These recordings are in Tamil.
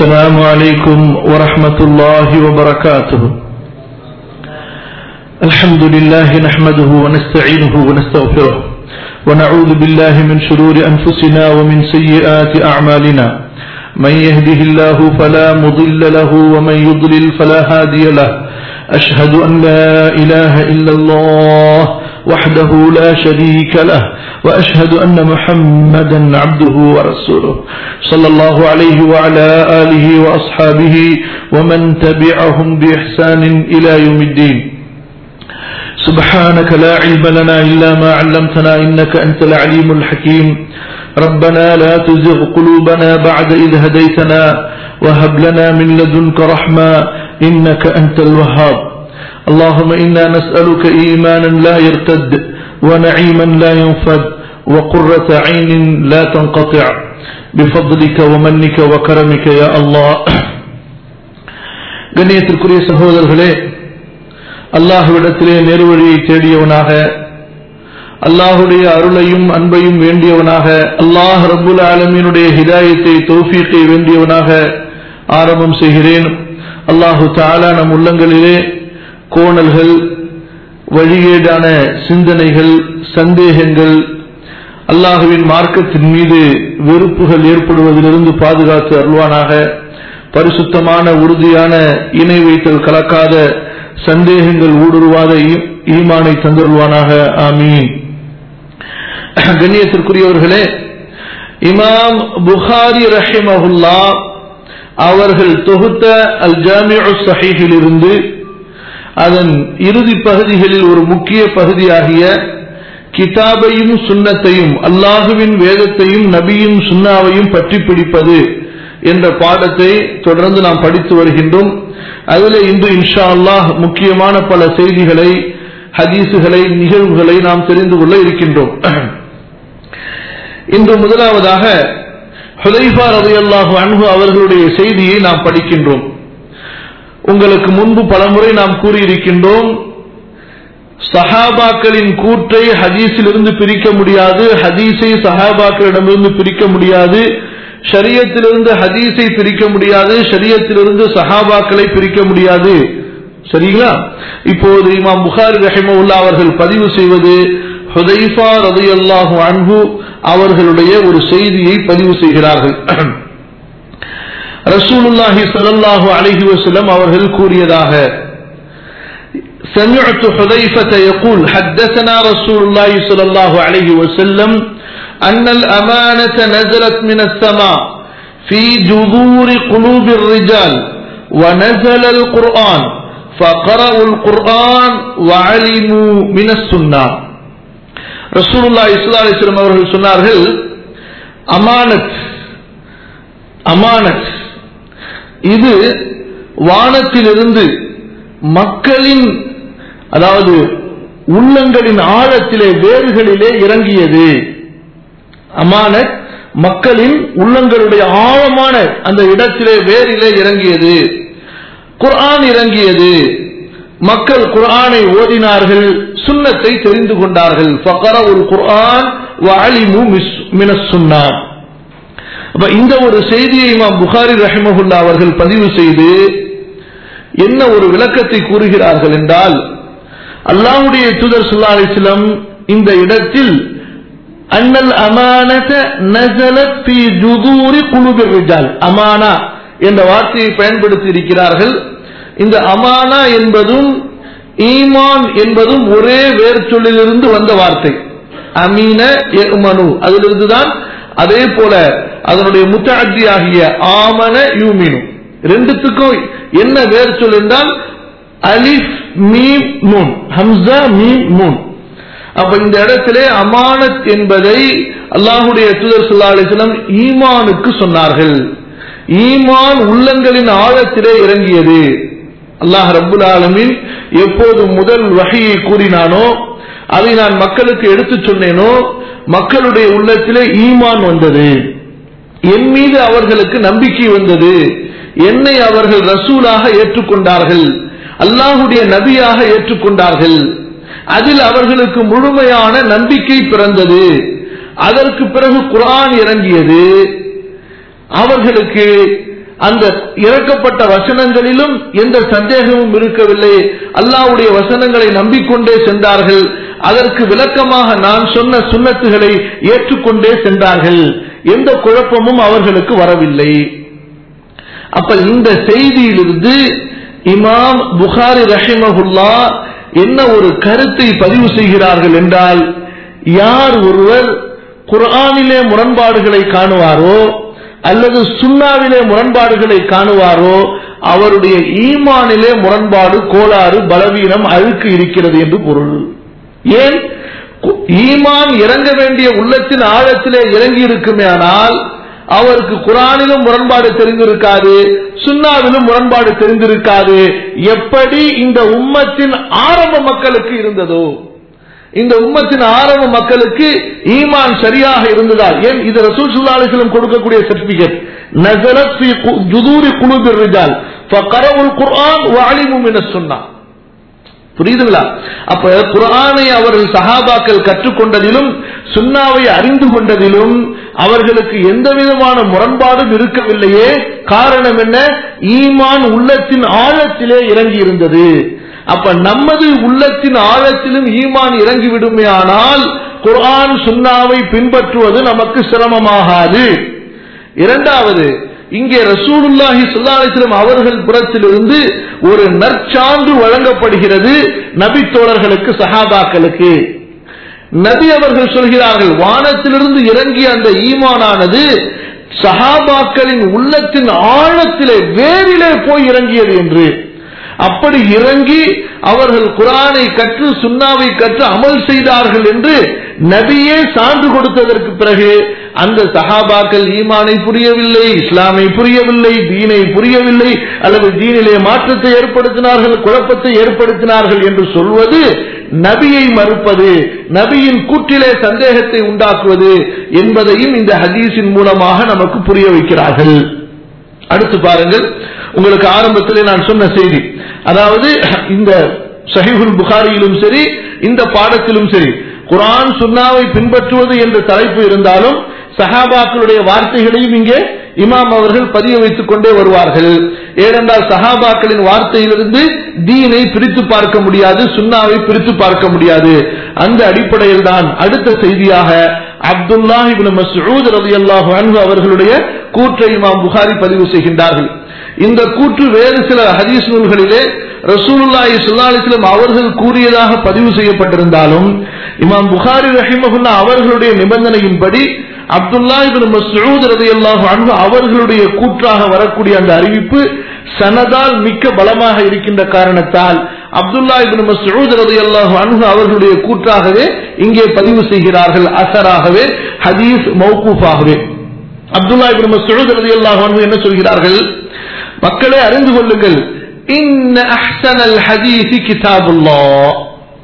السلام عليكم ورحمة الله وبركاته الحمد لله نحمده ونستعينه ونستغفره ونعوذ بالله من شرور أنفسنا ومن سيئات أعمالنا من يهده الله فلا مضل له ومن يضلل فلا هادي له أشهد أن لا إله إلا الله وحده لا شريك له وأشهد أن محمدا عبده ورسوله صلى الله عليه وعلى آله وأصحابه ومن تبعهم بإحسان إلى يوم الدين سبحانك لا علم لنا إلا ما علمتنا إنك أنت العليم الحكيم ربنا لا تزغ قلوبنا بعد إذ هديتنا وهب لنا من لدنك رحمة إنك أنت الوهاب اللهم إنا نسألك إيمانا لا يرتد ونعيما لا ينفد وقرة عين لا تنقطع بفضلك ومنك وكرمك يا الله கண்ணியத்திற்குரிய சகோதரர்களே அல்லாஹுவிடத்திலே நேர்வழியை தேடியவனாக அல்லாஹுடைய அருளையும் அன்பையும் வேண்டியவனாக அல்லாஹ் ரபுல் ஆலமீனுடைய ஹிதாயத்தை தௌஃபீக்கை வேண்டியவனாக ஆரம்பம் செய்கிறேன் அல்லாஹு தாலா நம் உள்ளங்களிலே கோணல்கள் வழிகேடான சிந்தனைகள் சந்தேகங்கள் அல்லாஹுவின் மார்க்கத்தின் மீது வெறுப்புகள் ஏற்படுவதிலிருந்து பாதுகாத்து அருள்வானாக பரிசுத்தமான உறுதியான இணை வைத்தல் கலக்காத சந்தேகங்கள் ஊடுருவாத ஈமானை தந்தருள்வானாக ஆமீன் கண்ணியத்திற்குரியவர்களே இமாம் புகாரி ரஹிமஹுல்லா அவர்கள் தொகுத்த அல் ஜாமிஉ சஹீஹில் இருந்து அதன் இறுதி பகுதிகளில் ஒரு முக்கிய பகுதியாகிய கிதாபையும் சுண்ணத்தையும் அல்லாஹுவின் வேதத்தையும் நபியும் சுண்ணாவையும் பற்றி பிடிப்பது என்ற பாடத்தை தொடர்ந்து நாம் படித்து வருகின்றோம் அதில் இன்று இன்ஷா அல்லாஹ் முக்கியமான பல செய்திகளை ஹதீசுகளை நிகழ்வுகளை நாம் தெரிந்து கொள்ள இருக்கின்றோம் இன்று முதலாவதாக ஹுதைஃபா ரதி அல்லாஹு அன்பு அவர்களுடைய செய்தியை நாம் படிக்கின்றோம் உங்களுக்கு முன்பு பலமுறை நாம் கூறியிருக்கின்றோம் சஹாபாக்களின் கூற்றை ஹதீஸிலிருந்து பிரிக்க முடியாது ஹதீஸை சஹாபாக்களிடமிருந்து பிரிக்க முடியாது ஷரியத்திலிருந்து ஹதீஸை பிரிக்க முடியாது ஷரியத்திலிருந்து சஹாபாக்களை பிரிக்க முடியாது சரிங்களா இப்போது இமாம் புகாரி ரஹிமவுல்லா அவர்கள் பதிவு செய்வது ஹுதைஃபா ரதி அல்லாஹு அன்பு அவர்களுடைய ஒரு செய்தியை பதிவு செய்கிறார்கள் ரசூலுல்லாஹி சல்லாஹு அலஹி வசலம் அவர்கள் கூறியதாக سمعت حذيفة يقول حدثنا رسول الله صلى الله عليه وسلم أن الأمانة نزلت من السماء في جذور قلوب الرجال ونزل القرآن فقرأوا القرآن وعلموا من السنة رسول الله صلى الله عليه وسلم அவர்கள் சொன்னார்கள் அமானத் அமானத் இது வானத்திலிருந்து மக்களின் அதாவது உள்ளங்களின் ஆழத்திலே வேர்களிலே இறங்கியது அமானத் மக்களின் உள்ளங்களுடைய ஆழமான அந்த இடத்திலே வேரிலே இறங்கியது குர்ஆன் இறங்கியது மக்கள் குர்ஆனை ஓதினார்கள் சுண்ணத்தை தெரிந்து கொண்டார்கள் ஃபகர ஒரு குர்ஆன் வஅலிமு மினஸ் சுன்னார் அப்ப இந்த ஒரு செய்தியை இமாம் புகாரி ரஹிமகுல்லா அவர்கள் பதிவு செய்து என்ன ஒரு விளக்கத்தை கூறுகிறார்கள் என்றால் அல்லாஹுடைய தூதர் சுல்லா அலிஸ்லம் இந்த இடத்தில் அன்னல் அமானத நசலத் பி ஜுதூரி குழுபிர் ரிஜால் அமானா என்ற வார்த்தையை பயன்படுத்தி இருக்கிறார்கள் இந்த அமானா என்பதும் ஈமான் என்பதும் ஒரே வேர் சொல்லிலிருந்து வந்த வார்த்தை அமீன மனு அதிலிருந்து தான் அதே போல அதனுடைய முத்தாட்சி ஆகிய ஆமன யூமினு ரெண்டுத்துக்கும் என்ன வேர் சொல் என்றால் அலிஃப் மீம் நூன் ஹம்சா மீம் நூன் அப்ப இந்த இடத்திலே அமானத் என்பதை அல்லாஹுடைய தூதர் சொல்லா அலிஸ்லாம் ஈமானுக்கு சொன்னார்கள் ஈமான் உள்ளங்களின் ஆழத்திலே இறங்கியது அல்லாஹ் ரபுல் ஆலமின் எப்போது முதல் வகையை கூறினானோ அதை நான் மக்களுக்கு எடுத்து சொன்னேனோ மக்களுடைய உள்ளத்திலே ஈமான் வந்தது என் மீது அவர்களுக்கு நம்பிக்கை வந்தது என்னை அவர்கள் ரசூலாக ஏற்றுக்கொண்டார்கள் அல்லாஹுடைய நபியாக ஏற்றுக்கொண்டார்கள் அதில் அவர்களுக்கு முழுமையான நம்பிக்கை பிறந்தது அதற்கு பிறகு குரான் இறங்கியது அவர்களுக்கு அந்த இறக்கப்பட்ட வசனங்களிலும் எந்த சந்தேகமும் இருக்கவில்லை அல்லாஹ்வுடைய வசனங்களை நம்பிக்கொண்டே சென்றார்கள் அதற்கு விளக்கமாக நான் சொன்ன சுன்னத்துகளை ஏற்றுக்கொண்டே சென்றார்கள் எந்த குழப்பமும் அவர்களுக்கு வரவில்லை அப்ப இந்த செய்தியிலிருந்து இமாம் புகாரி ரஹிமகுல்லா என்ன ஒரு கருத்தை பதிவு செய்கிறார்கள் என்றால் யார் ஒருவர் குர்ஆனிலே முரண்பாடுகளை காணுவாரோ அல்லது சுன்னாவிலே முரண்பாடுகளை காணுவாரோ அவருடைய ஈமானிலே முரண்பாடு கோளாறு பலவீனம் அழுக்கு இருக்கிறது என்று பொருள் ஏன் கு- ஈமான் இறங்க வேண்டிய உள்ளத்தின் ஆழத்திலே இறங்கி இருக்குமே ஆனால் அவருக்கு குரானிலும் முரண்பாடு தெரிந்திருக்காது சுன்னாவிலும் முரண்பாடு தெரிந்திருக்காது எப்படி இந்த உம்மத்தின் ஆரம்ப மக்களுக்கு இருந்ததோ இந்த உம்மத்தின் ஆரம்ப மக்களுக்கு ஈமான் சரியாக இருந்ததா ஏன் இது ரசூல் ஸல்லல்லாஹு அலைஹி வஸல்லம் கொடுக்கக்கூடிய சர்டிபிகேட் நஸலத் ஃபீ கு- ஜுதூரி குலூபிர் ரிஜால் ஃபகரவுல் குர்ஆன் வஅலிமு மினஸ் சுன்னah புரியுதுங்களா அப்ப குர்ஆனை அவர்கள் சஹாபாக்கள் கற்றுக்கொண்டதிலும் சுன்னாவை அறிந்து கொண்டதிலும் அவர்களுக்கு எந்த விதமான முரண்பாடும் இருக்கவில்லையே காரணம் என்ன ஈமான் உள்ளத்தின் ஆழத்திலே இறங்கி இருந்தது அப்ப நமது உள்ளத்தின் ஆழத்திலும் ஈமான் இறங்கி விடுமே ஆனால் குர்ஆன் சுன்னாவை பின்பற்றுவது நமக்கு சிரமமாகாது இரண்டாவது இங்கே ரசூலுல்லாஹி ஸல்லல்லாஹு அலைஹி வஸல்லம் அவர்கள் புறத்திலிருந்து ஒரு நற்சான்று வழங்கப்படுகிறது நபி தோழர்களுக்கு சஹாபாக்களுக்கு நபி அவர்கள் சொல்கிறார்கள் வானத்திலிருந்து இறங்கிய அந்த ஈமானானது சஹாபாக்களின் உள்ளத்தின் ஆழத்திலே வேரிலே போய் இறங்கியது என்று அப்படி இறங்கி அவர்கள் குரானை கற்று சுன்னாவை கற்று அமல் செய்தார்கள் என்று நபியே சான்று கொடுத்ததற்கு பிறகு அந்த சஹாபாக்கள் ஈமானை புரியவில்லை இஸ்லாமை புரியவில்லை தீனை புரியவில்லை அல்லது தீனிலே மாற்றத்தை ஏற்படுத்தினார்கள் குழப்பத்தை ஏற்படுத்தினார்கள் என்று சொல்வது நபியை மறுப்பது நபியின் கூற்றிலே சந்தேகத்தை உண்டாக்குவது என்பதையும் இந்த ஹதீஸின் மூலமாக நமக்கு புரிய வைக்கிறார்கள் அடுத்து பாருங்கள் உங்களுக்கு ஆரம்பத்தில் நான் சொன்ன செய்தி அதாவது இந்த சஹீஹுல் புகாரியிலும் சரி இந்த பாடத்திலும் சரி குர்ஆன் சுன்னாவை பின்பற்றுவது என்ற தலைப்பு இருந்தாலும் சஹாபாக்களுடைய வார்த்தைகளையும் இங்கே இமாம் அவர்கள் பதிய வைத்துக் கொண்டே வருவார்கள் ஏனென்றால் சஹாபாக்களின் வார்த்தையிலிருந்து தீனை பிரித்து பார்க்க முடியாது சுன்னாவை பிரித்து பார்க்க முடியாது அந்த அடிப்படையில் தான் அடுத்த செய்தியாக அப்துல்லாஹ் இப்னு மஸ்ஊத் ரலியல்லாஹு அன்ஹு அவர்களுடைய கூற்றை இமாம் புகாரி பதிவு செய்கின்றார்கள் இந்த கூற்று வேறு சில ஹதீஸ் நூல்களிலே ரசூலுல்லாஹி ஸல்லல்லாஹு அலைஹி வஸல்லம் அவர்கள் கூறியதாக பதிவு செய்யப்பட்டிருந்தாலும் இமாம் புகாரி ரஹிமஹுல்லா அவர்களுடைய நிபந்தனையின்படி அப்துல்லா இப்னு மஸ்ஊத் ரலியல்லாஹு அன்ஹு அவர்களுடைய கூற்றாக வரக்கூடிய அந்த அறிவிப்பு சனதால் மிக்க பலமாக இருக்கின்ற காரணத்தால் அப்துல்லா இப்னு மஸ்ஊத் ரலியல்லாஹு அன்ஹு அவர்களுடைய கூற்றாகவே இங்கே பதிவு செய்கிறார்கள் அசராகவே ஹதீஸ் மௌகூஃபாகவே அப்துல்லா இப்னு மஸ்ஊத் ரலியல்லாஹு அன்ஹு என்ன சொல்கிறார்கள் மக்களே அறிந்து கொள்ளுங்கள் இன்ன அஹ்சனல் ஹதீஸி கிதாபுல்லாஹ்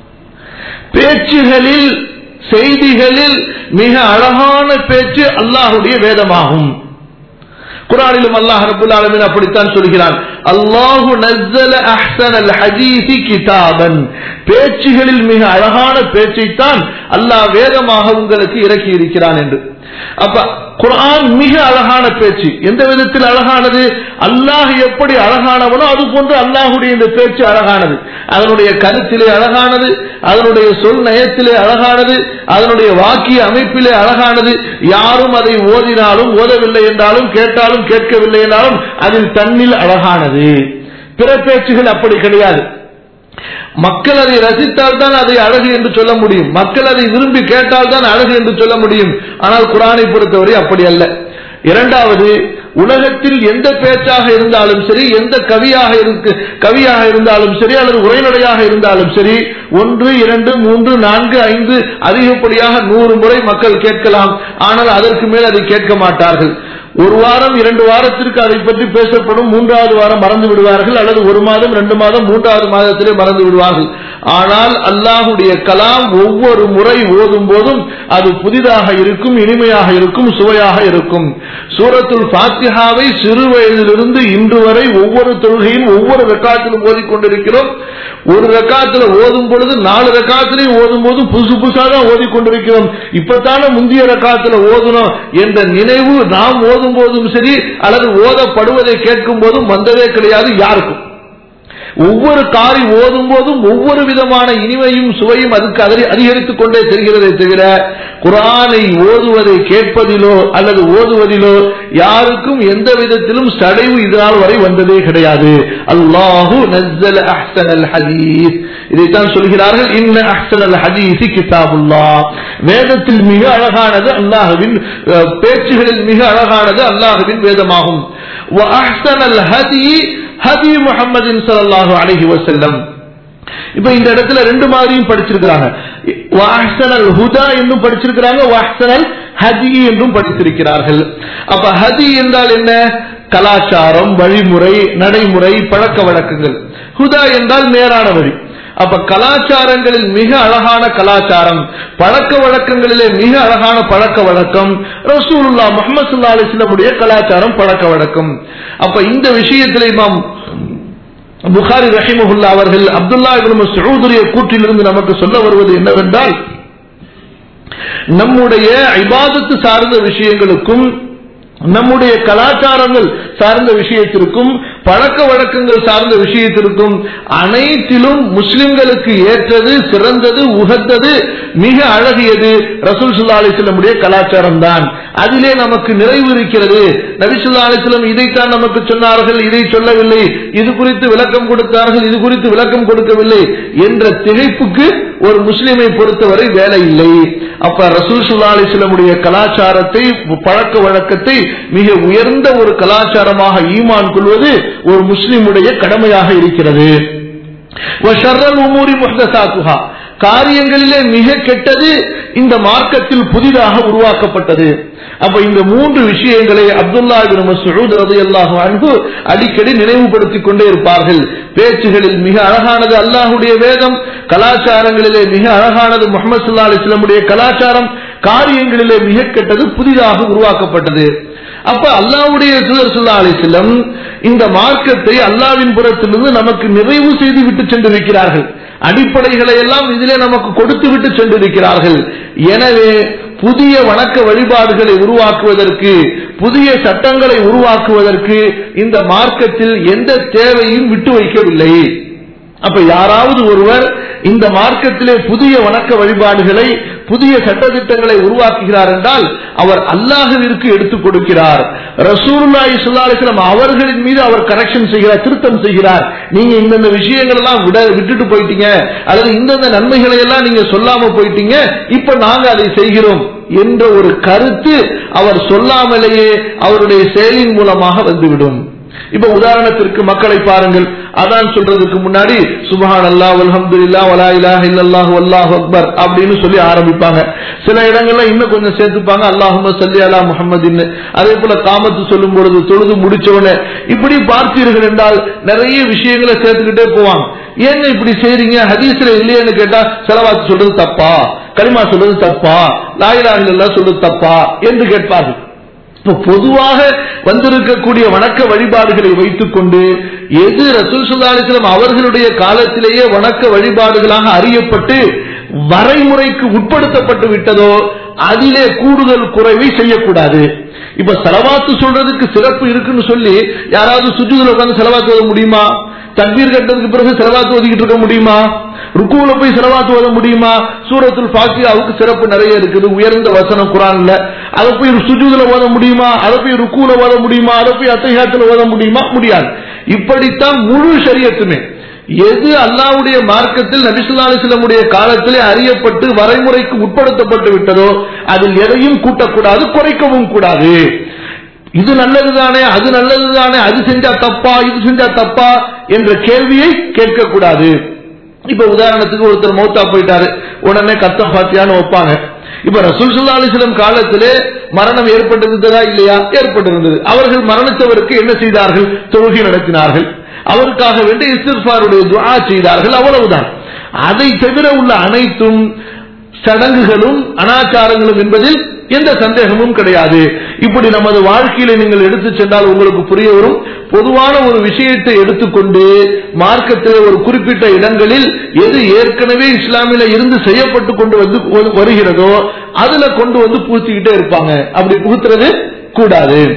பேச்சுகளில் செய்திகளில் மிக அழகான பேச்சு அல்லாஹுடைய வேதமாகும் குரானிலும் அல்லாஹ் ரபுல் ஆலமீன் அப்படித்தான் சொல்கிறான் அல்லாஹு நஸ்ஸல அஹ்சனல் ஹதீஸி கிதாபன் பேச்சுகளில் மிக அழகான பேச்சைத்தான் அல்லாஹ் வேதமாக உங்களுக்கு இறக்கி இருக்கிறான் என்று அப்ப குர்ஆன் மிக அழகான பேச்சு எந்த விதத்தில் அழகானது அல்லாஹ் எப்படி அழகானவனோ அது போன்று அல்லாஹுடைய இந்த பேச்சு அழகானது அதனுடைய கருத்திலே அழகானது அதனுடைய சொல் நயத்திலே அழகானது அதனுடைய வாக்கிய அமைப்பிலே அழகானது யாரும் அதை ஓதினாலும் ஓதவில்லை என்றாலும் கேட்டாலும் கேட்கவில்லை என்றாலும் அதில் தன்னில் அழகானது பிற பேச்சுகள் அப்படி கிடையாது மக்கள் அதை ரசித்தால் தான் அதை அழகு என்று சொல்ல முடியும் மக்கள் அதை விரும்பி கேட்டால் தான் அழகு என்று சொல்ல முடியும் ஆனால் குரானை பொறுத்தவரை அப்படி அல்ல இரண்டாவது உலகத்தில் எந்த பேச்சாக இருந்தாலும் சரி எந்த கவியாக இருக்கு கவியாக இருந்தாலும் சரி அல்லது உரைநடையாக இருந்தாலும் சரி ஒன்று இரண்டு மூன்று நான்கு ஐந்து அதிகப்படியாக நூறு முறை மக்கள் கேட்கலாம் ஆனால் அதற்கு மேல் அதை கேட்க மாட்டார்கள் ஒரு வாரம் இரண்டு வாரத்திற்கு அதை பற்றி பேசப்படும் மூன்றாவது வாரம் மறந்து விடுவார்கள் அல்லது ஒரு மாதம் ரெண்டு மாதம் மூன்றாவது மாதத்திலே மறந்து விடுவார்கள் ஆனால் அல்லாஹுடைய கலாம் ஒவ்வொரு முறை ஓதும் போதும் அது புதிதாக இருக்கும் இனிமையாக இருக்கும் சுவையாக இருக்கும் சூரத்துல் பாத்தியாவை சிறு வயதிலிருந்து இன்று வரை ஒவ்வொரு தொழுகையும் ஒவ்வொரு ரெக்காத்திலும் ஓதிக்கொண்டிருக்கிறோம் ஒரு ரெக்காத்துல ஓதும் பொழுது நாலு ரெக்காத்திலையும் ஓதும் போது புதுசு புதுசாக தான் ஓதிக்கொண்டிருக்கிறோம் இப்பத்தான முந்தைய ரெக்காத்துல ஓதுனோம் என்ற நினைவு நாம் ஓதும் ஓதும் போதும் சரி அல்லது ஓதப்படுவதை கேட்கும் போதும் வந்ததே கிடையாது யாருக்கும் ஒவ்வொரு காரி ஓதும் போதும் ஒவ்வொரு விதமான இனிமையும் சுவையும் அதுக்கு அதிக- அதிகரித்துக் கொண்டே செல்கிறதே தவிர குரானை ஓதுவதை கேட்பதிலோ அல்லது ஓதுவதிலோ யாருக்கும் எந்த விதத்திலும் சடைவு இதனால் வரை வந்ததே கிடையாது அல்லாஹு நஸ்ஸல அஹ்ஸனல் ஹதீஸ் இதைத்தான் சொல்கிறார்கள் இன்ன அஹ்ஸனல் ஹதீஸி கிதாபுல்லாஹ் வேதத்தில் மிக அழகானது அல்லாஹ்வின் அஹ், பேச்சுகளில் மிக அழகானது அல்லாஹ்வின் வேதமாகும் وأحسن الهدي ஹதி முஹம்மதின் ஸல்லல்லாஹு அலைஹி வஸல்லம் இப்ப இந்த இடத்துல ரெண்டு மாதிரியும் படிச்சிருக்கிறாங்க வாஹ்சனல் ஹுதா என்றும் படிச்சிருக்கிறாங்க வாஹ்சனல் ஹதி என்றும் படித்திருக்கிறார்கள் அப்ப ஹதி என்றால் என்ன கலாச்சாரம் வழிமுறை நடைமுறை பழக்க வழக்கங்கள் ஹுதா என்றால் நேரான வழி அப்ப கலாச்சாரங்களில் மிக அழகான கலாச்சாரம் பழக்க வழக்கங்களிலே மிக அழகான பழக்க வழக்கம் ரசூலுல்லா முகமது சுல்லா அலிஸ்லமுடைய கலாச்சாரம் பழக்க வழக்கம் அப்ப இந்த விஷயத்தில் இமாம் புகாரி ரஹிமஹுல்லா அவர்கள் அப்துல்லா இப்னு மஸ்ஊதுடைய கூற்றிலிருந்து நமக்கு சொல்ல வருவது என்னவென்றால் நம்முடைய இபாதத்து சார்ந்த விஷயங்களுக்கும் நம்முடைய கலாச்சாரங்கள் சார்ந்த விஷயத்திற்கும் பழக்க வழக்கங்கள் சார்ந்த விஷயத்திற்கும் அனைத்திலும் முஸ்லிம்களுக்கு ஏற்றது சிறந்தது உகந்தது மிக அழகியது ரசூல் சுல்லா அலிஸ்லமுடைய கலாச்சாரம் தான் அதிலே நமக்கு நிறைவு இருக்கிறது நபிசுல்லா அலிஸ்லம் இதைத்தான் நமக்கு சொன்னார்கள் இதை சொல்லவில்லை இது குறித்து விளக்கம் கொடுத்தார்கள் இது குறித்து விளக்கம் கொடுக்கவில்லை என்ற திகைப்புக்கு ஒரு முஸ்லிமை பொறுத்தவரை வேலை இல்லை அப்ப ரசூல் சுல்லா அலிஸ்லமுடைய கலாச்சாரத்தை பழக்க வழக்கத்தை மிக உயர்ந்த ஒரு கலாச்சாரமாக ஈமான் கொள்வது ஒரு முஸ்லிமுடைய கடமையாக இருக்கிறது வஷர்ரல் உமூரி முஹ்தசாத்துஹா காரியங்களிலே மிக கெட்டது இந்த மார்க்கத்தில் புதிதாக உருவாக்கப்பட்டது அப்ப இந்த மூன்று விஷயங்களை அப்துல்லா இப்னு மஸ்ஊத் ரலியல்லாஹு அன்ஹு அடிக்கடி நினைவுபடுத்திக் கொண்டே இருப்பார்கள் பேச்சுகளில் மிக அழகானது அல்லாஹ்வுடைய வேதம் கலாச்சாரங்களிலே மிக அழகானது முஹம்மது ஸல்லல்லாஹு அலைஹி வஸல்லமுடைய கலாச்சாரம் காரியங்களிலே மிக கெட்டது புதிதாக உருவாக்கப்பட்டது அப்ப அல்லாஹ்வுடைய தூதர் ஸல்லல்லாஹு அலைஹி வஸல்லம் இந்த மார்க்கத்தை அல்லாஹ்வின் புறத்திலிருந்து நமக்கு நிறைவு செய்து விட்டு சென்றிருக்கிறார்கள் அடிப்படைகளை எல்லாம் இதிலே நமக்கு கொடுத்து விட்டு சென்றிருக்கிறார்கள் எனவே புதிய வணக்க வழிபாடுகளை உருவாக்குவதற்கு புதிய சட்டங்களை உருவாக்குவதற்கு இந்த மார்க்கத்தில் எந்த தேவையும் விட்டு வைக்கவில்லை அப்ப யாராவது ஒருவர் இந்த மார்க்கத்திலே புதிய வணக்க வழிபாடுகளை புதிய சட்டத்திட்டங்களை உருவாக்குகிறார் என்றால் அவர் அல்லாஹுவிற்கு எடுத்துக் கொடுக்கிறார் ரசூலுல்லாஹி ஸல்லல்லாஹு அலைஹி வஸல்லம் அவர்களின் மீது அவர் கரெக்ஷன் செய்கிறார் திருத்தம் செய்கிறார் நீங்க இந்தந்த விஷயங்கள் எல்லாம் விட விட்டுட்டு போயிட்டீங்க அல்லது இந்தந்த நன்மைகளை எல்லாம் நீங்க சொல்லாம போயிட்டீங்க இப்ப நாங்க அதை செய்கிறோம் என்ற ஒரு கருத்து அவர் சொல்லாமலேயே அவருடைய செயலின் மூலமாக வந்துவிடும் இப்ப உதாரணத்திற்கு மக்களை பாருங்கள் அதான் சொல்றதுக்கு முன்னாடி சுபஹான் அல்லா அல்ஹம்துலில்லா வலா இலாஹ இல்லல்லாஹு வல்லாஹு அக்பர் அப்படின்னு சொல்லி ஆரம்பிப்பாங்க சில இடங்கள்ல இன்னும் கொஞ்சம் சேர்த்துப்பாங்க அல்லாஹும்ம சல்லி அலா முஹம்மதின்னு அதே போல காமத்து சொல்லும் பொழுது தொழுது முடிச்சவன இப்படி பார்த்தீர்கள் என்றால் நிறைய விஷயங்களை சேர்த்துக்கிட்டே போவாங்க ஏங்க இப்படி செய்றீங்க ஹதீஸ்ல இல்லையேன்னு கேட்டா செலவாத்து சொல்றது தப்பா கலிமா சொல்றது தப்பா லாயிலா இல்லல்லா சொல்றது தப்பா என்று கேட்பார்கள் இப்ப பொதுவாக வந்திருக்கக்கூடிய வணக்க வழிபாடுகளை வைத்துக் கொண்டு எது ரசூல் சுல்லாலிஸ்லம் அவர்களுடைய காலத்திலேயே வணக்க வழிபாடுகளாக அறியப்பட்டு வரைமுறைக்கு உட்படுத்தப்பட்டு விட்டதோ அதிலே கூடுதல் குறைவை செய்யக்கூடாது இப்ப செலவாத்து சொல்றதுக்கு சிறப்பு இருக்குன்னு சொல்லி யாராவது சுஜூதுல உட்கார்ந்து செலவாத்து ஓத முடியுமா தக்பீர் கட்டதுக்கு பிறகு செலவாத்து ஒதுக்கிட்டு இருக்க முடியுமா ருக்குல போய் செலவாத்து ஓத முடியுமா சூரத்துல் ஃபாத்தியாவுக்கு சிறப்பு நிறைய இருக்குது உயர்ந்த வசனம் குரான்ல அதை போய் சுஜூதுல ஓத முடியுமா அதை போய் ருக்குல ஓத முடியுமா அதை போய் அத்தகையத்துல ஓத முடியுமா முடியாது இப்படித்தான் முழு சரியத்துமே எது அல்லாவுடைய மார்க்கத்தில் நபிசுல்லா அலிஸ்லமுடைய காலத்திலே அறியப்பட்டு வரைமுறைக்கு உட்படுத்தப்பட்டு விட்டதோ அதில் எதையும் கூட்டக்கூடாது குறைக்கவும் கூடாது இது நல்லதுதானே அது நல்லதுதானே அது செஞ்சா தப்பா இது செஞ்சா தப்பா என்ற கேள்வியை கேட்கக்கூடாது இப்ப உதாரணத்துக்கு ஒருத்தர் மௌத்தா போயிட்டாரு உடனே கத்தம் பாத்தியான்னு வைப்பாங்க இப்ப ரசூல் சுல்லா அலிஸ்லம் காலத்திலே மரணம் ஏற்பட்டிருந்ததா இல்லையா ஏற்பட்டிருந்தது அவர்கள் மரணித்தவருக்கு என்ன செய்தார்கள் தொழுகை நடத்தினார்கள் அவருக்காக வேண்டி இஸ்திஃபாருடைய துஆ செய்தார்கள் அவ்வளவுதான் அதை தவிர உள்ள அனைத்தும் சடங்குகளும் அனாச்சாரங்களும் என்பதில் எந்த சந்தேகமும் கிடையாது இப்படி நமது வாழ்க்கையில நீங்கள் எடுத்து சென்றால் உங்களுக்கு புரிய வரும் பொதுவான ஒரு விஷயத்தை எடுத்துக்கொண்டு மார்க்கத்தில் ஒரு குறிப்பிட்ட இடங்களில் எது ஏற்கனவே இஸ்லாமில இருந்து செய்யப்பட்டு கொண்டு வந்து வருகிறதோ அதுல கொண்டு வந்து பூச்சிக்கிட்டே இருப்பாங்க அப்படி புகுத்துறது கூடாது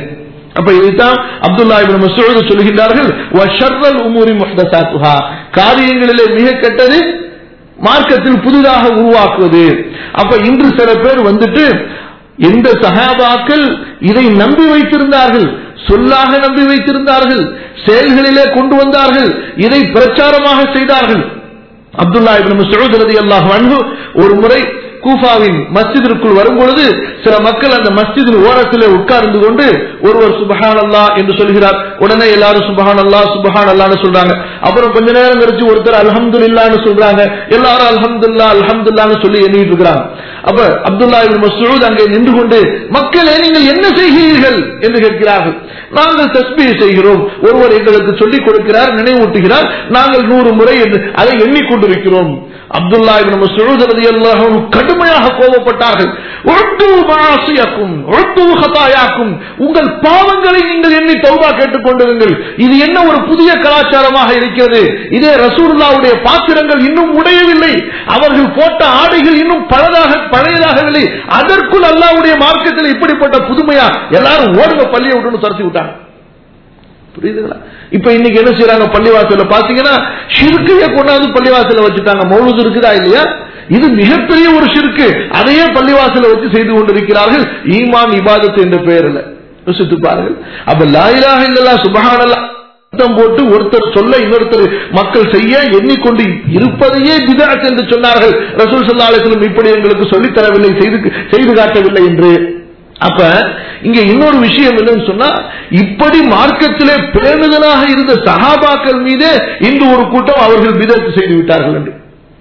அப்ப இதுதான் அப்துல்லா இப்னு மஸ்ஊத் சொல்லுகின்றார்கள் வஷர்ரல் உமூரி முஹ்தஸாத்துஹா காரியங்களிலே மிக கெட்டது மார்க்கத்தில் புதிதாக உருவாக்குவது அப்ப இன்று சில பேர் வந்துட்டு எந்த சகாபாக்கள் இதை நம்பி வைத்திருந்தார்கள் சொல்லாக நம்பி வைத்திருந்தார்கள் செயல்களிலே கொண்டு வந்தார்கள் இதை பிரச்சாரமாக செய்தார்கள் அப்துல்லா இப்னு மஸ்ஊத் ரலியல்லாஹு அன்ஹு ஒரு முறை கூஃபாவின் மஸ்ஜிதிற்குள் வரும்பொழுது சில மக்கள் அந்த மஸ்ஜிதின் ஓரத்திலே உட்கார்ந்து கொண்டு ஒருவர் சுபஹான் அல்லா என்று சொல்கிறார் உடனே எல்லாரும் சுபஹான் அல்லா சுபஹான் அல்லான்னு சொல்றாங்க அப்புறம் கொஞ்ச நேரம் கழிச்சு ஒருத்தர் அல்ஹம்துலில்லான்னு சொல்றாங்க எல்லாரும் அல்ஹம்துல்லா அல்ஹம்துல்லான்னு சொல்லி எண்ணிட்டு இருக்கிறாங்க அப்ப அப்துல்லா இப்னு மஸ்ஊத் அங்கே நின்று கொண்டு மக்களே நீங்கள் என்ன செய்கிறீர்கள் என்று கேட்கிறார்கள் நாங்கள் தஸ்பீ செய்கிறோம் ஒருவர் எங்களுக்கு சொல்லிக் கொடுக்கிறார் நினைவூட்டுகிறார் நாங்கள் நூறு முறை என்று அதை எண்ணிக்கொண்டிருக்கிறோம் அப்துல்லா இப்னு மஸ்ஊத் ரலியல்லாஹு அன்ஹு கடுமையாக கோபப்பட்டார்கள் உர்து மாசியக்கும் உர்து ஹதாயாக்கும் உங்கள் பாவங்களை நீங்கள் எண்ணி தௌபா கேட்டுக் கொண்டிருங்கள் இது என்ன ஒரு புதிய கலாச்சாரமாக இருக்கிறது இதே ரசூலுல்லாவுடைய பாத்திரங்கள் இன்னும் உடையவில்லை அவர்கள் போட்ட ஆடைகள் இன்னும் பழதாக பழையதாகவில்லை அதற்குள் அல்லாவுடைய மார்க்கத்தில் இப்படிப்பட்ட புதுமையா எல்லாரும் ஓடுங்க பள்ளியை விட்டுன்னு துரத்தி விட்டாங்க புரியுதுங்களா இப்ப இன்னைக்கு என்ன செய்யறாங்க பள்ளிவாசல பாத்தீங்கன்னா ஷிர்கைய கொண்டாந்து பள்ளிவாசல வச்சுட்டாங்க மௌலுது இருக்குதா இல்லையா இது மிகப்பெரிய ஒரு ஷிர்கு அதையே பள்ளிவாசல வச்சு செய்து கொண்டிருக்கிறார்கள் ஈமான் இபாதத் என்ற பெயரில் யோசித்து பாருங்கள் அப்ப லாயிலாக இல்லல்லா சுபஹானல்லா சத்தம் போட்டு ஒருத்தர் சொல்ல இன்னொருத்தர் மக்கள் செய்ய எண்ணிக்கொண்டு இருப்பதையே பிதாத் என்று சொன்னார்கள் ரசூல் சல்லா அலிஸ்லம் இப்படி எங்களுக்கு சொல்லித் தரவில்லை செய்து செய்து காட்டவில்லை என்று அப்ப இங்க இன்னொரு விஷயம் என்னன்னு சொன்னா இப்படி மார்க்கத்திலே பேணுதலாக இருந்த சகாபாக்கள் மீதே இன்று ஒரு கூட்டம் அவர்கள் பிதத்து செய்து விட்டார்கள் என்று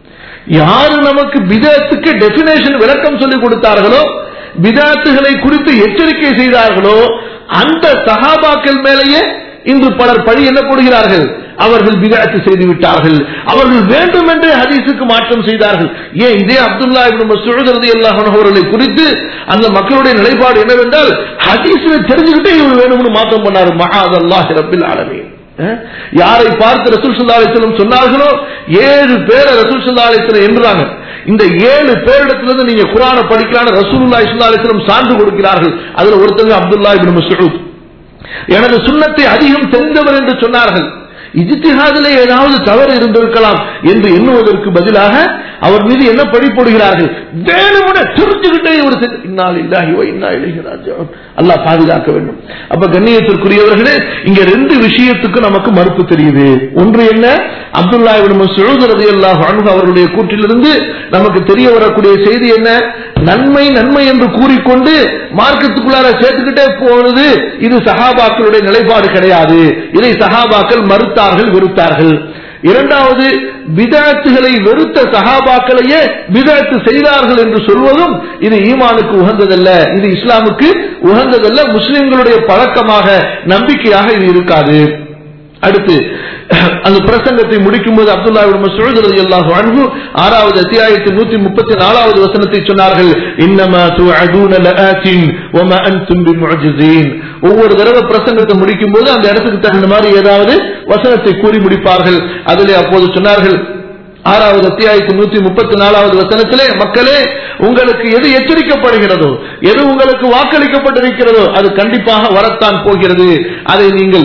யாரு நமக்கு பிதத்துக்கு டெபினேஷன் விளக்கம் சொல்லிக் கொடுத்தார்களோ பிதாத்துகளை குறித்து எச்சரிக்கை செய்தார்களோ அந்த சகாபாக்கள் மேலேயே இன்று பலர் பழி என்ன போடுகிறார்கள் அவர்கள் விதாத்து செய்து விட்டார்கள் அவர்கள் வேண்டுமென்றே ஹதீஸுக்கு மாற்றம் செய்தார்கள் ஏன் இதே அப்துல்லா இப்னு மஸ்ஊத் ரலியல்லாஹு அன்ஹு அவர்களை குறித்து அந்த மக்களுடைய நிலைப்பாடு என்னவென்றால் ஹதீஸ்ல தெரிஞ்சுக்கிட்டே இவர் வேணும்னு மாற்றம் பண்ணாரு மஹாதல்லாஹி ரப்பில் ஆலமீன் யாரை பார்த்து ரசூல் சல்லா அலிஸ்லம் சொன்னார்களோ ஏழு பேரை ரசூல் சல்லா அலிஸ்லம் என்றாங்க இந்த ஏழு பேரிடத்திலிருந்து நீங்க குரானை படிக்கலான்னு ரசூலுல்லாஹி ஸல்லல்லாஹு அலைஹி வஸல்லம் சான்று கொடுக்கிறார்கள் அதுல ஒருத்தங்க அப்துல்லா இப்னு மஸ்ஊத் எனது சுண்ணத்தை அதிகம் தெரிந்தவர் என்று சொன்னார்கள் இஜித்திஹாதிலே ஏதாவது தவறு இருந்திருக்கலாம் என்று எண்ணுவதற்கு பதிலாக அவர் மீது என்ன பழி போடுகிறார்கள் வேணுமென தெரிஞ்சுக்கிட்டே ஒரு இன்னால் இல்லாஹி இன்னா இளைகிறார் அல்லாஹ் பாதுகாக்க வேண்டும் அப்ப கண்ணியத்திற்குரியவர்களே இங்க ரெண்டு விஷயத்துக்கு நமக்கு மறுப்பு தெரியுது ஒன்று என்ன அப்துல்லா மசூத் ரதி அல்லாஹ் அவர்களுடைய கூற்றிலிருந்து நமக்கு தெரிய வரக்கூடிய செய்தி என்ன நன்மை நன்மை என்று கூறிக்கொண்டு மார்க்கத்துக்குள்ளார சேர்த்துக்கிட்டே போனது இது சஹாபாக்களுடைய நிலைப்பாடு கிடையாது இதை சஹாபாக்கள் மறுத்தார்கள் வெறுத்தார்கள் இரண்டாவது விதாத்துகளை வெறுத்த சகாபாக்களையே விதாத்து செய்தார்கள் என்று சொல்வதும் இது ஈமானுக்கு உகந்ததல்ல இது இஸ்லாமுக்கு உகந்ததல்ல முஸ்லிம்களுடைய பழக்கமாக நம்பிக்கையாக இது இருக்காது அடுத்து அந்த பிரசங்கத்தை முடிக்கும் போது அப்துல்லா மசூத் ரலியல்லாஹு அன்ஹு ஆறாவது அத்தியாயத்தின் நூத்தி முப்பத்தி நாலாவது வசனத்தை சொன்னார்கள் இன்னமா துஅதுன லஆத்தின் வமா அன்தும் பிமுஜிஸீன் ஒவ்வொரு தடவை பிரசங்கத்தை முடிக்கும் போது அந்த இடத்துக்கு தகுந்த மாதிரி ஏதாவது வசனத்தை கூறி முடிப்பார்கள் அதிலே அப்போது சொன்னார்கள் ஆறாவது அத்தியாயத்தின் நூத்தி முப்பத்தி நாலாவது வசனத்திலே மக்களே உங்களுக்கு எது எச்சரிக்கப்படுகிறதோ எது உங்களுக்கு வாக்களிக்கப்பட்டிருக்கிறதோ அது கண்டிப்பாக வரத்தான் போகிறது அதை நீங்கள்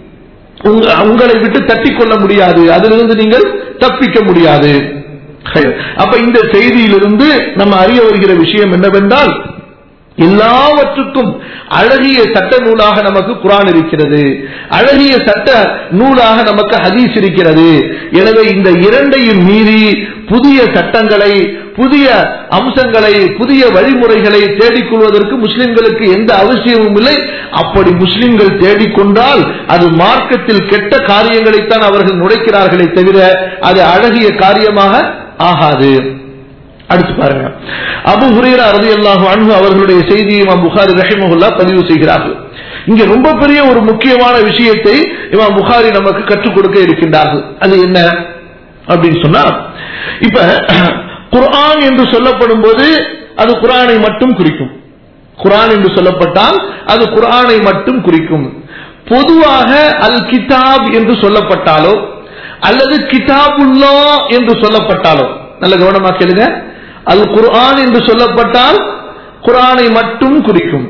உங்களை விட்டு தட்டி கொள்ள முடியாது அதிலிருந்து நீங்கள் தப்பிக்க முடியாது அப்ப இந்த செய்தியிலிருந்து நம்ம அறிய வருகிற விஷயம் என்னவென்றால் எல்லாவற்றுக்கும் அழகிய சட்ட நூலாக நமக்கு குரான் இருக்கிறது அழகிய சட்ட நூலாக நமக்கு ஹதீஸ் இருக்கிறது எனவே இந்த இரண்டையும் மீறி புதிய சட்டங்களை புதிய அம்சங்களை புதிய வழிமுறைகளை தேடிக்கொள்வதற்கு முஸ்லிம்களுக்கு எந்த அவசியமும் இல்லை அப்படி முஸ்லிம்கள் தேடிக்கொண்டால் அது மார்க்கத்தில் கெட்ட காரியங்களைத்தான் அவர்கள் நுழைக்கிறார்களே தவிர அது அழகிய காரியமாக ஆகாது அடுத்து பாருங்க அபு ஹுரேரா ரதி அல்லாஹு அன்பு அவர்களுடைய செய்தியை இமாம் புகாரி ரஹிமஹுல்லா பதிவு செய்கிறார்கள் இங்க ரொம்ப பெரிய ஒரு முக்கியமான விஷயத்தை இமாம் புகாரி நமக்கு கற்றுக் கொடுக்க இருக்கின்றார்கள் அது என்ன அப்படின்னு சொன்னா இப்ப குர்ஆன் என்று சொல்லப்படும் போது அது குரானை மட்டும் குறிக்கும் குரான் என்று சொல்லப்பட்டால் அது குரானை மட்டும் குறிக்கும் பொதுவாக அல் கிதாப் என்று சொல்லப்பட்டாலோ அல்லது கிதாபுல்லா என்று சொல்லப்பட்டாலோ நல்ல கவனமா கேளுங்க அல் குர்ஆன் என்று சொல்லப்பட்டால் குரானை மட்டும் குறிக்கும்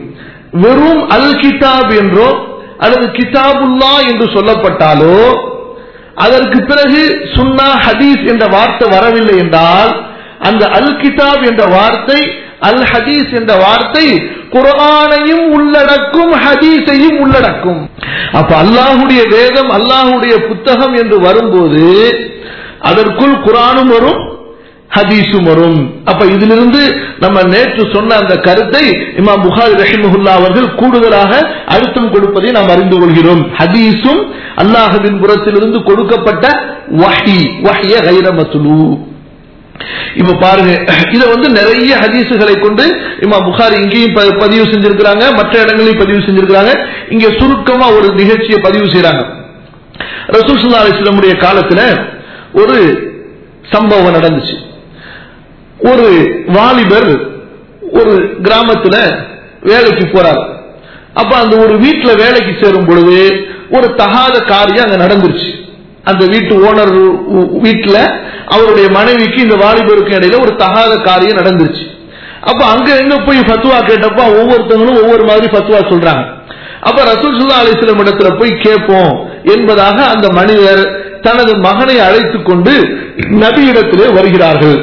வெறும் அல் கிதாப் என்றோ அல்லது கிதாபுல்லா என்று சொல்லப்பட்டாலோ அதற்கு பிறகு சுன்னா ஹதீஸ் என்ற வார்த்தை வரவில்லை என்றால் அந்த அல் கிதாப் என்ற வார்த்தை அல் ஹதீஸ் என்ற வார்த்தை குரானையும் உள்ளடக்கும் ஹதீஸையும் உள்ளடக்கும் அப்ப அல்லாஹுடைய வேதம் அல்லாஹுடைய புத்தகம் என்று வரும்போது அதற்குள் குரானும் வரும் ஹதீஸும் வரும் அப்ப இதிலிருந்து நம்ம நேற்று சொன்ன அந்த கருத்தை இமாம் புகாரி ரஹிமஹுல்லா அவர்கள் கூடுதலாக அழுத்தம் கொடுப்பதை நாம் அறிந்து கொள்கிறோம் ஹதீஸும் அல்லாஹுவின் புறத்திலிருந்து கொடுக்கப்பட்ட வஹி வஹிய கைரமத்துலு இப்ப பாருங்க இத வந்து நிறைய ஹதீசுகளை கொண்டு இமா புகாரி இங்கேயும் பதிவு செஞ்சிருக்கிறாங்க மற்ற இடங்களையும் பதிவு செஞ்சிருக்கிறாங்க இங்க சுருக்கமா ஒரு நிகழ்ச்சியை பதிவு செய்யறாங்க ரசூல் சுல்லா அலிஸ்லமுடைய காலத்துல ஒரு சம்பவம் நடந்துச்சு ஒரு வாலிபர் ஒரு கிராமத்துல வேலைக்கு போறார் அப்ப அந்த ஒரு வீட்டுல வேலைக்கு சேரும் பொழுது ஒரு தகாத காரியம் அங்க நடந்துருச்சு அந்த வீட்டு ஓனர் வீட்டுல அவருடைய மனைவிக்கு இந்த வாலிபருக்கு இடையில ஒரு தகாத காரியம் நடந்துருச்சு அப்ப அங்க எங்க போய் ஃபத்துவா கேட்டப்ப ஒவ்வொருத்தவங்களும் ஒவ்வொரு மாதிரி ஃபத்துவா சொல்றாங்க அப்ப ரசூல் சுல்லா அலிஸ்லம் இடத்துல போய் கேட்போம் என்பதாக அந்த மனிதர் தனது மகனை அழைத்துக் கொண்டு நபியிடத்திலே வருகிறார்கள்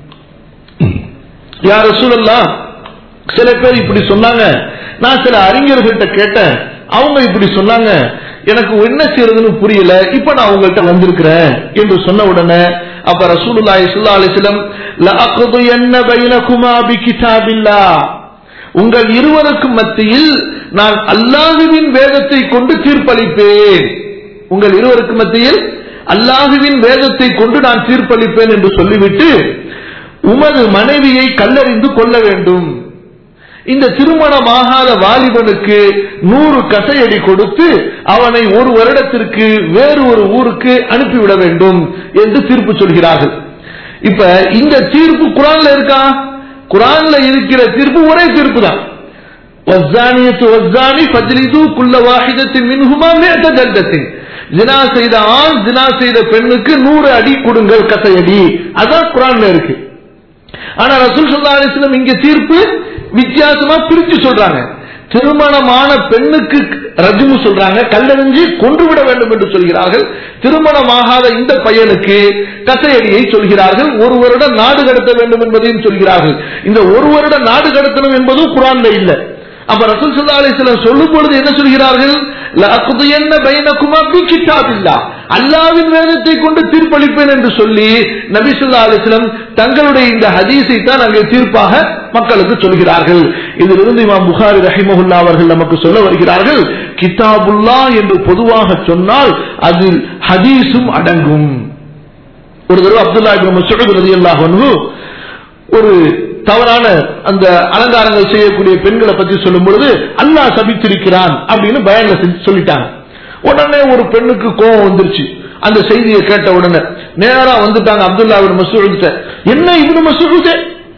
யார் ரசூலல்லாம் சில பேர் இப்படி சொன்னாங்க நான் சில அறிஞர்கள்ட்ட கேட்டேன் அவங்க இப்படி சொன்னாங்க எனக்கு என்ன செய்யறதுன்னு புரியல இப்ப நான் உங்கள்கிட்ட வந்திருக்கிறேன் என்று சொன்ன உடனே அப்ப ரசூலுல்லாஹி ஸல்லல்லாஹு அலைஹி வஸல்லம் லஅக்து யன்ன பைனகுமா பிகிதாபில்லா உங்கள் இருவருக்கும் மத்தியில் நான் அல்லாஹுவின் வேதத்தை கொண்டு தீர்ப்பளிப்பேன் உங்கள் இருவருக்கும் மத்தியில் அல்லாஹுவின் வேதத்தை கொண்டு நான் தீர்ப்பளிப்பேன் என்று சொல்லிவிட்டு உமது மனைவியை கல்லறிந்து கொள்ள வேண்டும் இந்த திருமணமாகாத வாலிபனுக்கு நூறு கசையடி கொடுத்து அவனை ஒரு வருடத்திற்கு வேறு ஒரு ஊருக்கு அனுப்பிவிட வேண்டும் என்று தீர்ப்பு சொல்கிறார்கள் இப்ப இந்த தீர்ப்பு குரான்ல இருக்கா குரான்ல இருக்கிற தீர்ப்பு ஒரே தீர்ப்பு தான் ஜினா செய்த ஆண் ஜினா செய்த பெண்ணுக்கு நூறு அடி கொடுங்கள் கசையடி அதான் குரான்ல இருக்கு ஆனா ரசூல் சொல்லா அலிஸ்லம் இங்க தீர்ப்பு வித்தியாசமா பிரிச்சு சொல்றாங்க திருமணமான பெண்ணுக்கு ரஜுமு சொல்றாங்க கல்லறிஞ்சு கொன்றுவிட வேண்டும் என்று சொல்கிறார்கள் திருமணமாகாத இந்த பையனுக்கு கசையடியை சொல்கிறார்கள் ஒரு வருடம் நாடு கடத்த வேண்டும் என்பதையும் சொல்கிறார்கள் இந்த ஒரு வருடம் நாடு கடத்தணும் என்பதும் குரான்ல இல்லை அப்ப ரசூல் சல்லா அலிஸ்லாம் சொல்லும் பொழுது என்ன சொல்கிறார்கள் என்ன பைனகுமா பி கிட்டாபில்லா அல்லாவின் வேதத்தை கொண்டு தீர்ப்பளிப்பேன் என்று சொல்லி நபி சொல்லா அலிஸ்லம் தங்களுடைய இந்த ஹதீஸை தான் அங்கே தீர்ப்பாக மக்களுக்கு சொல்கிறார்கள் இதிலிருந்து இமாம் புகாரி ரஹிமஹுல்லா அவர்கள் நமக்கு சொல்ல வருகிறார்கள் கிதாபுல்லா என்று பொதுவாக சொன்னால் அதில் ஹதீஸும் அடங்கும் ஒரு தடவை அப்துல்லா மசூத் ரதி அல்லாஹ் ஒரு தவறான அந்த அலங்காரங்கள் செய்யக்கூடிய பெண்களை பத்தி சொல்லும் பொழுது அல்லாஹ் சபித்திருக்கிறான் அப்படின்னு பயன்ல சொல்லிட்டாங்க உடனே ஒரு பெண்ணுக்கு கோபம் வந்துருச்சு அந்த செய்தியை கேட்ட உடனே நேரா வந்துட்டாங்க அப்துல்லா மசூத் என்ன இவனு மசூத்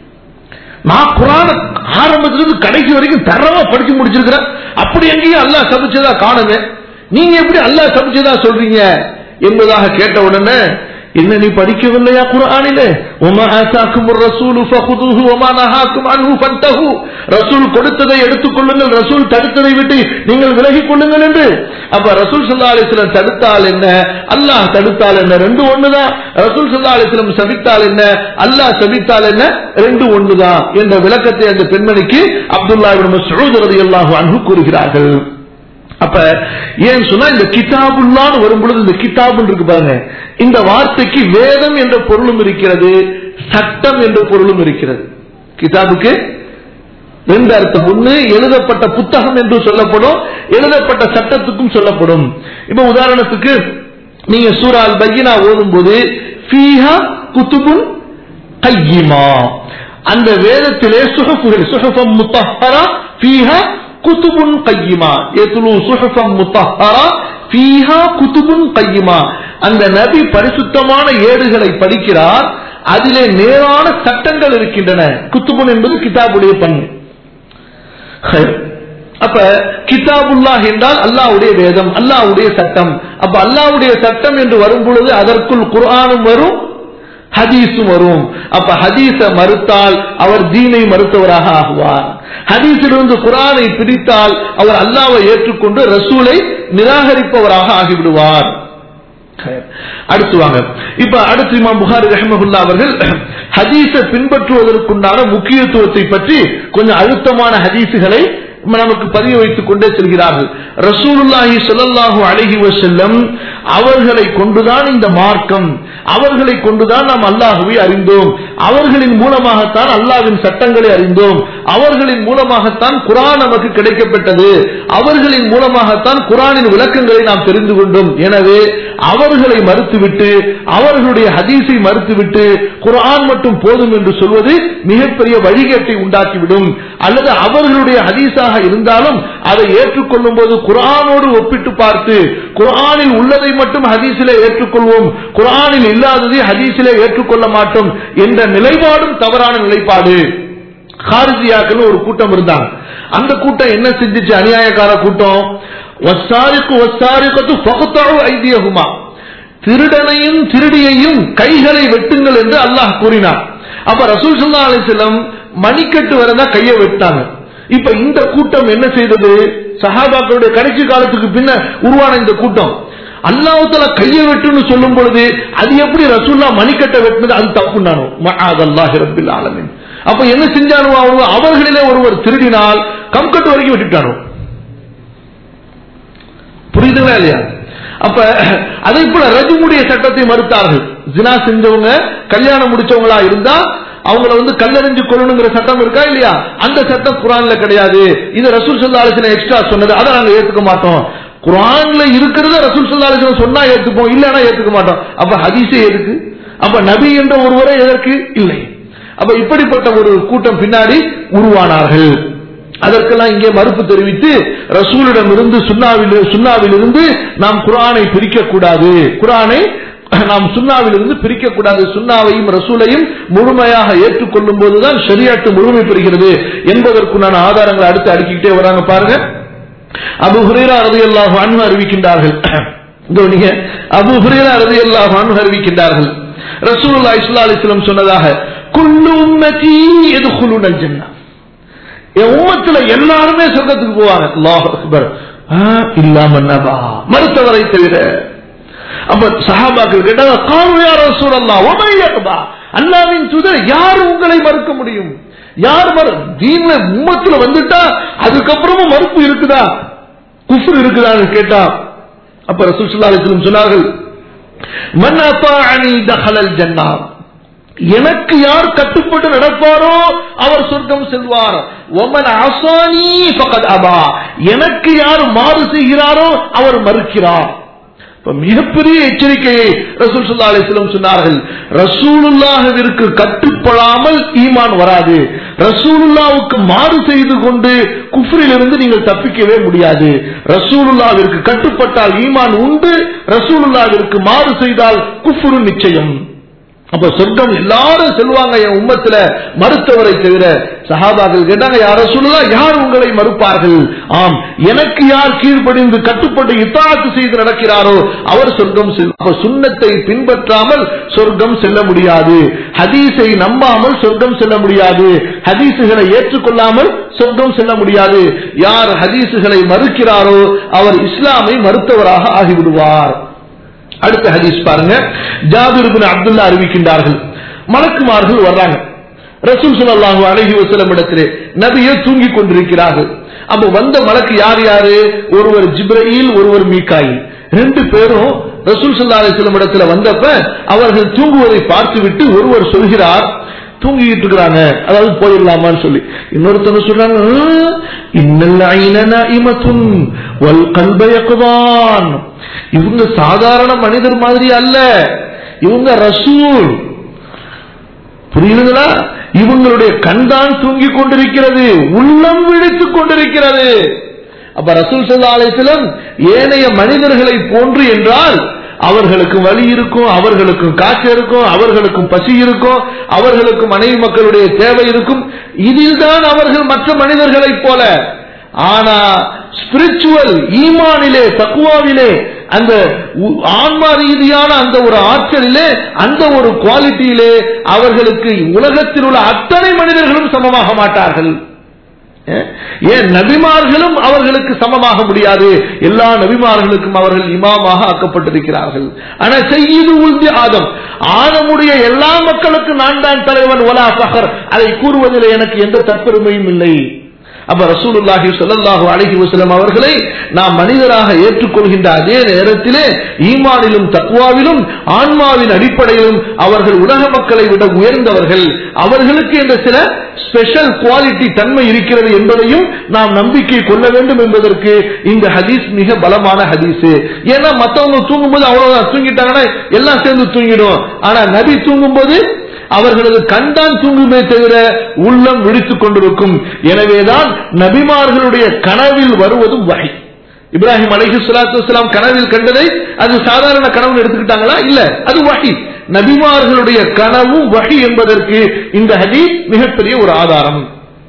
நான் குரான ஆரம்பத்துல இருந்து கடைசி வரைக்கும் தரமா படிச்சு முடிச்சிருக்கிறேன் அப்படி எங்கேயும் அல்லாஹ் சபிச்சதா காணுமே நீங்க எப்படி அல்லாஹ் சபிச்சதா சொல்றீங்க என்பதாக கேட்ட உடனே என்ன நீ படிக்கவில்லையா குரானிலே உமா ஆசாக்கும் ரசூல் ஃபகுதுஹு உமா நஹாக்கும் அன்ஹு ஃபன்தஹு ரசூல் கொடுத்ததை எடுத்துக்கொள்ளுங்கள் ரசூல் தடுத்ததை விட்டு நீங்கள் விலகிக் கொள்ளுங்கள் என்று அப்ப ரசூல் ஸல்லல்லாஹு அலைஹி வஸல்லம் தடுத்தால் என்ன அல்லாஹ் தடுத்தால் என்ன ரெண்டு ஒண்ணுதான் ரசூல் ஸல்லல்லாஹு அலைஹி வஸல்லம் சபித்தால் என்ன அல்லாஹ் சபித்தால் என்ன ரெண்டு ஒண்ணுதான் என்ற விளக்கத்தை அந்த பெண்மணிக்கு அப்துல்லா இப்னு மஸ்ஊத் ரலியல்லாஹு அன்ஹு கூறுகிறார்கள் அப்ப ஏன் சொன்னா இந்த கிதாபுல்லான்னு வரும் பொழுது இந்த கிதாபு இருக்கு பாருங்க இந்த வார்த்தைக்கு வேதம் என்ற பொருளும் இருக்கிறது சட்டம் என்ற பொருளும் இருக்கிறது கிதாபுக்கு ரெண்டு அர்த்தம் ஒண்ணு எழுதப்பட்ட புத்தகம் என்று சொல்லப்படும் எழுதப்பட்ட சட்டத்துக்கும் சொல்லப்படும் இப்ப உதாரணத்துக்கு நீங்க சூறால் பையனா ஓதும் போது ஃபீஹா குத்துபுன் கையிமா அந்த வேதத்திலே சுகப்புகள் சுகபம் முத்தஹரா ஃபீஹா குத்துபுன் கையிமா எத்துலு சுஹஃபம் முத்தஹரா ஃபீஹா குத்துபுன் கையிமா அந்த நபி பரிசுத்தமான ஏடுகளை படிக்கிறார் அதிலே நேரான சட்டங்கள் இருக்கின்றன குத்துபுன் என்பது கிதாபுடைய பண் அப்ப கிதாபுல்லாஹ் என்றால் அல்லாவுடைய வேதம் அல்லாவுடைய சட்டம் அப்ப அல்லாவுடைய சட்டம் என்று வரும் பொழுது அதற்குள் குர்ஆனும் வரும் ஹதீஸும் வரும் அப்ப ஹதீஸ மறுத்தால் அவர் தீனை மறுத்தவராக ஆகுவார் ஹதீஸிலிருந்து குரானை பிரித்தால் அவர் அல்லாவை ஏற்றுக்கொண்டு ரசூலை நிராகரிப்பவராக ஆகிவிடுவார் அடுத்து வாங்க இப்ப அடுத்து இமாம் புகாரி ரஹமகுல்லா அவர்கள் ஹதீஸ பின்பற்றுவதற்குண்டான முக்கியத்துவத்தை பற்றி கொஞ்சம் அழுத்தமான ஹதீஸுகளை நமக்கு பதிய வைத்துக் கொண்டே செல்கிறார்கள் ரசூலுல்லாஹி ஸல்லல்லாஹு அலைஹி வஸல்லம் அவர்களை கொண்டுதான் இந்த மார்க்கம் அவர்களை கொண்டுதான் நாம் அல்லாஹுவை அறிந்தோம் அவர்களின் மூலமாகத்தான் அல்லாஹ்வின் சட்டங்களை அறிந்தோம் அவர்களின் மூலமாகத்தான் குரான் நமக்கு கிடைக்கப்பட்டது அவர்களின் மூலமாகத்தான் குரானின் விளக்கங்களை நாம் தெரிந்து கொண்டோம் எனவே அவர்களை மறுத்துவிட்டு அவர்களுடைய ஹதீஸை மறுத்துவிட்டு குரான் மட்டும் போதும் என்று சொல்வது மிகப்பெரிய வழிகேட்டை உண்டாக்கிவிடும் அல்லது அவர்களுடைய ஹதீஸாக இருந்தாலும் அதை ஏற்றுக்கொள்ளும் போது குரானோடு ஒப்பிட்டு பார்த்து குரானில் உள்ளதை மட்டும் ஹதீஸிலே ஏற்றுக்கொள்வோம் குரானில் இல்லாததை ஹதீஸிலே ஏற்றுக்கொள்ள மாட்டோம் என்ற நிலைப்பாடும் தவறான நிலைப்பாடு ஹாரிஜியாக்கள் ஒரு கூட்டம் இருந்தாங்க அந்த கூட்டம் என்ன செஞ்சுச்சு அநியாயக்கார கூட்டம் வசாரிக்கு வசாரிக்கத்து பகுத்தாவு ஐதியகுமா திருடனையும் திருடியையும் கைகளை வெட்டுங்கள் என்று அல்லாஹ் கூறினார் அப்ப ரசூல் சுல்லா அலிசல்லம் மணிக்கட்டு வரதா கையை வெட்டாங்க இப்ப இந்த கூட்டம் என்ன செய்தது சஹாபாக்களுடைய கடைசி காலத்துக்கு பின்ன உருவான இந்த கூட்டம் அல்லாஹால கையை வெட்டுன்னு சொல்லும் பொழுது அது எப்படி ரசூல்லா மணிக்கட்டை வெட்டினது அது தப்புனானோ மஹாதல்லாஹி ரப்பில் ஆலமின் அப்ப என்ன செஞ்சானோ அவங்க அவர்களிலே ஒருவர் திருடினால் கம்கட்டு வரைக்கும் வெட்டிட்டானோ புரியுதுங்களா இல்லையா அப்ப அதே போல ரஜுமுடைய சட்டத்தை மறுத்தார்கள் ஜினா செஞ்சவங்க கல்யாணம் முடிச்சவங்களா இருந்தா அவங்கள வந்து கல்லறிஞ்சு கொள்ளணுங்கிற சட்டம் இருக்கா இல்லையா அந்த சட்டம் குரான்ல கிடையாது இது ரசூல் சல்லா அலிசன எக்ஸ்ட்ரா சொன்னது அதை நாங்க ஏத்துக்க மாட்டோம் குரான்ல இருக்கிறத ரசூல் சல்லா அலிசன சொன்னா ஏத்துப்போம் இல்லைன்னா ஏத்துக்க மாட்டோம் அப்ப ஹதீஸே எதுக்கு அப்ப நபி என்ற ஒருவரை எதற்கு இல்லை அப்ப இப்படிப்பட்ட ஒரு கூட்டம் பின்னாடி உருவானார்கள் அதற்கெல்லாம் இங்கே மறுப்பு தெரிவித்து ரசூலிடம் இருந்து சுண்ணாவில் சுண்ணாவில் இருந்து நாம் குரானை பிரிக்க கூடாது குரானை நாம் சுண்ணாவில் இருந்து பிரிக்க கூடாது சுண்ணாவையும் ரசூலையும் முழுமையாக ஏற்றுக்கொள்ளும் போதுதான் சரியாட்டு முழுமை பெறுகிறது என்பதற்குண்டான ஆதாரங்களை அடுத்து அடுக்கிக்கிட்டே வராங்க பாருங்க அபு ஹுரேரா ரதி அல்லாஹ் அன்பு அறிவிக்கின்றார்கள் கவனிங்க அபு ஹுரேரா ரதி அல்லாஹ் அன்பு அறிவிக்கின்றார்கள் ரசூலுல்லா இஸ்லா அலிஸ்லம் சொன்னதாக குல்லு உம்மதி எதுகுலுனல் ஜன்னா என் உம்மத்துல எல்லாருமே சொர்க்கத்துக்கு போவாங்க அல்லாஹ் அக்பர் இல்லாம நபா மறுத்தவரை தவிர அப்ப சஹாபாக்கள் கேட்டாங்க கானு யார் ரசூலல்லா உமையக்பா அல்லாவின் தூதர் யார் உங்களை மறுக்க முடியும் யார் மறு தீன்ல உம்மத்துல வந்துட்டா அதுக்கப்புறமும் மறுப்பு இருக்குதா குஃபர் இருக்குதான்னு கேட்டா அப்ப ரசூல் ஸல்லல்லாஹு அலைஹி வஸல்லம் சொன்னார்கள் மன் அத்தாஅனி தஹலல் ஜன்னah எனக்கு யார் கட்டுப்பட்டு நடப்பாரோ அவர் சொர்க்கம் செல்வார் ஒமன் அசானி பகத் அபா எனக்கு யார் மாறு செய்கிறாரோ அவர் மறுக்கிறார் மிகப்பெரிய எச்சரிக்கையை ரசூல் சுல்லா அலிஸ்லம் சொன்னார்கள் ரசூலுல்லாஹிற்கு கட்டுப்படாமல் ஈமான் வராது ரசூலுல்லாவுக்கு மாறு செய்து கொண்டு குஃப்ரிலிருந்து நீங்கள் தப்பிக்கவே முடியாது ரசூலுல்லாவிற்கு கட்டுப்பட்டால் ஈமான் உண்டு ரசூலுல்லாவிற்கு மாறு செய்தால் குஃப்ரு நிச்சயம் அப்ப சொர்க்கம் எல்லாரும் செல்வாங்க என் உம்மத்துல மறுத்தவரை தவிர சஹாபாக்கள் கேட்டாங்க யார சொல்லலாம் யார் உங்களை மறுப்பார்கள் ஆம் எனக்கு யார் கீழ்ப்படிந்து கட்டுப்பட்டு இத்தாத்து செய்து நடக்கிறாரோ அவர் சொர்க்கம் அப்ப சுண்ணத்தை பின்பற்றாமல் சொர்க்கம் செல்ல முடியாது ஹதீஸை நம்பாமல் சொர்க்கம் செல்ல முடியாது ஹதீசுகளை ஏற்றுக்கொள்ளாமல் சொர்க்கம் செல்ல முடியாது யார் ஹதீசுகளை மறுக்கிறாரோ அவர் இஸ்லாமை மறுத்தவராக ஆகிவிடுவார் அடுத்த ஹதீஸ் பாருங்க ஜாபிர் பின் அப்துல்லா அறிவிக்கின்றார்கள் மலக்குமார்கள் வர்றாங்க ரசூல் ஸல்லல்லாஹு அலைஹி வஸல்லம் இடத்திலே நபியே தூங்கிக் கொண்டிருக்கிறார்கள் அப்ப வந்த மலக்கு யார் யாரு ஒருவர் ஜிப்ரீல் ஒருவர் மீகாயில் ரெண்டு பேரும் ரசூல் ஸல்லல்லாஹு அலைஹி வஸல்லம் இடத்துல வந்தப்ப அவர்கள் தூங்குவதை பார்த்துவிட்டு ஒருவர் சொல்கிறார் தூங்கிட்டு இருக்கிறாங்க அதாவது போயிடலாமான்னு சொல்லி இன்னொருத்தவங்க சொல்றாங்க இன்னல் ஐனனா இமத்துன் வல் கல்ப யக்தான் இவங்க சாதாரண மனிதர் மாதிரி அல்ல இவங்க ரசூல் புரியுதுங்களா இவங்களுடைய கண்தான் தூங்கிக் கொண்டிருக்கிறது உள்ளம் விழித்துக் கொண்டிருக்கிறது அப்ப ரசூல் சல்லா அலிஸ்லம் ஏனைய மனிதர்களை போன்று என்றால் அவர்களுக்கும் வலி இருக்கும் அவர்களுக்கும் காய்ச்சல் இருக்கும் அவர்களுக்கும் பசி இருக்கும் அவர்களுக்கும் மனைவி மக்களுடைய தேவை இருக்கும் இதில்தான் அவர்கள் மற்ற மனிதர்களைப் போல ஆனா ஸ்பிரிச்சுவல் ஈமானிலே தக்குவாவிலே அந்த உ- ஆன்மா ரீதியான அந்த ஒரு ஆற்றலிலே அந்த ஒரு குவாலிட்டியிலே அவர்களுக்கு உலகத்தில் உள்ள அத்தனை மனிதர்களும் சமமாக மாட்டார்கள் ஏன் நபிமார்களும் அவர்களுக்கு சமமாக முடியாது எல்லா நபிமார்களுக்கும் அவர்கள் இமாமாக ஆக்கப்பட்டிருக்கிறார்கள் ஆனா செய்யுது உள்தி ஆதம் ஆதமுடைய எல்லா மக்களுக்கும் நான் தான் தலைவன் ஒலா ஃபஹர் அதை கூறுவதில் எனக்கு எந்த தற்பெருமையும் இல்லை அப்ப ரசூலுல்லாஹி ஸல்லல்லாஹு அலைஹி வஸல்லம் அவர்களை நாம் மனிதராக ஏற்றுக்கொள்கின்ற அதே நேரத்திலே ஈமானிலும் தக்வாவிலும் ஆன்மாவின் அடிப்படையிலும் அவர்கள் உலக மக்களை விட உயர்ந்தவர்கள் அவர்களுக்கு என்ற சில ஸ்பெஷல் குவாலிட்டி தன்மை இருக்கிறது என்பதையும் நாம் நம்பிக்கை கொள்ள வேண்டும் என்பதற்கு இந்த ஹதீஸ் மிக பலமான ஹதீஸ் ஏன்னா மத்தவங்க தூங்கும்போது அவ்வளவுதான் தூங்கிட்டாங்கன்னா எல்லாம் சேர்ந்து தூங்கிடும் ஆனா நபி தூங்கும்போது அவர்களது கண்தான் தூங்குமே தவிர உள்ளம் விழித்துக் கொண்டிருக்கும் எனவேதான் நபிமார்களுடைய கனவில் வருவதும் வகை இப்ராஹிம் அலைஹி ஸலாத்து வஸலாம் கனவில் கண்டதை அது சாதாரண கனவு எடுத்துக்கிட்டாங்களா இல்ல அது வகி நபிமார்களுடைய கனவும் வகி என்பதற்கு இந்த ஹதீஸ் மிகப்பெரிய ஒரு ஆதாரம்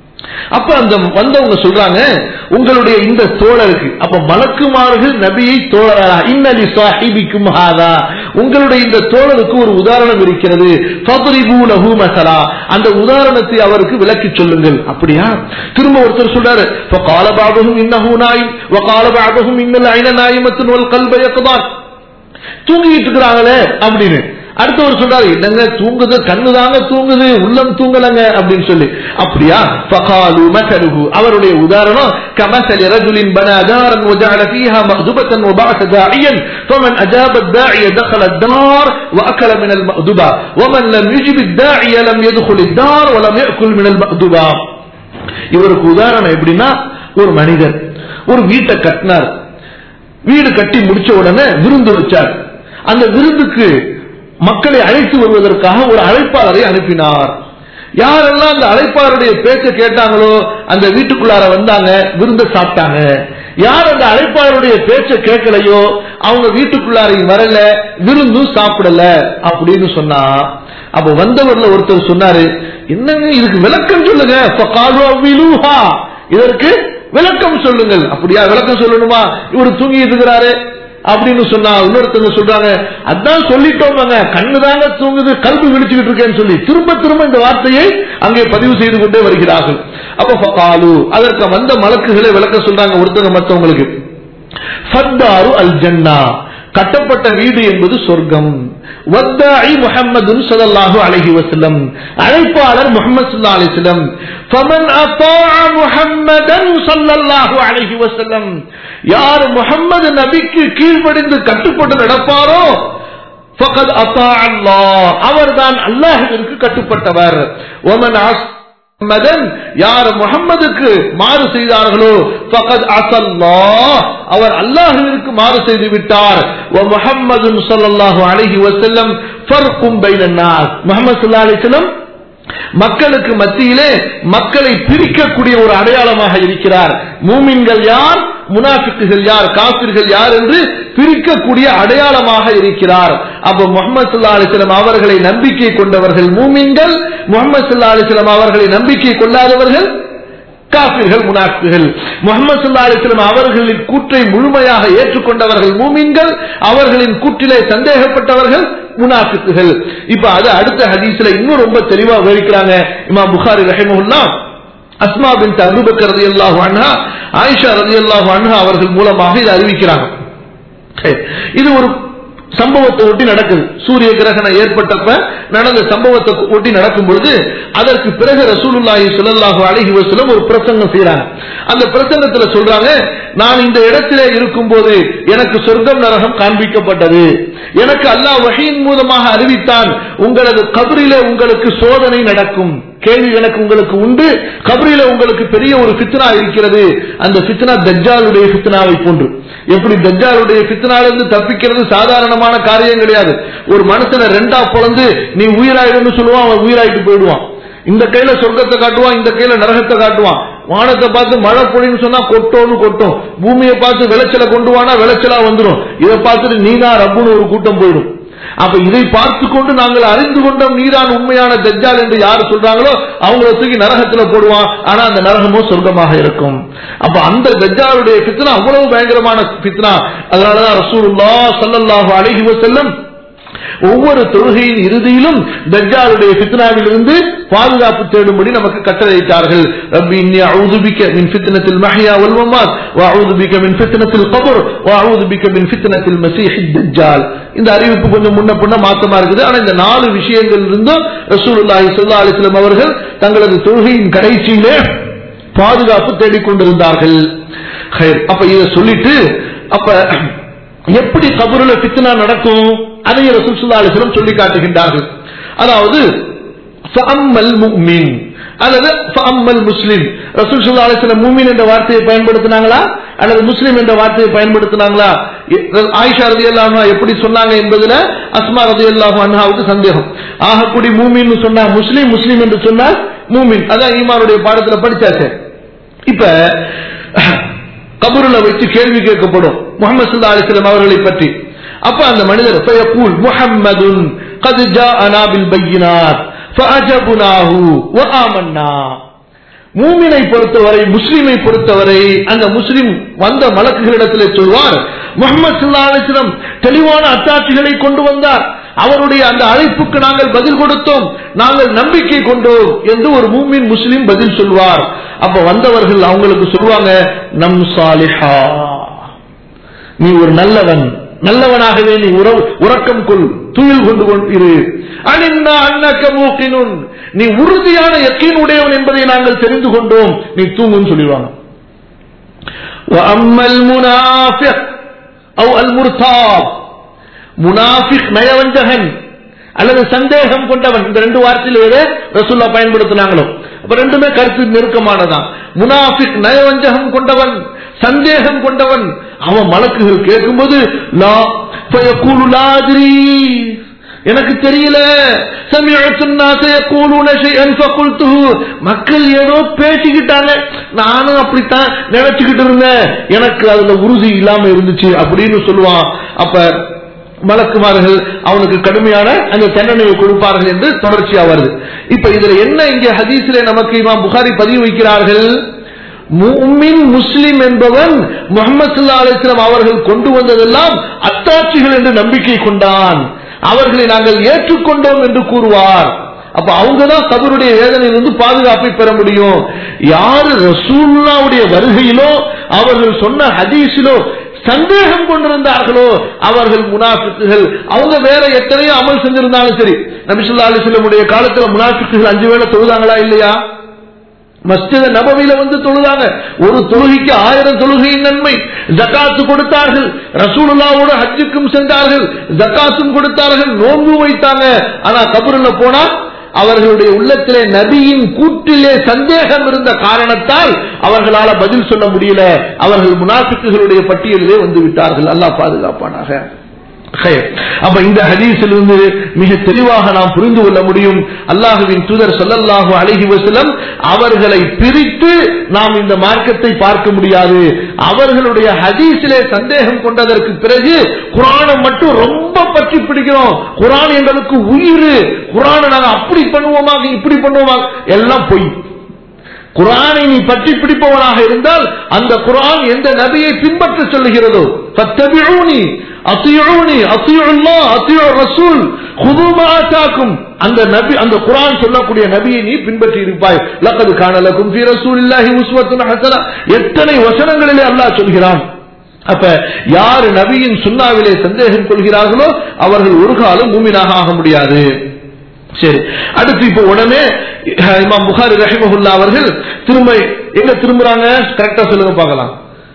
அப்ப அந்த வந்தவங்க சொல்றாங்க உங்களுடைய இந்த தோழருக்கு அப்ப மலக்குமார்கள் நபியை தோழரா இன்னலி சாஹிபிக்கும் ஹாதா உங்களுடைய இந்த தோழருக்கு ஒரு உதாரணம் இருக்கிறது ஃபத்ரிபூ லஹு மஸலா அந்த உதாரணத்தை அவருக்கு விளக்கி சொல்லுங்கள் அப்படியா திரும்ப ஒருத்தர் சொல்றாரு فقال بعضهم انه نائم وقال بعضهم ان العين نائمه والقلب يقظان தூங்கிட்டு இருக்கிறாங்களே அப்படின்னு அடுத்தவர் சொல்றாரு என்னங்க தூங்குது கண்ணு தாங்க தூங்குது உள்ளம் தூங்கலங்க அப்படின்னு சொல்லி அப்படியா ஃபகாலு மசலுஹு அவருடைய உதாரணம் கமசல் ரஜுலின் பன دارا وجعل فيها مأذبة وبعث داعيا فمن أجاب الداعي دخل الدار وأكل من المأذبة ومن لم يجب الداعي لم يدخل الدار ولم يأكل من المأذبة இவருக்கு உதாரணம் எப்படின்னா ஒரு மனிதர் ஒரு வீட்டை கட்டினார் வீடு கட்டி முடிச்ச உடனே விருந்து வச்சார் அந்த விருந்துக்கு மக்களை அழைத்து வருவதற்காக ஒரு அழைப்பாளரை அனுப்பினார் யாரெல்லாம் அந்த அழைப்பாளருடைய பேச்சை கேட்டாங்களோ அந்த வீட்டுக்குள்ளார வந்தாங்க விருந்த சாப்பிட்டாங்க யார் அந்த அழைப்பாளருடைய பேச்சை கேட்கலையோ அவங்க வீட்டுக்குள்ளாரையும் வரல விருந்தும் சாப்பிடல அப்படின்னு சொன்னா அப்ப வந்தவர்ல ஒருத்தர் சொன்னாரு என்னங்க இதுக்கு விளக்கம் சொல்லுங்க ஃபகாலு அவ்விலூஹா. இதற்கு விளக்கம் சொல்லுங்கள் அப்படியா விளக்கம் சொல்லணுமா இவர் தூங்கிட்டு இருக்கிறாரு அப்படின்னு சொன்னா இன்னொருத்தவங்க சொல்றாங்க அதான் சொல்லிட்டோம் கண்ணு தாங்க தூங்குது கல்வி விழிச்சுக்கிட்டு இருக்கேன்னு சொல்லி திரும்ப திரும்ப இந்த வார்த்தையை அங்கே பதிவு செய்து கொண்டே வருகிறார்கள் அப்ப ஃபகாலு அதற்கு வந்த மலக்குகளை விளக்க சொல்றாங்க ஒருத்தங்க மற்றவங்களுக்கு ஃபத்தாரு அல் ஜன்னா கட்டப்பட்ட வீடு என்பது சொர்க்கம் வத்தாயி முஹம்மது ஸல்லல்லாஹு அலைஹி வஸல்லம் அழைப்பாளர் முஹம்மது ஸல்லல்லாஹு அலைஹி வஸல்லம் ஃபமன் அத்தாஅ முஹம்மதன் ஸல்லல்லாஹு அலைஹி வஸல்லம் யார் முஹம்மது நபிக்கு கீழ்ப்படிந்து கட்டுப்பட்டு நடப்பாரோ ஃபகத் அத்தா அல்லாஹ் அவர்தான் அல்லாஹ்விற்கு கட்டுப்பட்டவர் ومن عصى முஹம்மதன் யார் முகம்மதுக்கு மாறு செய்தார்களோ ஃபகத் அஸல்லாஹ் அவர் அல்லாஹ்விற்கு மாறு செய்து விட்டார் வ முஹம்மதுன் ஸல்லல்லாஹு அலைஹி வஸல்லம் ஃபர்கும் பைனன் நாஸ் முஹம்மது ஸல்லல்லாஹு அலைஹி வஸல்லம் மக்களுக்கு மத்தியிலே மக்களை பிரிக்கக்கூடிய ஒரு அடையாளமாக இருக்கிறார் மூமின்கள் யார் முனாஃபிக்குகள் யார் காபிர்கள் யார் என்று பிரிக்கக்கூடிய அடையாளமாக இருக்கிறார் அப்ப முகமது சல்லா அலிஸ்லாம் அவர்களை நம்பிக்கை கொண்டவர்கள் மூமின்கள் முகமது சல்லா அலிஸ்லாம் அவர்களை நம்பிக்கை கொள்ளாதவர்கள் காபிர்கள் முனாஃபிகள் முகமது சல்லா அலிஸ்லாம் அவர்களின் கூற்றை முழுமையாக ஏற்றுக்கொண்டவர்கள் மூமின்கள் அவர்களின் கூற்றிலே சந்தேகப்பட்டவர்கள் முனாஃபிக்குகள் இப்ப அது அடுத்த ஹதீஸ்ல இன்னும் ரொம்ப தெளிவா விவரிக்கிறாங்க இமாம் புகாரி ரஹிமஹுல்லா அஸ்மா பின் அபுபக்கர் ரலியல்லாஹு அன்ஹா ஆயிஷா ரலியல்லாஹு அன்ஹா அவர்கள் மூலமாக இதை அறிவிக்கிறாங்க இது ஒரு சம்பவத்தை ஒட்டி நடக்குது சூரிய கிரகணம் ஏற்பட்டப்ப நடந்த சம்பவத்தை ஒட்டி நடக்கும் பொழுது அதற்கு பிறகு ரசூலுல்லாஹி ஸல்லல்லாஹு அலைஹி வஸல்லம் ஒரு பிரசங்கம் செய்றாங்க அந்த பிரசங்கத்துல சொல்றாங்க நான் இந்த இடத்திலே இருக்கும்போது எனக்கு சொர்க்கம் நரகம் காண்பிக்கப்பட்டது எனக்கு அல்லாஹ் வஹீன் மூலமாக அறிவித்தான் உங்களது கபரிலே உங்களுக்கு சோதனை நடக்கும் கேள்வி எனக்கு உங்களுக்கு உண்டு கபரில உங்களுக்கு பெரிய ஒரு ஃபித்னா இருக்கிறது அந்த ஃபித்னா தஜ்ஜாலுடைய ஃபித்னாவை போன்று எப்படி தஜ்ஜாலுடைய ஃபித்னாலிருந்து தப்பிக்கிறது சாதாரணமான காரியம் கிடையாது ஒரு மனுஷனை ரெண்டா பொழந்து நீ உயிராயிடுன்னு சொல்லுவான் அவன் உயிராயிட்டு போயிடுவான் இந்த கையில சொர்க்கத்தை காட்டுவான் இந்த கையில நரகத்தை காட்டுவான் வானத்தை பார்த்து மழை பொழின்னு சொன்னா கொட்டோன்னு கொட்டும் பூமியை பார்த்து விளைச்சலை கொண்டு வானா விளைச்சலா வந்துடும் இதை பார்த்துட்டு நீனா ரப்புன்னு ஒரு கூட்டம் போயிடும் அப்ப இதை பார்த்து கொண்டு நாங்கள் அறிந்து கொண்டோம் நீதான் உண்மையான தஜ்ஜால் என்று யார் சொல்றாங்களோ அவங்கள தூக்கி நரகத்துல போடுவான் ஆனா அந்த நரகமோ சொர்க்கமாக இருக்கும் அப்ப அந்த தஜ்ஜாலுடைய பித்னா அவ்வளவு பயங்கரமான பித்னா அதனாலதான் ரசூலுல்லா ஸல்லல்லாஹு அலைஹி வஸல்லம் ஒவ்வொரு தொழுகையின் இறுதியிலும் தஜ்ஜாலுடைய ஃபித்னாவில் இருந்து பாதுகாப்பு தேடும்படி நமக்கு கட்டளையிட்டார்கள் ரப்பி இன்னி அஊது பிக மின் ஃபித்னத்தில் மஹ்யா வல் மமாத் வ அஊது பிக மின் ஃபித்னத்தில் கப்ர் வ அஊது பிக மின் ஃபித்னத்தில் மஸீஹித் தஜ்ஜால் இந்த அறிவிப்பு கொஞ்சம் முன்ன பின்ன மாத்தமா இருக்குது ஆனா இந்த நாலு விஷயங்கள் இருந்தும் ரசூலுல்லாஹி ஸல்லல்லாஹு அலைஹி வஸல்லம் அவர்கள் தங்களது தொழுகையின் கடைசியிலே பாதுகாப்பு தேடிக்கொண்டிருந்தார்கள் ஹைர். அப்ப இதை சொல்லிட்டு அப்ப எப்படி கபருல பித்னா நடக்கும் அதையும் ரசூல் ஸல்லல்லாஹு அலைஹி வஸல்லம் சொல்லி காட்டுகின்றார்கள் அதாவது ஃபஅம்மல் முஃமின் அல்லது ஃபஅம்மல் முஸ்லிம் ரசூல் ஸல்லல்லாஹு அலைஹி வஸல்லம் முஃமின் என்ற வார்த்தையை பயன்படுத்தினாங்களா அல்லது முஸ்லிம் என்ற வார்த்தையை பயன்படுத்தினாங்களா எ- ஆயிஷா ரலியல்லாஹு அன்ஹா எப்படி சொன்னாங்க என்பதுல அஸ்மா ரலியல்லாஹு அன்ஹாவுக்கு சந்தேகம் ஆகக்கூடி மூமின்னு சொன்னா முஸ்லிம் முஸ்லிம் என்று சொன்னால் மூமின் அதான் ஈமானுடைய பாடத்துல படிச்சாச்சு இப்ப கபருல வச்சு கேள்வி கேட்கப்படும் முகமது சல்லா அலிஸ்லாம் அவர்களை பற்றி அப்ப அந்த மனிதர் ஃபயகூல் முஹம்மதுன் قد جاءنا بالبينات فأجبناه وآمنا மூமினை பொறுத்தவரை முஸ்லிமை பொறுத்தவரை அந்த முஸ்லிம் வந்த மலக்குகளிடத்திலே சொல்வார் முகமது சல்லா அலிஸ்லம் தெளிவான அத்தாட்சிகளை கொண்டு வந்தார் அவருடைய அந்த அழைப்புக்கு நாங்கள் பதில் கொடுத்தோம் நாங்கள் நம்பிக்கை கொண்டோம் என்று ஒரு மூமின் முஸ்லிம் பதில் சொல்வார் அப்ப வந்தவர்கள் அவங்களுக்கு சொல்லுவாங்க நம் சாலிஹா நீ ஒரு நல்லவன் நல்லவனாகவே நீ உறவு உறக்கம் கொள் துயில் கொண்டு கொண்டிரு அனின்னா அன்னக்க மூக்கினுன் நீ உறுதியான யக்கீன் உடையவன் என்பதை நாங்கள் தெரிந்து கொண்டோம் நீ தூங்குன்னு சொல்லிடுவாங்க وأما المنافق أو المرتاب முனாஃபிக் நயவஞ்சகன் அல்லது சந்தேகம் கொண்டவன் இந்த ரெண்டு வார்த்தையில எதை ரசூல்லா பயன்படுத்தினாங்களோ அப்ப ரெண்டுமே கருத்து நெருக்கமானதான் முனாஃபிக் நயவஞ்சகம் கொண்டவன் சந்தேகம் கொண்டவன் அவன் மலக்குகள் கேட்கும்போது லா ஃபயகூலு லா அத்ரி. எனக்கு தெரியல சமீஅத்து الناس يقولون شيئا فقلته மக்கள் ஏதோ பேசிக்கிட்டாங்க நானும் அப்படித்தான் நினைச்சுக்கிட்டு இருந்தேன் எனக்கு அதுல உறுதி இல்லாம இருந்துச்சு அப்படின்னு சொல்லுவான் அப்ப மலக்குமார்கள் அவனுக்கு கடுமையான அந்த தண்டனையை கொடுப்பார்கள் என்று தொடர்ச்சியா வருது இப்ப இதுல என்ன இங்க ஹதீஸிலே நமக்கு இமாம் புகாரி பதிவு வைக்கிறார்கள் முஃமின் முஸ்லிம் என்பவன் முகமது ஸல்லல்லாஹு அலைஹி வஸல்லம் அவர்கள் கொண்டு வந்ததெல்லாம் அத்தாட்சிகள் என்று நம்பிக்கை கொண்டான் அவர்களை நாங்கள் ஏற்றுக்கொண்டோம் என்று கூறுவார் அப்ப அவங்க தான் கபருடைய வேதனையிலிருந்து பாதுகாப்பை பெற முடியும் யாரு ரசூல்லாவுடைய வருகையிலோ அவர்கள் சொன்ன ஹதீஸிலோ சந்தேகம் கொண்டிருந்தார்களோ அவர்கள் முனாஃபிக்குகள் அவங்க வேற எத்தனையோ அமல் செஞ்சிருந்தாலும் சரி நபிசுல்லா அலிஸ்லமுடைய காலத்துல முனாஃபிக்குகள் அஞ்சு வேளை தொழுதாங்களா இல்லையா மஸ்ஜித நபவியில வந்து தொழுதாங்க ஒரு தொழுகைக்கு ஆயிரம் தொழுகையின் நன்மை ஜக்காத்து கொடுத்தார்கள் ரசூலுல்லாவோட ஹஜ்ஜுக்கும் சென்றார்கள் ஜக்காத்தும் கொடுத்தார்கள் நோன்பு வைத்தாங்க ஆனா கபருல போனா அவர்களுடைய உள்ளத்திலே நபியின் கூற்றிலே சந்தேகம் இருந்த காரணத்தால் அவர்களால பதில் சொல்ல முடியல அவர்கள் முனாஃபிக்குகளுடைய பட்டியலிலே வந்து விட்டார்கள் அல்லாஹ் பாதுகாப்பானாக ஹைர். அப்ப இந்த ஹதீஸில் இருந்து மிக தெளிவாக நாம் புரிந்து கொள்ள முடியும் அல்லாஹுவின் தூதர் சொல்லல்லாஹு அழகி வசலம் அவர்களை பிரித்து நாம் இந்த மார்க்கத்தை பார்க்க முடியாது அவர்களுடைய ஹதீஸிலே சந்தேகம் கொண்டதற்கு பிறகு குரானை மட்டும் ரொம்ப பற்றி பிடிக்கிறோம் குரான் எங்களுக்கு உயிர் குரானை நாங்க அப்படி பண்ணுவோமாக இப்படி பண்ணுவோமாக எல்லாம் பொய் குரானை நீ பற்றி பிடிப்பவனாக இருந்தால் அந்த குரான் எந்த நபியை பின்பற்ற சொல்லுகிறதோ ஃபத்தபிஊனி அத்தியூனி அத்தியுல்லாஹ் அத்தியு ரசூல் குது மா ஆதாக்கும் அந்த நபி அந்த குரான் சொல்லக்கூடிய நபியை நீ பின்பற்றி இருப்பாய் லக்கது காணலக்கும் ஃபீ ரசூலில்லாஹி உஸ்வத்துன் ஹஸனா எத்தனை வசனங்களிலே அல்லாஹ் சொல்கிறான் அப்ப யார் நபியின் சுன்னாவிலே சந்தேகம் கொள்கிறார்களோ அவர்கள் ஒரு காலம் மூமினாக ஆக முடியாது சரி அடுத்து இப்ப உடனே அஹ், இமாம் புகாரி ரஹிமஹுல்லா அவர்கள் திரும்ப எங்க திரும்புறாங்க கரெக்டா சொல்லுங்க பார்க்கலாம்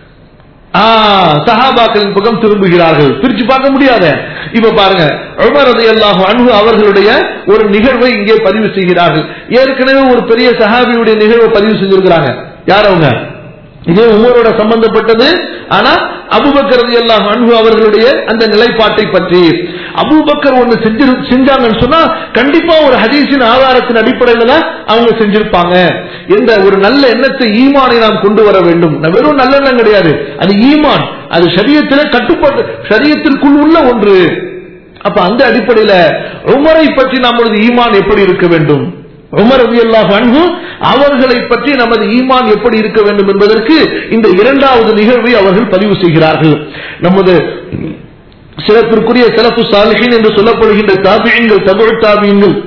ஆ, சஹாபாக்களின் பக்கம் திரும்புகிறார்கள் பிரிச்சு பார்க்க முடியாத இப்ப பாருங்க உமர் ரலியல்லாஹு அன்ஹு அவர்களுடைய ஒரு நிகழ்வை இங்கே பதிவு செய்கிறார்கள் ஏற்கனவே ஒரு பெரிய சஹாபியுடைய நிகழ்வை பதிவு செஞ்சிருக்கிறாங்க யார் அவங்க இதே உமரோட சம்பந்தப்பட்டது ஆனா அபுபக்கர் ரலியல்லாஹு அன்ஹு அவர்களுடைய அந்த நிலைப்பாட்டை பற்றி அபூபக்கர் ஒண்ணு செஞ்சு செஞ்சாங்கன்னு சொன்னா கண்டிப்பா ஒரு ஹதீஸின் ஆதாரத்தின் அடிப்படையில தான் அவங்க செஞ்சிருப்பாங்க என்ற ஒரு நல்ல எண்ணத்தை ஈமானை நாம் கொண்டு வர வேண்டும் நான் வெறும் நல்லெண்ணம் கிடையாது அது ஈமான் அது சரியத்திலே கட்டுப்பாட்டு சரியத்திற்குள் உள்ள ஒன்று அப்ப அந்த அடிப்படையில உமரை பற்றி நம்மளது ஈமான் எப்படி இருக்க வேண்டும் உமர் ரலியல்லாஹு அன்ஹு அவர்களை பற்றி நமது ஈமான் எப்படி இருக்க வேண்டும் என்பதற்கு இந்த இரண்டாவது நிகழ்வை அவர்கள் பதிவு செய்கிறார்கள் நமது சிறப்பிற்குரிய சிறப்பு சாலிஹின் என்று சொல்லப்படுகின்ற தாபியங்கள் தமிழ் தாபியங்கள்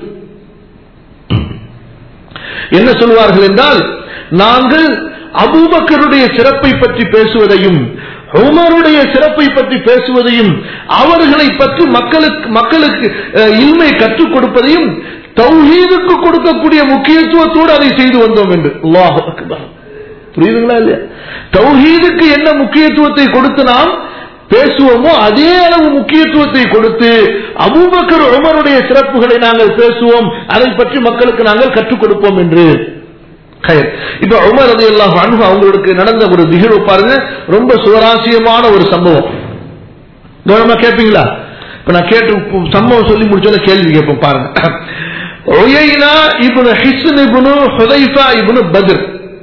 என்ன சொல்வார்கள் என்றால் நாங்கள் அபூபக்கருடைய சிறப்பை பற்றி பேசுவதையும் உமருடைய சிறப்பை பற்றி பேசுவதையும் அவர்களை பற்றி மக்களுக்கு மக்களுக்கு அஹ், இல்மை கற்றுக் கொடுப்பதையும் தௌஹீதுக்கு கொடுக்கக்கூடிய முக்கியத்துவத்தோடு அதை செய்து வந்தோம் என்று அல்லாஹ் அக்பர் புரியுதுங்களா இல்லையா தௌஹீதுக்கு என்ன முக்கியத்துவத்தை கொடுத்து நாம் பேசுவோமோ அதே அளவு முக்கியத்துவத்தை கொடுத்து அபூபக்கர் உமருடைய சிறப்புகளை நாங்கள் பேசுவோம் அதை பற்றி மக்களுக்கு நாங்கள் கற்றுக் கொடுப்போம் என்று கயர். இப்ப உமர் ரதி அல்லாஹ் அன்பு அவங்களுக்கு நடந்த ஒரு நிகழ்வு பாருங்க ரொம்ப சுவராசியமான ஒரு சம்பவம் கவனமா கேட்பீங்களா இப்ப நான் கேட்டு சம்பவம் சொல்லி முடிச்சோட கேள்வி கேட்போம் பாருங்க உயைனா இப்னு ஹிஸ்ன் இப்னு ஹுதைஃபா இப்னு பத்ர்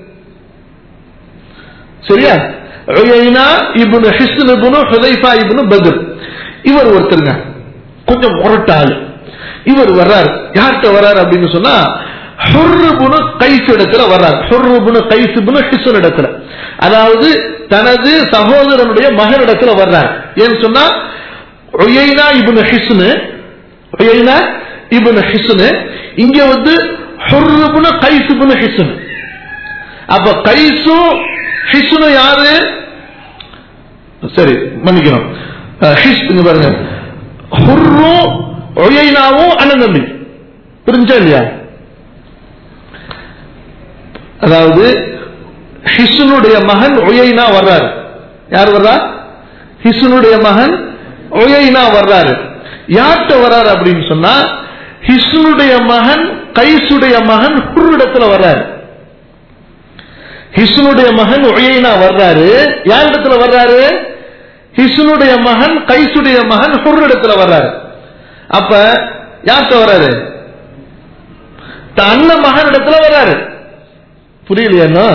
சரியா உயைனா இப்னு ஹிஸ்ன் இப்னு ஹுதைஃபா இப்னு பத்ர் இவர் ஒருத்தருங்க கொஞ்சம் முரட்டாள் இவர் வர்றார் யார்கிட்ட வர்றார் அப்படின்னு சொன்னா ஹுர்ருபுனு கைஸ் இடத்துல வர்றார் ஹுர்ருபுனு கைஸ் இப்னு ஹிஸ்ன் இடத்துல அதாவது தனது சகோதரனுடைய மகன் இடத்துல வர்றார் ஏன்னு சொன்னா உயைனா இப்னு ஹிஸ்னு உயைனா இப்னு ஹிஸ்னு இங்க வந்து ஹுர்ருபுனு கைஸ் இப்னு ஹிஸ்ன் அப்ப கைசும் ஹிஸ்னு யாரு சரி மன்னிக்கணும் அஹ், ஹிஸ் இங்க பாருங்க ஹுர்ரும் ஒயைனாவும் அண்ணன் தம்பி புரிஞ்சா இல்லையா அதாவது ஹிஸ்னுடைய மகன் ஒயைனா வர்றாரு யார் வர்றா ஹிஸ்னுடைய மகன் ஒயைனா வர்றாரு யார்கிட்ட வர்றாரு அப்படின்னு சொன்னா ஹிஸ்னுடைய மகன் கைசுடைய மகன் ஹுர்ரிடத்துல வர்றாரு ஹிஸ்னுடைய மகன் ஒயைனா வர்றாரு யார் இடத்துல வர்றாரு ஹிஸ்னுடைய மகன் கைசுடைய மகன் ஹுர்ரிடத்துல வர்றாரு அப்ப யார்கிட்ட வர்றாரு தன் அண்ணன் மகன் இடத்துல வர்றாரு புரியலையா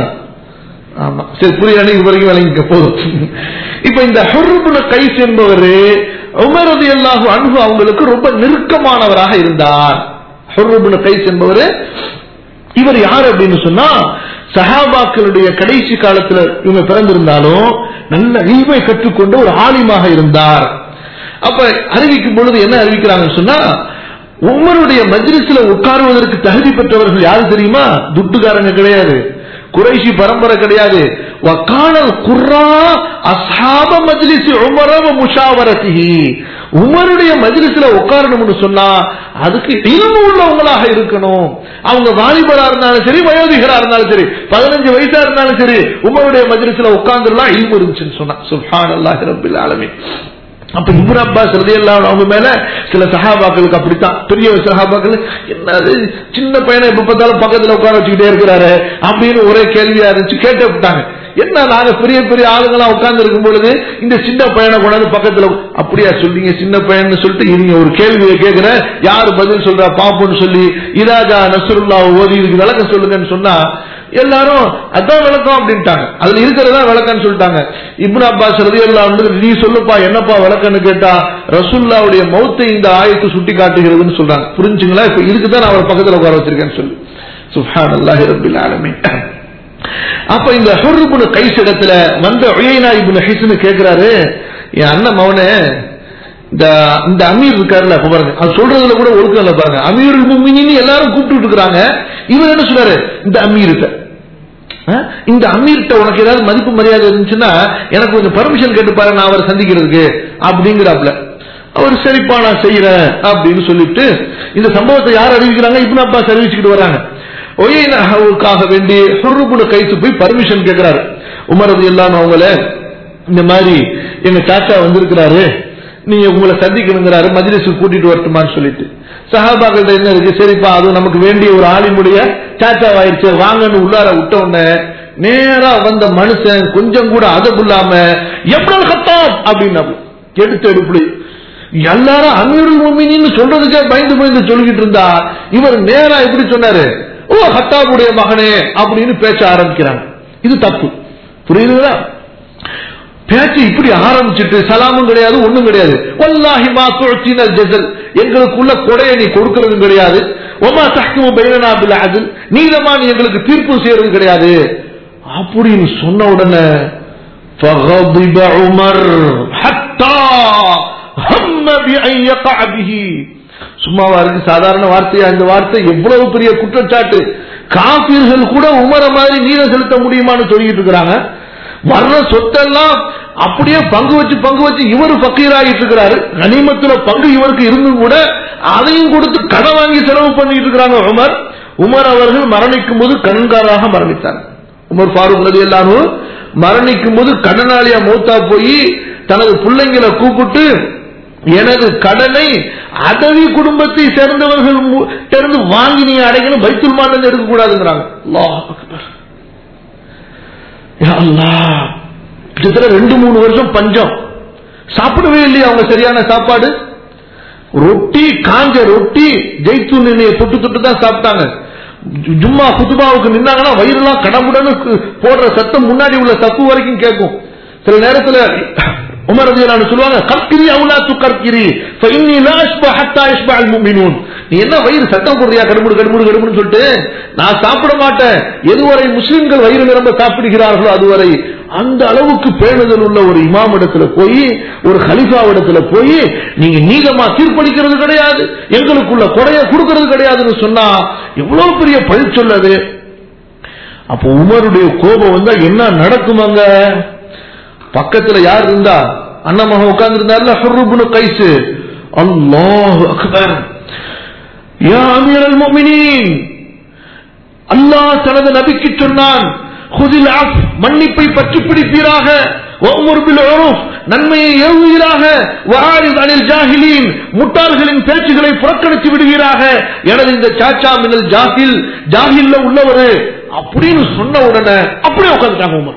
ஆமா சரி புரியல இது வரைக்கும் விளங்கிக்க போதும் இப்ப இந்த ஹுர்புன கைஸ் என்பவர் உமரது அல்லாஹு அன்பு அவங்களுக்கு ரொம்ப நெருக்கமானவராக இருந்தார் ஹுர்புன கைஸ் என்பவர் இவர் யார் அப்படின்னு சொன்னா சஹாபாக்களுடைய கடைசி காலத்துல இவங்க பிறந்திருந்தாலும் நல்ல இல்மை கற்றுக்கொண்டு ஒரு ஆலிமாக இருந்தார் அப்ப அறிவிக்கும் பொழுது என்ன அறிவிக்கிறாங்கன்னு சொன்னா உமருடைய மஜ்லிஸ்ல உட்காருவதற்கு தகுதி பெற்றவர்கள் யாரு தெரியுமா துட்டுக்காரங்க கிடையாது குறைஷி பரம்பரை கிடையாது வக்கானல் குர்ரா அஸ்ஹாப மஜ்லிஸ் உமர வ முஷாவரத்திஹி உமருடைய மஜ்லிஸ்ல உட்காரணும்னு சொன்னா அதுக்கு இல்மு உள்ளவங்களாக இருக்கணும் அவங்க வாலிபரா இருந்தாலும் சரி வயோதிகரா இருந்தாலும் சரி பதினஞ்சு வயசா இருந்தாலும் சரி உமருடைய மஜ்லிஸ்ல உட்கார்ந்துலாம் இல்மு இருந்துச்சுன்னு சொன்னா சுப்ஹானல்லாஹி ரப்பில் ஆலமீன் அப்ப இப்னு அப்பாஸ் ரலியல்லாஹு அவங்க மேல சில சஹாபாக்களுக்கு அப்படித்தான் பெரிய சஹாபாக்கள் என்னது சின்ன பையனை எப்ப பார்த்தாலும் பக்கத்துல உட்கார வச்சுக்கிட்டே இருக்கிறாரு அப்படின்னு ஒரே கேள்வியா இருந்துச்சு கேட்டு விட்டாங்க என்ன நாங்க பெரிய பெரிய ஆளுங்களா உட்கார்ந்து இருக்கும் பொழுது இந்த சின்ன பையனை கொண்டாந்து பக்கத்துல அப்படியா சொல்றீங்க சின்ன பையன் சொல்லிட்டு நீங்க ஒரு கேள்வியை கேட்கிற யாரு பதில் சொல்றா பாப்போன்னு சொல்லி இராஜா நசருல்லா ஓதி இதுக்கு விளக்கம் சொல்லுங்கன்னு சொன்னா எல்லாரும் அதான் விளக்கம் அப்படின்ட்டாங்க அதுல இருக்கிறதா விளக்கம்னு சொல்லிட்டாங்க இப்னு அப்பாஸ் ரதியல்லா வந்து நீ சொல்லுப்பா என்னப்பா விளக்கம்னு கேட்டா ரசூல்லாவுடைய மௌத்தை இந்த ஆயத்து சுட்டி காட்டுகிறதுன்னு சொல்றாங்க புரிஞ்சுங்களா இப்ப இதுக்கு தான் நான் அவர் பக்கத்துல உட்கார வச்சிருக்கேன்னு சொல்லி சுஹான் அல்லாஹி ரபில் ஆலமீன் அப்ப இந்த ஹுர்புனு கைஸ் இடத்துல வந்த உயனா இப்னு ஹிஸ்னு கேக்குறாரு என் அண்ணன் மவனே இந்த இந்த அமீர் இருக்காருல்ல இப்ப பாருங்க அது சொல்றதுல கூட ஒழுக்கம் இல்ல பாருங்க அமீர் முமினின்னு எல்லாரும் கூப்பிட்டு இருக்கிறாங்க இவர் என்ன சொல்றாரு இந்த அமீர்கிட்ட அஹ், இந்த அமீர்கிட்ட உனக்கு ஏதாவது மதிப்பு மரியாதை இருந்துச்சுன்னா எனக்கு கொஞ்சம் பர்மிஷன் கேட்டு பாரு நான் அவரை சந்திக்கிறதுக்கு அப்படிங்கிறாப்ல அவர் சரிப்பா நான் செய்யறேன் அப்படின்னு சொல்லிட்டு இந்த சம்பவத்தை யார் அறிவிக்கிறாங்க இப்னு அப்பாஸ் அறிவிச்சுக்கிட்டு வராங்க ஒய்யனாவுக்காக வேண்டி ஹுர்ருபுன கைத்து போய் பர்மிஷன் கேட்கிறாரு உமர் ரதி எல்லாம் அவங்கள இந்த மாதிரி எங்க சாச்சா வந்திருக்கிறாரு நீங்க உங்களை சந்திக்கணுங்கிறாரு மஜ்லிஸுக்கு கூட்டிட்டு வரட்டுமான்னு சொல்லிட்டு சஹாபாக்கிட்ட என்ன இருக்கு சரிப்பா அது நமக்கு வேண்டிய ஒரு ஆளிமுடைய சாச்சாவாயிருச்சு வாங்கன்னு உள்ளார விட்ட உடனே நேரா வந்த மனுஷன் கொஞ்சம் கூட அதப்புள்ளாம எவ்வளவு கத்தாம் அப்படின்னா எடுத்து எடுப்புடி எல்லாரும் அமீருல் முமினின்னு சொல்றதுக்கே பயந்து பயந்து சொல்லிக்கிட்டு இருந்தா இவர் நேரா எப்படி சொன்னாரு ஓ ஹத்தாபுடைய மகனே அப்படின்னு பேச ஆரம்பிக்கிறாங்க இது தப்பு புரியுதுங்களா பேச்சு இப்படி ஆரம்பிச்சிட்டு சலாமும் கிடையாது ஒண்ணும் கிடையாது வல்லாஹி மா துழ்த்தினல் ஜஸல் எங்களுக்குள்ள கொடையை நீ கொடுக்கறதும் கிடையாது ஒமா தஹ்குமு பைனனா பில் அத்ல் நீதமா நீ எங்களுக்கு தீர்ப்பு செய்யறது கிடையாது அப்படின்னு சொன்ன உடனே فغضب عمر حتى هم بأن يقع به சும்மாவா இருக்கு சாதாரண வார்த்தையா இந்த வார்த்தை எவ்வளவு பெரிய குற்றச்சாட்டு காபீர்கள் கூட உமர மாதிரி நீதம் செலுத்த முடியுமான்னு சொல்லிட்டு இருக்கிறாங்க வர்ற சொத்தெல்லாம் அப்படியே பங்கு வச்சு பங்கு வச்சு இவர் பக்கீராகிட்டு இருக்கிறாரு கனிமத்துல பங்கு இவருக்கு இருந்தும் கூட அதையும் கொடுத்து கடன் வாங்கி செலவு பண்ணிட்டு இருக்கிறாங்க உமர் உமர் அவர்கள் மரணிக்கும் போது கண்காராக மரணித்தார் உமர் ஃபாரூக் நதி எல்லாரும் மரணிக்கும் போது கடனாளியா மூத்தா போய் தனது பிள்ளைங்களை கூப்பிட்டு எனது கடனை அதவி குடும்பத்தை சேர்ந்தவர்கள் மு- இருந்து வாங்கி நீ அடைக்கணும் பைத்துல் மாலில் எடுக்க கூடாதுங்கிறாங்க அல்லாஹ் அக்பர். யா அல்லாஹ். கிட்டத்தட்ட ரெண்டு மூணு வருஷம் பஞ்சம் சாப்பிடவே இல்லையா அவங்க சரியான சாப்பாடு ரொட்டி காஞ்ச ரொட்டி ஜெய்த்தூன் எண்ணெயை தொட்டு தொட்டு தான் சாப்பிட்டாங்க ஜு- ஜும்மா குத்துபாவுக்கு நின்னாங்கன்னா வயிறுலாம் கடமுடன்னு கு- போடுற சத்தம் முன்னாடி உள்ள சப்பு வரைக்கும் கேட்கும் சில நேரத்துல உமர் ரலியல்லாஹு அன்ஹு சொல்லுவாங்க கற்கிரி அவுலா துக்கற்கிரி ஃபஇன்னி லா அஷ்பா ஹத்தா யஷ்பா அல் முஃமினூன் நீ என்ன வயிறு சத்தம் போடுறியா கடுமுடு கடுமுடு கடுமுடுன்னு சொல்லிட்டு நான் சாப்பிட மாட்டேன் எதுவரை முஸ்லிம்கள் வயிறு நிரம்ப சாப்பிடுகிறார்களோ அதுவரை அந்த அளவுக்கு பேணுதல் உள்ள ஒரு இமாம் இடத்துல போய் ஒரு ஹலிஃபா இடத்துல போய் நீங்க நீதமா தீர்ப்பளிக்கிறது கிடையாது எங்களுக்குள்ள கொடைய கொடுக்கிறது கிடையாதுன்னு சொன்னா எவ்வளவு பெரிய பழி சொல்லது அப்போ உமருடைய கோபம் வந்தா என்ன நடக்குமாங்க பக்கத்துல யார் இருந்தா அண்ணன் உட்கார்ந்து இருந்தார்ல ஹுர்ருப்னு கைசு அல்லாஹ் அக்பர் யா அமீரல் முஃமினீன் அல்லாஹ் தனது நபிக்கு சொன்னான் "ஹுதில் அஃப்", மன்னிப்பை பற்றி பிடிப்பீராக வஅமுர் பில் உருஃப், நன்மையை ஏவுவீராக வஆரித் அனில் ஜாஹிலீன் முட்டாள்களின் பேச்சுகளை புறக்கணித்து விடுவீராக எனது இந்த சாச்சா மினல் ஜாஹில் ஜாஹில்ல உள்ளவர் அப்படின்னு சொன்ன உடனே அப்படியே உட்கார்ந்துட்டாங்க உமர்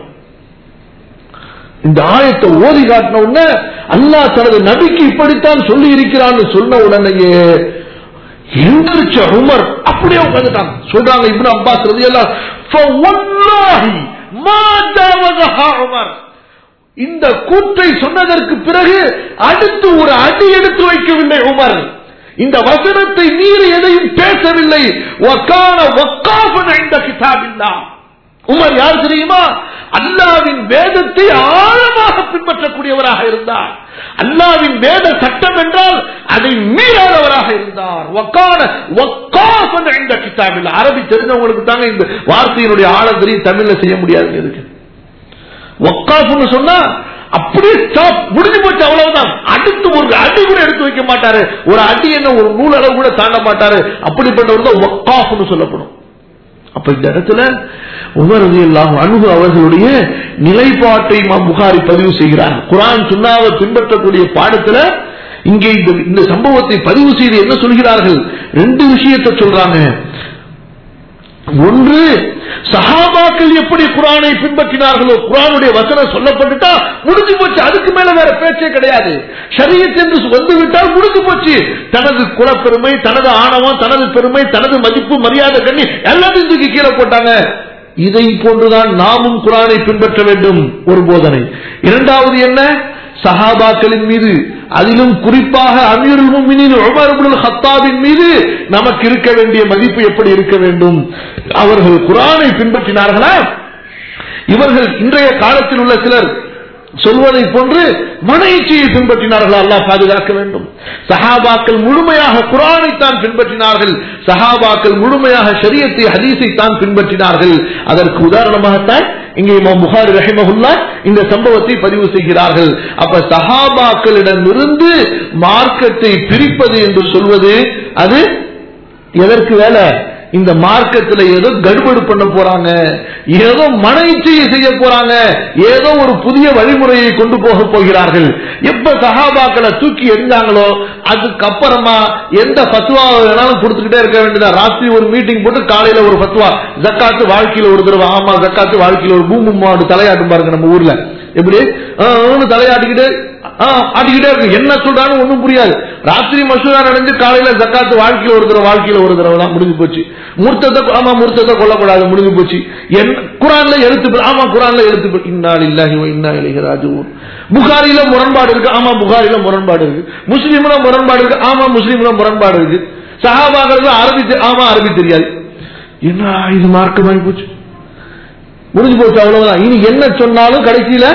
இந்த ஆயத்தை ஓதி காட்டின உடனே அல்லாஹ் தனது நபிக்கு இப்படித்தான் சொல்லி இருக்கிறான்னு சொன்ன உடனேயே எந்திரிச்ச உமர் அப்படியே உட்காந்துட்டாங்க சொல்றாங்க இப்னு அப்பாஸ் ரலியல்லாஹு ஃபவல்லாஹி மா ஜாவஸஹா உமர் இந்த கூற்றை சொன்னதற்கு பிறகு அடுத்து ஒரு அடி எடுத்து வைக்கவில்லை உமர் இந்த வசனத்தை மீறி எதையும் பேசவில்லை வக்கான வக்காஃபன் இந்த கிதாபில்லா உமர் யார் தெரியுமா அல்லாவின் வேதத்தை ஆழமாக பின்பற்றக்கூடியவராக இருந்தார் அல்லாவின் வேத சட்டம் என்றால் அதை மீறாதவராக இருந்தார் வக்கான வக்காஃபன் இந்த கிதாபில் அரபி தெரிஞ்சவங்களுக்கு தாங்க இந்த வார்த்தையினுடைய ஆழம் தெரியும் தமிழ்ல செய்ய முடியாது இருக்கு வக்காஃப்னு சொன்னா அப்படியே ஸ்டாப் முடிஞ்சு போச்சு அவ்வளவுதான் அடுத்து ஒரு அடி கூட எடுத்து வைக்க மாட்டாரு ஒரு அடி என்ன ஒரு நூல் அளவு கூட தாண்ட மாட்டாரு அப்படிப்பட்டவர் தான் வக்காஃப்னு சொல்லப்படும் அப்ப இந்த இடத்துல உமர் ரலியல்லாஹு அன்ஹு அவர்களுடைய நிலைப்பாட்டை இமாம் புகாரி பதிவு செய்கிறார் குர்ஆன் சுன்னாவை பின்பற்றக்கூடிய பாடத்துல இங்கே இந்த இந்த சம்பவத்தை பதிவு செய்து என்ன சொல்கிறார்கள் ரெண்டு விஷயத்தை சொல்றாங்க ஒன்று சஹாபாக்கள் எப்படி குரானை பின்பற்றினார்களோ குரானுடைய வசனம் சொல்லப்பட்டுட்டா முடிஞ்சு போச்சு அதுக்கு மேல வேற பேச்சே கிடையாது ஷரியத் என்று வந்து விட்டால் முடிஞ்சு போச்சு தனது குலப்பெருமை தனது ஆணவம் தனது பெருமை தனது மதிப்பு மரியாதை கண்ணி எல்லாத்தையும் தூக்கி கீழே போட்டாங்க இதை போன்றுதான் நாமும் குரானை பின்பற்ற வேண்டும் ஒரு போதனை இரண்டாவது என்ன சஹாபாக்களின் மீது அதிலும் குறிப்பாக அமீருல் முஃமினீன் உமர் இப்னுல் ஹத்தாபின் மீது நமக்கு இருக்க வேண்டிய மதிப்பு எப்படி இருக்க வேண்டும் அவர்கள் குரானை பின்பற்றினார்களா இவர்கள் இன்றைய காலத்தில் உள்ள சிலர் சொல்வதை போன்று மன இச்சையை பின்பற்றினார்கள் அல்லாஹ் பாதுகாக்க வேண்டும் சஹாபாக்கள் முழுமையாக குரானை தான் பின்பற்றினார்கள் சஹாபாக்கள் முழுமையாக ஷரியத்தை ஹதீஸை தான் பின்பற்றினார்கள் அதற்கு உதாரணமாகத்தான் இங்கே இமாம் புகாரி ரஹிமஹுல்லா இந்த சம்பவத்தை பதிவு செய்கிறார்கள் அப்ப சஹாபாக்களிடமிருந்து மார்க்கத்தை பிரிப்பது என்று சொல்வது அது எதற்கு வேலை இந்த மார்க்கத்துல ஏதோ கடுபடு பண்ண போறாங்க ஏதோ மன இச்சையை செய்ய போறாங்க ஏதோ ஒரு புதிய வழிமுறையை கொண்டு போக போகிறார்கள் எப்ப சஹாபாக்களை தூக்கி எறிஞ்சாங்களோ அதுக்கப்புறமா எந்த பத்துவா வேணாலும் கொடுத்துக்கிட்டே இருக்க வேண்டியதா ராத்திரி ஒரு மீட்டிங் போட்டு காலையில ஒரு பத்துவா ஜக்காத்து வாழ்க்கையில ஒரு தடவை ஆமா ஜக்காத்து வாழ்க்கையில ஒரு பூமு மாடு தலையாட்டும் பாருங்க நம்ம ஊர்ல எப்படி ஆ, ஆன்னு தலையாட்டிக்கிட்டு ஆ, ஆட்டிக்கிட்டே இருக்கு என்ன சொல்றான்னு ஒண்ணும் புரியாது ராத்திரி மசூரா நடந்து காலையில ஜக்காத்து வாழ்க்கையில ஒரு தடவை வாழ்க்கையில ஒரு தடவை தான் முடிஞ்சு போச்சு மூர்த்தத்தை ஆமா மூர்த்தத்தை கொல்லக்கூடாது முடிஞ்சு போச்சு என் குரான்ல எழுத்து ஆமா குரான்ல எழுத்து இன்னால் இல்லாஹி இன்னா இலைஹி ராஜிஊன் புகாரில முரண்பாடு இருக்கு ஆமா புகாரில முரண்பாடு இருக்கு முஸ்லீம்ல முரண்பாடு இருக்கு ஆமா முஸ்லீம்ல முரண்பாடு இருக்கு சஹாபாக்களுக்கு அரபி தெ- ஆமா அரபி தெரியாது என்ன இது மார்க்கம் ஆகி போச்சு முடிஞ்சு போச்சு அவ்வளவுதான் இனி என்ன சொன்னாலும் கடைசியில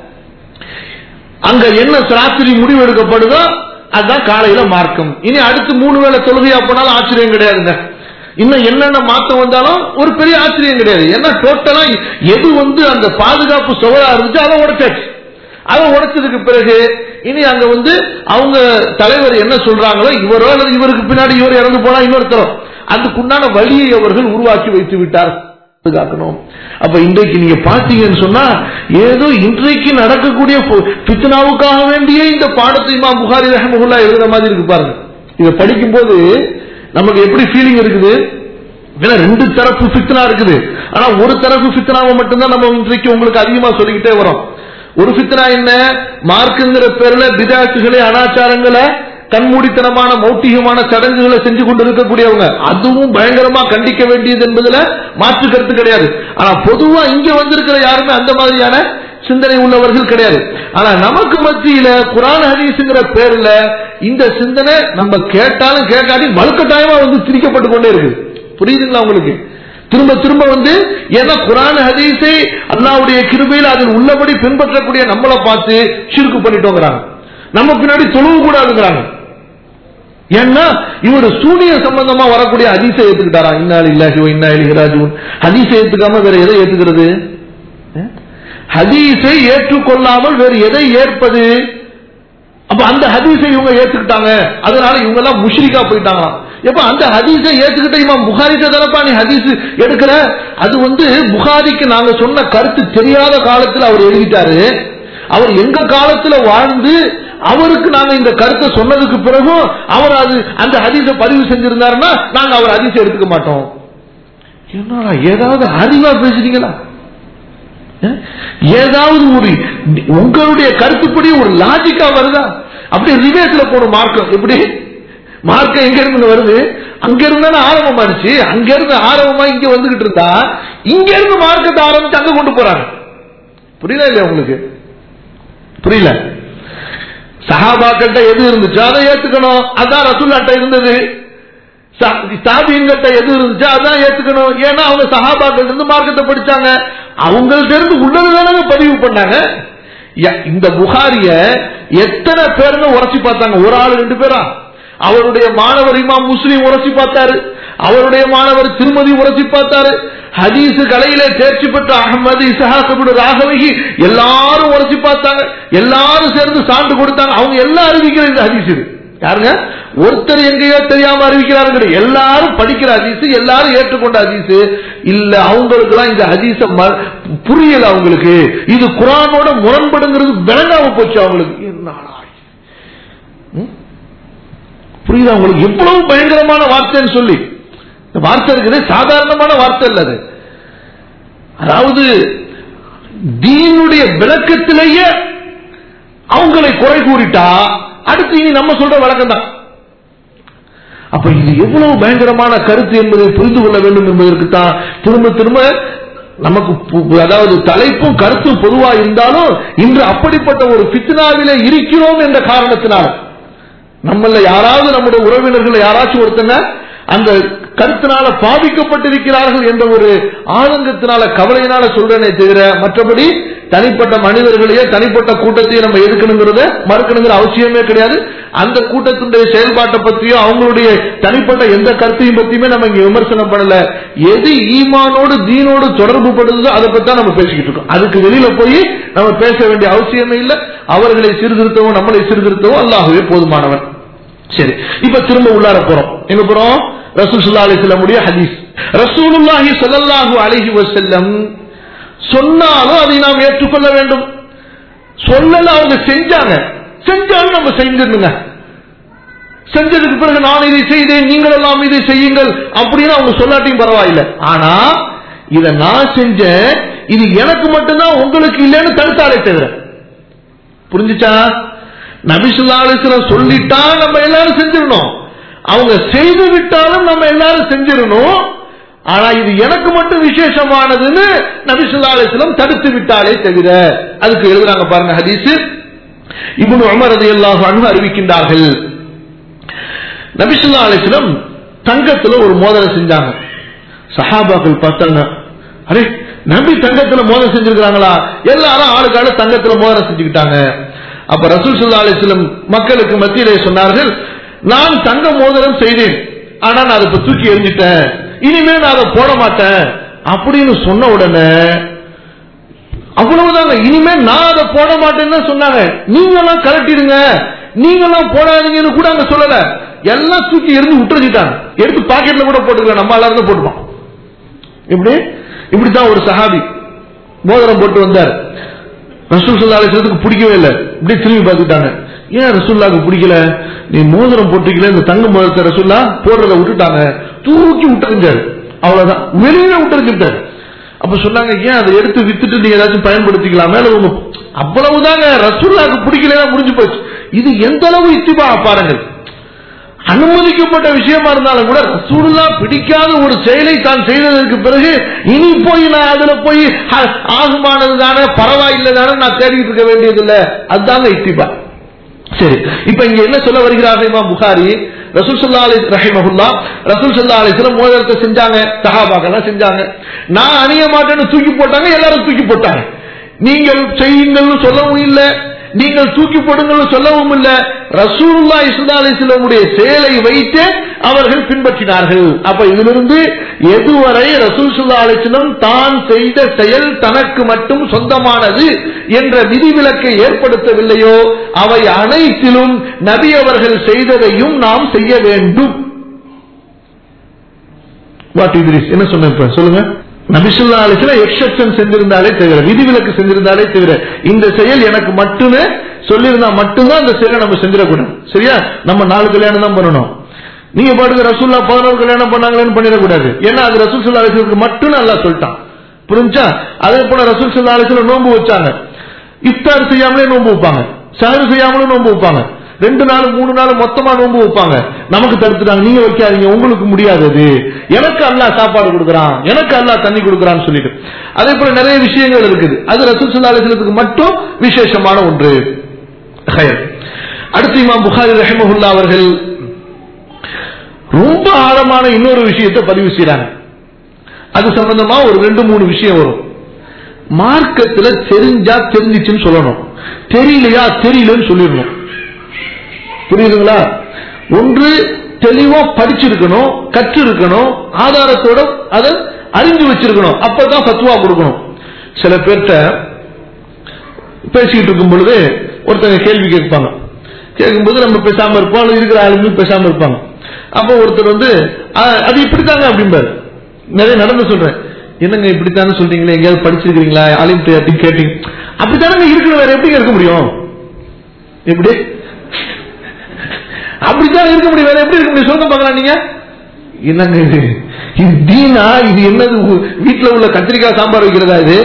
அங்க என்ன ராத்திரி முடிவு எடுக்கப்படுதோ அதுதான் காலையில மார்க்கம் இனி அடுத்து மூணு வேளை தொழுகையா போனாலும் ஆச்சரியம் கிடையாதுங்க இன்னும் என்னென்ன மாத்தம் வந்தாலும் ஒரு பெரிய ஆச்சரியம் கிடையாது ஏன்னா டோட்டலா எது வந்து அந்த பாதுகாப்பு சுவரா இருந்துச்சு அதை உடைச்சாச்சு அதை உடைச்சதுக்கு பிறகு இனி அங்க வந்து அவங்க தலைவர் என்ன சொல்றாங்களோ இவரோ அல்லது இவருக்கு பின்னாடி இவர் இறந்து போனா இன்னொருத்தரோ அதுக்குண்டான வழியை அவர்கள் உருவாக்கி வைத்து விட்டார் பாதுகாக்கணும் அப்ப இன்றைக்கு நீங்க பாத்தீங்கன்னு சொன்னா ஏதோ இன்றைக்கு நடக்கக்கூடிய பித்னாவுக்காக வேண்டிய இந்த பாடத்தை இமாம் புகாரி ரஹமகுல்லா எழுதுற மாதிரி இருக்கு பாருங்க இதை படிக்கும்போது நமக்கு எப்படி ஃபீலிங் இருக்குது ஏன்னா ரெண்டு தரப்பு ஃபித்னா இருக்குது ஆனா ஒரு தரப்பு ஃபித்னாவை மட்டும்தான் நம்ம இன்றைக்கு உங்களுக்கு அதிகமா சொல்லிக்கிட்டே வரோம் ஒரு ஃபித்னா என்ன மார்க்குங்கிற பேர்ல பிதாத்துகளை அனாச்சாரங்களை கண்மூடித்தனமான மௌட்டிகமான சடங்குகளை செஞ்சு கொண்டு இருக்கக்கூடியவங்க அதுவும் பயங்கரமா கண்டிக்க வேண்டியது என்பதுல மாற்று கருத்து கிடையாது ஆனா பொதுவா இங்க வந்திருக்கிற யாருமே அந்த மாதிரியான சிந்தனை உள்ளவர்கள் கிடையாது ஆனா நமக்கு மத்தியில குரான் ஹதீஸ்ங்கிற பேர்ல இந்த சிந்தனை நம்ம கேட்டாலும் கேட்காட்டி வலுக்கட்டாயமா வந்து திரிக்கப்பட்டு கொண்டே இருக்கு புரியுதுங்களா உங்களுக்கு திரும்ப திரும்ப வந்து ஏன்னா குரான் ஹதீஸை அல்லாவுடைய கிருபையில் அதில் உள்ளபடி பின்பற்றக்கூடிய நம்மளை பார்த்து சிறுக்கு பண்ணிட்டோங்கிறாங்க நம்ம பின்னாடி தொழுவு கூடாதுங்கிறாங்க ஏன்னா இவர் சூனிய சம்பந்தமா வரக்கூடிய ஹதீஸை ஏத்துக்கிட்டாரா இன்னால் இல்லாஹி இன்னா இலிஹராஜூன் ஹதீஸை ஏத்துக்காம வேற எதை ஏத்துக்கிறது அஹ்? ஹதீஸை ஏற்றுக்கொள்ளாமல் வேறு எதை ஏற்பது அப்ப அந்த ஹதீஸை இவங்க ஏத்துக்கிட்டாங்க அதனால இவங்க எல்லாம் முஷ்ரிகா போயிட்டாங்களாம் எப்ப அந்த ஹதீஸை ஏத்துக்கிட்ட இமாம் புகாரிட்ட தானப்பா நீ ஹதீஸ் எடுக்கிற அது வந்து புகாரிக்கு நாங்க சொன்ன கருத்து தெரியாத காலத்துல அவர் எழுதிட்டாரு அவர் எங்க காலத்துல வாழ்ந்து அவருக்கு நாங்க இந்த கருத்தை சொன்னதுக்கு பிறகும் அவர் அது அந்த ஹதீஸை பதிவு செஞ்சிருந்தாருன்னா நாங்க அவர் ஹதீஸை எடுத்துக்க மாட்டோம் என்னடா ஏதாவது அறிவா பேசுறீங்களா அஹ்? ஏதாவது ஒரு உங்களுடைய கருத்துப்படி ஒரு லாஜிக்கா வருதா அப்படி ரிவேஸ்ல போடும் மார்க்கம் எப்படி மார்க்கம் எங்க இருந்து வருது அங்க இருந்தா ஆரம்பமாச்சு அங்க இருந்து ஆரம்பமா இங்க வந்துகிட்டு இருந்தா இங்க இருந்து மார்க்கத்தை ஆரம்பிச்சு அங்க கொண்டு போறாங்க புரியல இல்லையா உங்களுக்கு புரியல சஹாபாக்கிட்ட எது இருந்துச்சோ அதை ஏத்துக்கணும் அதான் ரசூல்லாட்ட இருந்தது சாபியன்கிட்ட எது இருந்துச்சோ அதான் ஏத்துக்கணும் ஏன்னா அவங்க சஹாபாக்கள் இருந்து மார்க்கத்தை படிச்சாங்க அவங்கள்ட்ட இருந்து உள்ளது தானங்க பதிவு பண்ணாங்க ய- இந்த புகாரிய எத்தனை பேருங்க உரைச்சி பார்த்தாங்க ஒரு ஆள் ரெண்டு பேரா அவருடைய மாணவர் இமாம் முஸ்லீம் உரைச்சி பார்த்தாரு அவருடைய மாணவர் திருமதி உரைச்சி பார்த்தாரு ஹதீஸ் கலையிலே தேர்ச்சி பெற்ற அகமது இசஹாசபுடு ராகவகி எல்லாரும் உரைச்சி பார்த்தாங்க எல்லாரும் சேர்ந்து சான்று கொடுத்தாங்க அவங்க எல்லாம் அறிவிக்கிற இந்த ஹதீஸ் இது யாருங்க ஒருத்தர் எங்கேயோ தெரியாம அறிவிக்கிறார்கள் எல்லாரும் படிக்கிற ஹதீஸ் எல்லாரும் ஏற்றுக்கொண்ட ஹதீஸ் இல்ல அவங்களுக்கு எல்லாம் இந்த ஹதீஸ ம- புரியல அவங்களுக்கு இது குரானோட முரண்படுங்கிறது விளங்காம போச்சு அவங்களுக்கு என்னடா ம்? புரியுதா உங்களுக்கு எவ்வளவு பயங்கரமான வார்த்தைன்னு சொல்லி இந்த வார்த்தை இருக்குது சாதாரணமான வார்த்தை இல்ல அது அதாவது தீனுடைய விளக்கத்திலேயே அவங்களை குறை கூறிட்டா அடுத்து இனி நம்ம சொல்ற வழக்கம் தான் அப்ப இது எவ்வளவு பயங்கரமான கருத்து என்பதை புரிந்து கொள்ள வேண்டும் என்பதற்கு தான் திரும்ப திரும்ப நமக்கு பு- அதாவது தலைப்பும் கருத்தும் பொதுவா இருந்தாலும் இன்று அப்படிப்பட்ட ஒரு பித்னாவிலே இருக்கிறோம் என்ற காரணத்தினால் நம்மள யாராவது நம்முடைய உறவினர்கள் யாராச்சும் ஒருத்தங்க அந்த கருத்தினால பாதிக்கப்பட்டிருக்கிறார்கள் என்ற ஒரு ஆதங்கத்தினால கவலையினால சொல்றேனே தவிர மற்றபடி தனிப்பட்ட மனிதர்களையே தனிப்பட்ட கூட்டத்தையே நம்ம எதுக்கணுங்கிறத மறுக்கணுங்கிற அவசியமே கிடையாது அந்த கூட்டத்தினுடைய செயல்பாட்டை பத்தியோ அவங்களுடைய தனிப்பட்ட எந்த கருத்தையும் பத்தியுமே நம்ம இங்க விமர்சனம் பண்ணல எது ஈமானோடு தீனோடு தொடர்பு படுதோ அதை பத்தி தான் நம்ம பேசிக்கிட்டு இருக்கோம் அதுக்கு வெளியில போய் நம்ம பேச வேண்டிய அவசியமே இல்லை அவர்களை சீர்திருத்தவும் நம்மளை சீர்திருத்தவும் அல்லாஹ்வே போதுமானவன் சரி இப்ப திரும்ப உள்ளார போறோம் எங்க போறோம் ரசூல் ஸல்லல்லாஹு அலைஹி வஸல்லமுடைய ஹதீஸ் ரசூலுல்லாஹி ஸல்லல்லாஹு அலைஹி வஸல்லம் சொன்னாலும் அதை நாம் ஏற்றுக்கொள்ள வேண்டும் சொல்லல அவங்க செஞ்சாங்க செஞ்சாலும் நம்ம செஞ்சிருந்துங்க செஞ்சதுக்கு பிறகு நான் இதை செய்தேன் நீங்கள் எல்லாம் இதை செய்யுங்கள் அப்படின்னு அவங்க சொல்லாட்டியும் பரவாயில்லை ஆனா இத நான் செஞ்சேன் இது எனக்கு மட்டும்தான் உங்களுக்கு இல்லைன்னு தடுத்தாலே தவிர புரிஞ்சுச்சா நபிசுல்லா அலிஸ்லாம் சொல்லிட்டா நம்ம எல்லாரும் செஞ்சிடணும் அவங்க செய்து விட்டாலும் நம்ம எல்லாரும் செஞ்சிடணும் ஆனா இது எனக்கு மட்டும் விசேஷமானதுன்னு நபிசுல்லா அலிஸ்லாம் தடுத்து விட்டாலே தவிர அதுக்கு எழுதுறாங்க பாருங்க ஹதீஸ் இப்னு உமர் ரலியல்லாஹு அன்ஹு அறிவிக்கின்றார்கள் நபிசுல்லா அலிஸ்லம் தங்கத்துல ஒரு மோதிரம் செஞ்சாங்க சஹாபாக்கள் பார்த்தாங்க அரே நபி தங்கத்துல மோதிரம் செஞ்சிருக்காங்களா எல்லாரும் ஆளுக்கு ஆளு தங்கத்துல மோதிரம் செஞ்சுக்கிட்டாங்க அப்ப ரசூல் சுல்லா அலிஸ்லம் மக்களுக்கு மத்தியிலே சொன்னார்கள் நான் தங்க மோதிரம் செய்தேன் ஆனா நான் அதை இப்ப தூக்கி எறிஞ்சிட்டேன் இனிமே நான் அதை போட மாட்டேன் அப்படின்னு சொன்ன உடனே அவ்வளவுதாங்க இனிமே நான் அதை போட மாட்டேன்னு சொன்னாங்க நீங்கெல்லாம் கலட்டிடுங்க நீங்கெல்லாம் போடாதீங்கன்னு கூட அங்க சொல்லல எல்லாம் தூக்கி எரிஞ்சு விட்டுருச்சுட்டாங்க எடுத்து பாக்கெட்ல கூட போட்டுக்கலாம் நம்ம எல்லாரும் போட்டுப்போம் இப்படி இப்படித்தான் ஒரு சஹாபி மோதிரம் போட்டு வந்தார் ரசூல் சல்லா அலிஸ்லத்துக்கு பிடிக்கவே இல்லை இப்படி திரும்பி பார்த்துட்டாங்க ஏன் ரசூல்லாக்கு பிடிக்கல நீ மோதிரம் போட்டுக்கல இந்த தங்க மோதிரத்தை ரசூல்லா போடுறத விட்டுட்டாங்க தூக்கி விட்டுருந்தாரு அவ்வளவுதான் வெளியில விட்டுருச்சுட்டாரு அப்ப சொன்னாங்க ஏன் அதை எடுத்து வித்துட்டு நீங்க ஏதாச்சும் பயன்படுத்திக்கலாம் மேல உங்க அவ்வளவுதாங்க ரசூல்லாக்கு பிடிக்கல முடிஞ்சு போச்சு இது எந்த அளவு இத்திபா பாருங்கள் அனுமதிக்கப்பட்ட விஷயமா இருந்தாலும் கூட ரசூலுல்லா பிடிக்காத ஒரு செயலை தான் செய்ததற்கு பிறகு இனி போய் நான் அதுல போய் ஹ- ஆகுமானது தானே பரவாயில்லை தானே நான் தேடிட்டு இருக்க வேண்டியதில்லை அதுதாங்க இத்திபா சரி இப்ப இங்க என்ன சொல்ல வருகிறார்கள் இமாம் புகாரி ரசூல் சல்லா அலி ரஹிமஹுல்லா ரசூல் சல்லா அலிஸ்லாம் மோதிரத்தை செஞ்சாங்க சஹாபாக்கெல்லாம் செஞ்சாங்க நான் அணிய மாட்டேன்னு தூக்கி போட்டாங்க எல்லாரும் தூக்கி போட்டாங்க நீங்கள் செய்யுங்கள்னு சொல்லவும் இல்லை நீங்கள் தூக்கி போடுங்கள்னு சொல்லவும் இல்லை ரசூலுல்லா இஸ்லா அலிஸ்லமுடைய செயலை வைத்து அவர்கள் பின்பற்றினார்கள் அப்ப இதிலிருந்து எதுவரை ரசூல் சுல்லா அலிஸ்லம் தான் செய்த செயல் தனக்கு மட்டும் சொந்தமானது என்ற விதிவிலக்கை ஏற்படுத்தவில்லையோ அவை அனைத்திலும் நபி அவர்கள் செய்ததையும் நாம் செய்ய வேண்டும் வாட் இதிரிஸ் என்ன சொன்ன இப்ப சொல்லுங்க நபிசுல்லா அலிஸ்ல எக்ஸப்ஷன் செஞ்சிருந்தாலே தவிர விதிவிலக்கு செஞ்சிருந்தாலே தவிர இந்த செயல் எனக்கு மட்டுமே சொல்லியிருந்தா மட்டும்தான் இந்த செயலை நம்ம செஞ்சிடக்கூடாது சரியா நம்ம நாலு கல்யாணம் தான் பண்ணணும் நீங்க பாட்டுக்கு ரசூல்லா பதினோரு கல்யாணம் பண்ணாங்களேன்னு பண்ணிடக்கூடாது ஏன்னா அது ரசூல் சுல்லா அலிஸ்லுக்கு மட்டும் நல்லா சொல்லிட்டான் புரிஞ்சா அதே போல ரசூல் சுல்லா அலிஸ்ல நோன்பு வச்சாங்க இஃப்தார் செய்யாமலே நோன்பு வைப்பாங்க சஹர் செய்யாமலும் நோன்பு வைப்பாங்க ரெண்டு நாள் மூணு நாள் மொத்தமா நோன்பு வைப்பாங்க நமக்கு தடுத்துட்டாங்க நீங்க வைக்காதீங்க உங்களுக்கு முடியாது அது எனக்கு அல்லாஹ் சாப்பாடு கொடுக்குறான் எனக்கு அல்லாஹ் தண்ணி கொடுக்குறான்னு சொல்லிட்டு அதே போல நிறைய விஷயங்கள் இருக்குது அது ரசூல் சுல்லா அலிஸ்லத்துக்கு மட்டும் விசேஷமான ஒன்று ஹயர். அடுத்து இமாம் புகாரி ரஹிமஹுல்லா அவர்கள் ரொம்ப ஆழமான இன்னொரு விஷயத்தை பதிவு செய்யறாங்க அது சம்பந்தமா ஒரு ரெண்டு மூணு விஷயம் வரும் மார்க்கத்துல தெரிஞ்சா தெரிஞ்சிச்சுன்னு சொல்லணும் தெரியலையா தெரியலன்னு சொல்லிடணும் புரியுதுங்களா ஒன்று தெளிவா படிச்சிருக்கணும் கற்று இருக்கணும் ஆதாரத்தோட அதை அறிஞ்சு வச்சிருக்கணும் அப்பதான் ஃபத்வா கொடுக்கணும் சில பேர்கிட்ட பேசிக்கிட்டு இருக்கும் பொழுது ஒருத்தங்க கேள்வி கேட்பாங்க கேட்கும்போது நம்ம பேசாம இருப்போம் அல்லது இருக்கிற ஆளுங்களும் பேசாம இருப்பாங்க அப்போ ஒருத்தர் வந்து "அ- அது இப்படித்தாங்க அப்படிம்பாரு நிறைய நடந்து சொல்றேன் என்னங்க இப்படித்தானே சொல்றீங்களே எங்கேயாவது படிச்சிருக்கீங்களா ஆலிம் அப்படின்னு கேட்டீங்க அப்படித்தானங்க இருக்கணும் வேற எப்படி இருக்க முடியும் எப்படி அப்படித்தான் இருக்க முடியும் வேற எப்படி இருக்க முடியும் சொல்லுங்க பார்க்கலாம் நீங்க என்னங்க இது இது தீனா இது என்னது உ- வீட்டுல உள்ள கத்திரிக்காய் சாம்பார் வைக்கிறதா இது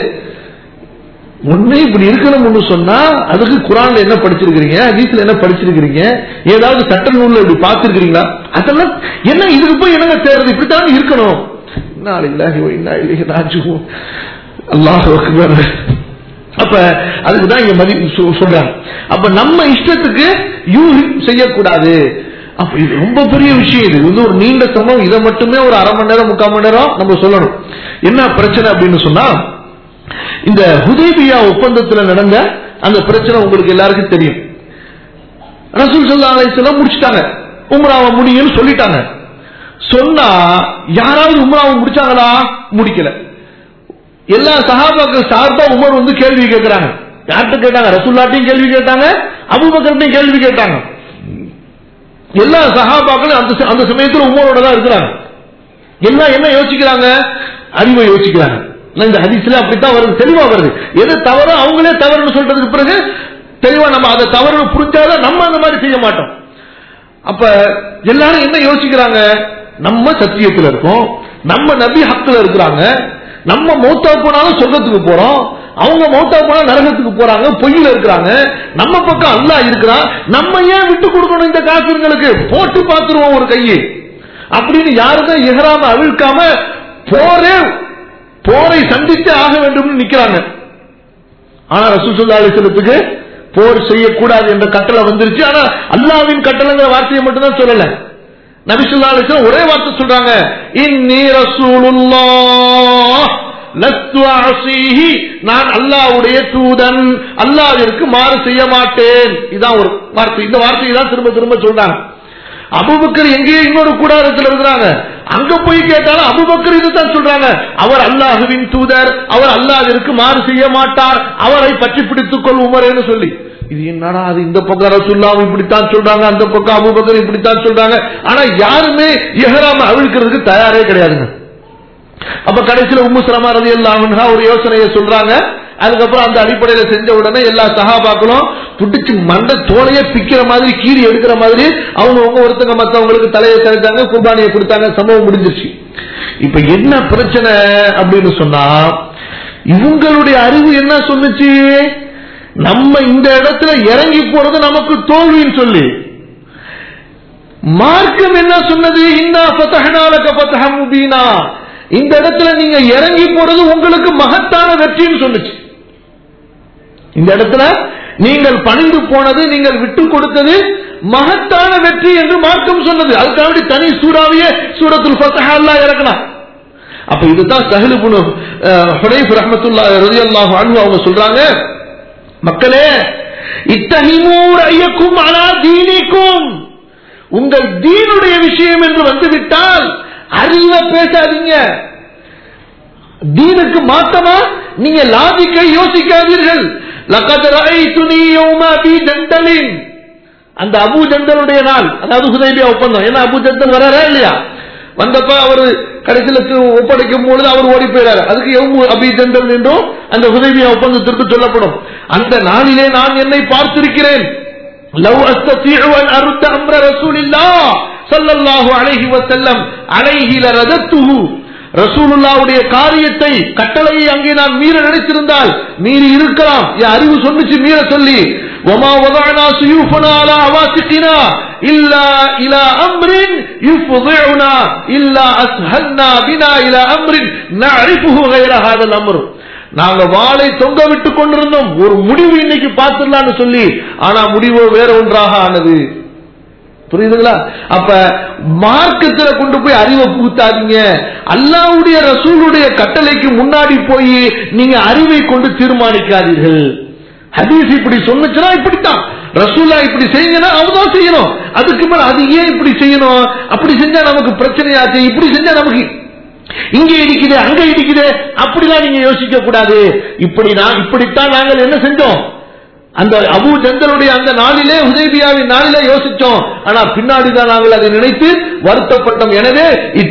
ஒண்ணு இப்படி இருக்கணும்னு சொன்னா அதுக்கு குரான்ல என்ன படிச்சிருக்கிறீங்க ஹதீஸ்ல என்ன படிச்சிருக்கிறீங்க ஏதாவது சட்ட நூல்ல இப்படி பார்த்திருக்கிறீங்களா அதெல்லாம் என்ன இதுக்கு போய் என்னங்க தேடுறது இப்படித்தான் இருக்கணும் இன்னா லில்லாஹி வ இன்னா இலைஹி ராஜிஊன் அல்லாஹ் அக்பர் அப்ப அதுக்கு தான் இங்க மதி சொ- சொல்றாங்க அப்ப நம்ம இஷ்டத்துக்கு யூஸ் செய்யக்கூடாது அப்ப இது ரொம்ப பெரிய விஷயம் இது இது வந்து ஒரு நீண்ட சமம் இதை மட்டுமே ஒரு அரை மணி நேரம் முக்கால் மணி நேரம் நம்ம சொல்லணும் என்ன பிரச்சனை அப்படின்னு சொன்னா இந்த ஹுதைபியா ஒப்பந்தத்துல நடந்த அந்த பிரச்சனை உங்களுக்கு எல்லாருக்கும் தெரியும் ரசூல் சல்லா அலைஹிஸ்ஸலாம் முடிச்சிட்டாங்க உம்ராவை முடியும்னு சொல்லிட்டாங்க சொன்னா யாராவது உம்ராவை முடிச்சாங்களா முடிக்கல எல்லா சஹாபாக்கள் சார்பா உமர் வந்து கேள்வி கேட்கிறாங்க யார்கிட்ட கேட்டாங்க ரசூல்லாட்டையும் கேள்வி கேட்டாங்க அபூபக்கர்ட்டையும் கேள்வி கேட்டாங்க எல்லா சஹாபாக்களும் அந்த ச- அந்த சமயத்துல உமரோட தான் இருக்கிறாங்க எல்லாம் என்ன யோசிக்கிறாங்க அறிவை யோசிக்கிறாங்க நான் இந்த ஹதீஸ்ல அப்படித்தான் வருது தெளிவா வருது எது தவறோ அவங்களே தவறுன்னு சொல்றதுக்கு பிறகு தெளிவா நம்ம அதை தவறுன்னு புரிஞ்சாதான் நம்ம அந்த மாதிரி செய்ய மாட்டோம் அப்ப எல்லாரும் என்ன யோசிக்கிறாங்க நம்ம சத்தியத்துல இருக்கோம் நம்ம நபி ஹத்துல இருக்கிறாங்க நம்ம மௌத்தா போனாலும் சொர்க்கத்துக்கு போறோம் அவங்க மௌத்தா போனா நரகத்துக்கு போறாங்க பொய்யில இருக்கிறாங்க நம்ம பக்கம் அல்லாஹ் இருக்கிறான் நம்ம ஏன் விட்டு கொடுக்கணும் இந்த காசுங்களுக்கு போட்டு பார்த்துருவோம் ஒரு கையை அப்படின்னு யாருமே எகராம அவிழ்க்காம போரே போரை சந்தித்து ஆக வேண்டும்னு நிக்கிறாங்க ஆனா ரசூசுல்லா அலிஸ்லத்துக்கு போர் செய்யக்கூடாது என்ற கட்டளை வந்துருச்சு ஆனா அல்லாவின் கட்டளைங்கிற வார்த்தையை மட்டும் தான் சொல்லல நபிசுல்லா அலிஸ்லாம் ஒரே வார்த்தை சொல்றாங்க இன்னி ரசூலுல்லாஹ் லஸ்து அஸீஹி நான் அல்லாஹ்வுடைய தூதன் அல்லாஹ்விற்கு மாறு செய்ய மாட்டேன் இதான் ஒரு வார்த்தை இந்த வார்த்தையை தான் திரும்ப திரும்ப சொல்றாங்க அபுபக்கர் எங்கேயோ இன்னொரு கூடாரத்தில் இருக்கிறாங்க அங்க போய் கேட்டாலும் அபுபக்கர் இதுதான் சொல்றாங்க அவர் அல்லாஹுவின் தூதர் அவர் அல்லாஹ்விற்கு மாறு செய்ய மாட்டார் அவரை பற்றி பிடித்துக் கொள் உமரேன்னு சொல்லி இது என்னடா அது இந்த பக்கம் ரசூல்லாவும் இப்படித்தான் சொல்றாங்க அந்த பக்கம் அபுபக்கர் இப்படித்தான் சொல்றாங்க ஆனா யாருமே எஹராம அவிழ்க்கிறதுக்கு தயாரே கிடையாதுங்க அப்ப கடைசியில உம்மு சலமா ரதி அல்லாஹா ஒரு யோசனையை சொல்றாங்க அதுக்கப்புறம் அந்த அடிப்படையில செஞ்ச உடனே எல்லா சகாபாக்களும் புடிச்சு மண்டை தோலையே பிக்கிற மாதிரி கீறி எடுக்கிற மாதிரி அவங்க அவங்க ஒருத்தங்க மத்தவங்களுக்கு தலையை தடுத்தாங்க குர்பானியை கொடுத்தாங்க சம்பவம் முடிஞ்சிருச்சு இப்ப என்ன பிரச்சனை அப்படின்னு சொன்னா இவங்களுடைய அறிவு என்ன சொன்னுச்சு நம்ம இந்த இடத்துல இறங்கி போறது நமக்கு தோல்வின்னு சொல்லி மார்க்கம் என்ன சொன்னது இன்னா ஃபதஹ்னாலக ஃபதஹம் முபீனா இந்த இடத்துல நீங்க இறங்கி போறது உங்களுக்கு மகத்தான வெற்றின்னு சொன்னுச்சு இந்த இடத்துல நீங்கள் பணிந்து போனது நீங்கள் விட்டு கொடுத்தது மகத்தான வெற்றி என்று மார்க்கம் சொன்னது அதுக்காக தனி சூறாவையே சூரத்துல் ஃபதஹா அல்லாஹ் இறக்கணும் அப்ப இதுதான் சஹலு புனு ஹுனைஃப் ரஹ்மத்துல்லாஹி ரலியல்லாஹு அன்ஹு அவங்க சொல்றாங்க மக்களே இத்தஹிமூர் ஐயக்கும் அலா தீனிக்கும் உங்கள் தீனுடைய விஷயம் என்று வந்துவிட்டால் அறிவ பேசாதீங்க தீனுக்கு மாத்தமா நீங்க லாஜிக்கை யோசிக்காதீர்கள் லகத் ரஐதுனி யௌம பி ஜண்டலின் அந்த அபு ஜண்டலுடைய நாள் அதாவது ஹுதைபியா ஒப்பந்தம் ஏன்னா அபு ஜண்டல் வராரா இல்லையா வந்தப்ப அவர் கடைசியில ஒப்படைக்கும் பொழுது அவர் ஓடி போயிடாரு அதுக்கு எவ்வளவு அபி ஜண்டல் என்றும் அந்த ஹுதைபியா ஒப்பந்தத்திற்கு சொல்லப்படும் அந்த நாளிலே நான் என்னை பார்த்திருக்கிறேன் لو استطيع ان ارد امر رسول الله صلى الله عليه وسلم عليه لرددته ரசூலுல்லாவுடைய காரியத்தை கட்டளையை அங்கே நான் மீற நினைத்திருந்தால் மீறி இருக்கலாம் என் அறிவு சொன்னிச்சு மீற சொல்லி وما وضعنا سيوفنا على عواتقنا إلا إلى أمر يفضعنا إلا أسهلنا بنا إلى أمر نعرفه غير هذا الأمر நாங்க வாளை தொங்க விட்டு கொண்டிருந்தோம் ஒரு முடிவு இன்னைக்கு பார்த்துடலாம்னு சொல்லி ஆனா முடிவு வேற ஒன்றாக ஆனது புரியுதுங்களா அப்ப மார்க்கத்துல கொண்டு போய் அறிவை புகுத்தாதீங்க அல்லாவுடைய ரசூலுடைய கட்டளைக்கு முன்னாடி போய் நீங்க அறிவை கொண்டு தீர்மானிக்காதீர்கள் ஹதீஸ் இப்படி சொன்னுச்சுன்னா இப்படித்தான் ரசூலா இப்படி செய்யுங்கன்னா அவதான் செய்யணும் அதுக்கு மேல அது ஏன் இப்படி செய்யணும் அப்படி செஞ்சா நமக்கு பிரச்சனையாச்சு இப்படி செஞ்சா நமக்கு இங்க இடிக்குது அங்க இடிக்குது அப்படிலாம் நீங்க யோசிக்க கூடாது இப்படி நான் இப்படித்தான் நாங்கள் என்ன செஞ்சோம் அந்த அபு ஜந்தலுடைய அந்த நாளிலே உதேபியாவின் நாளிலே யோசிச்சோம் ஆனா பின்னாடிதான் நாங்கள் அதை நினைத்து வருத்தப்பட்டோம் எனவே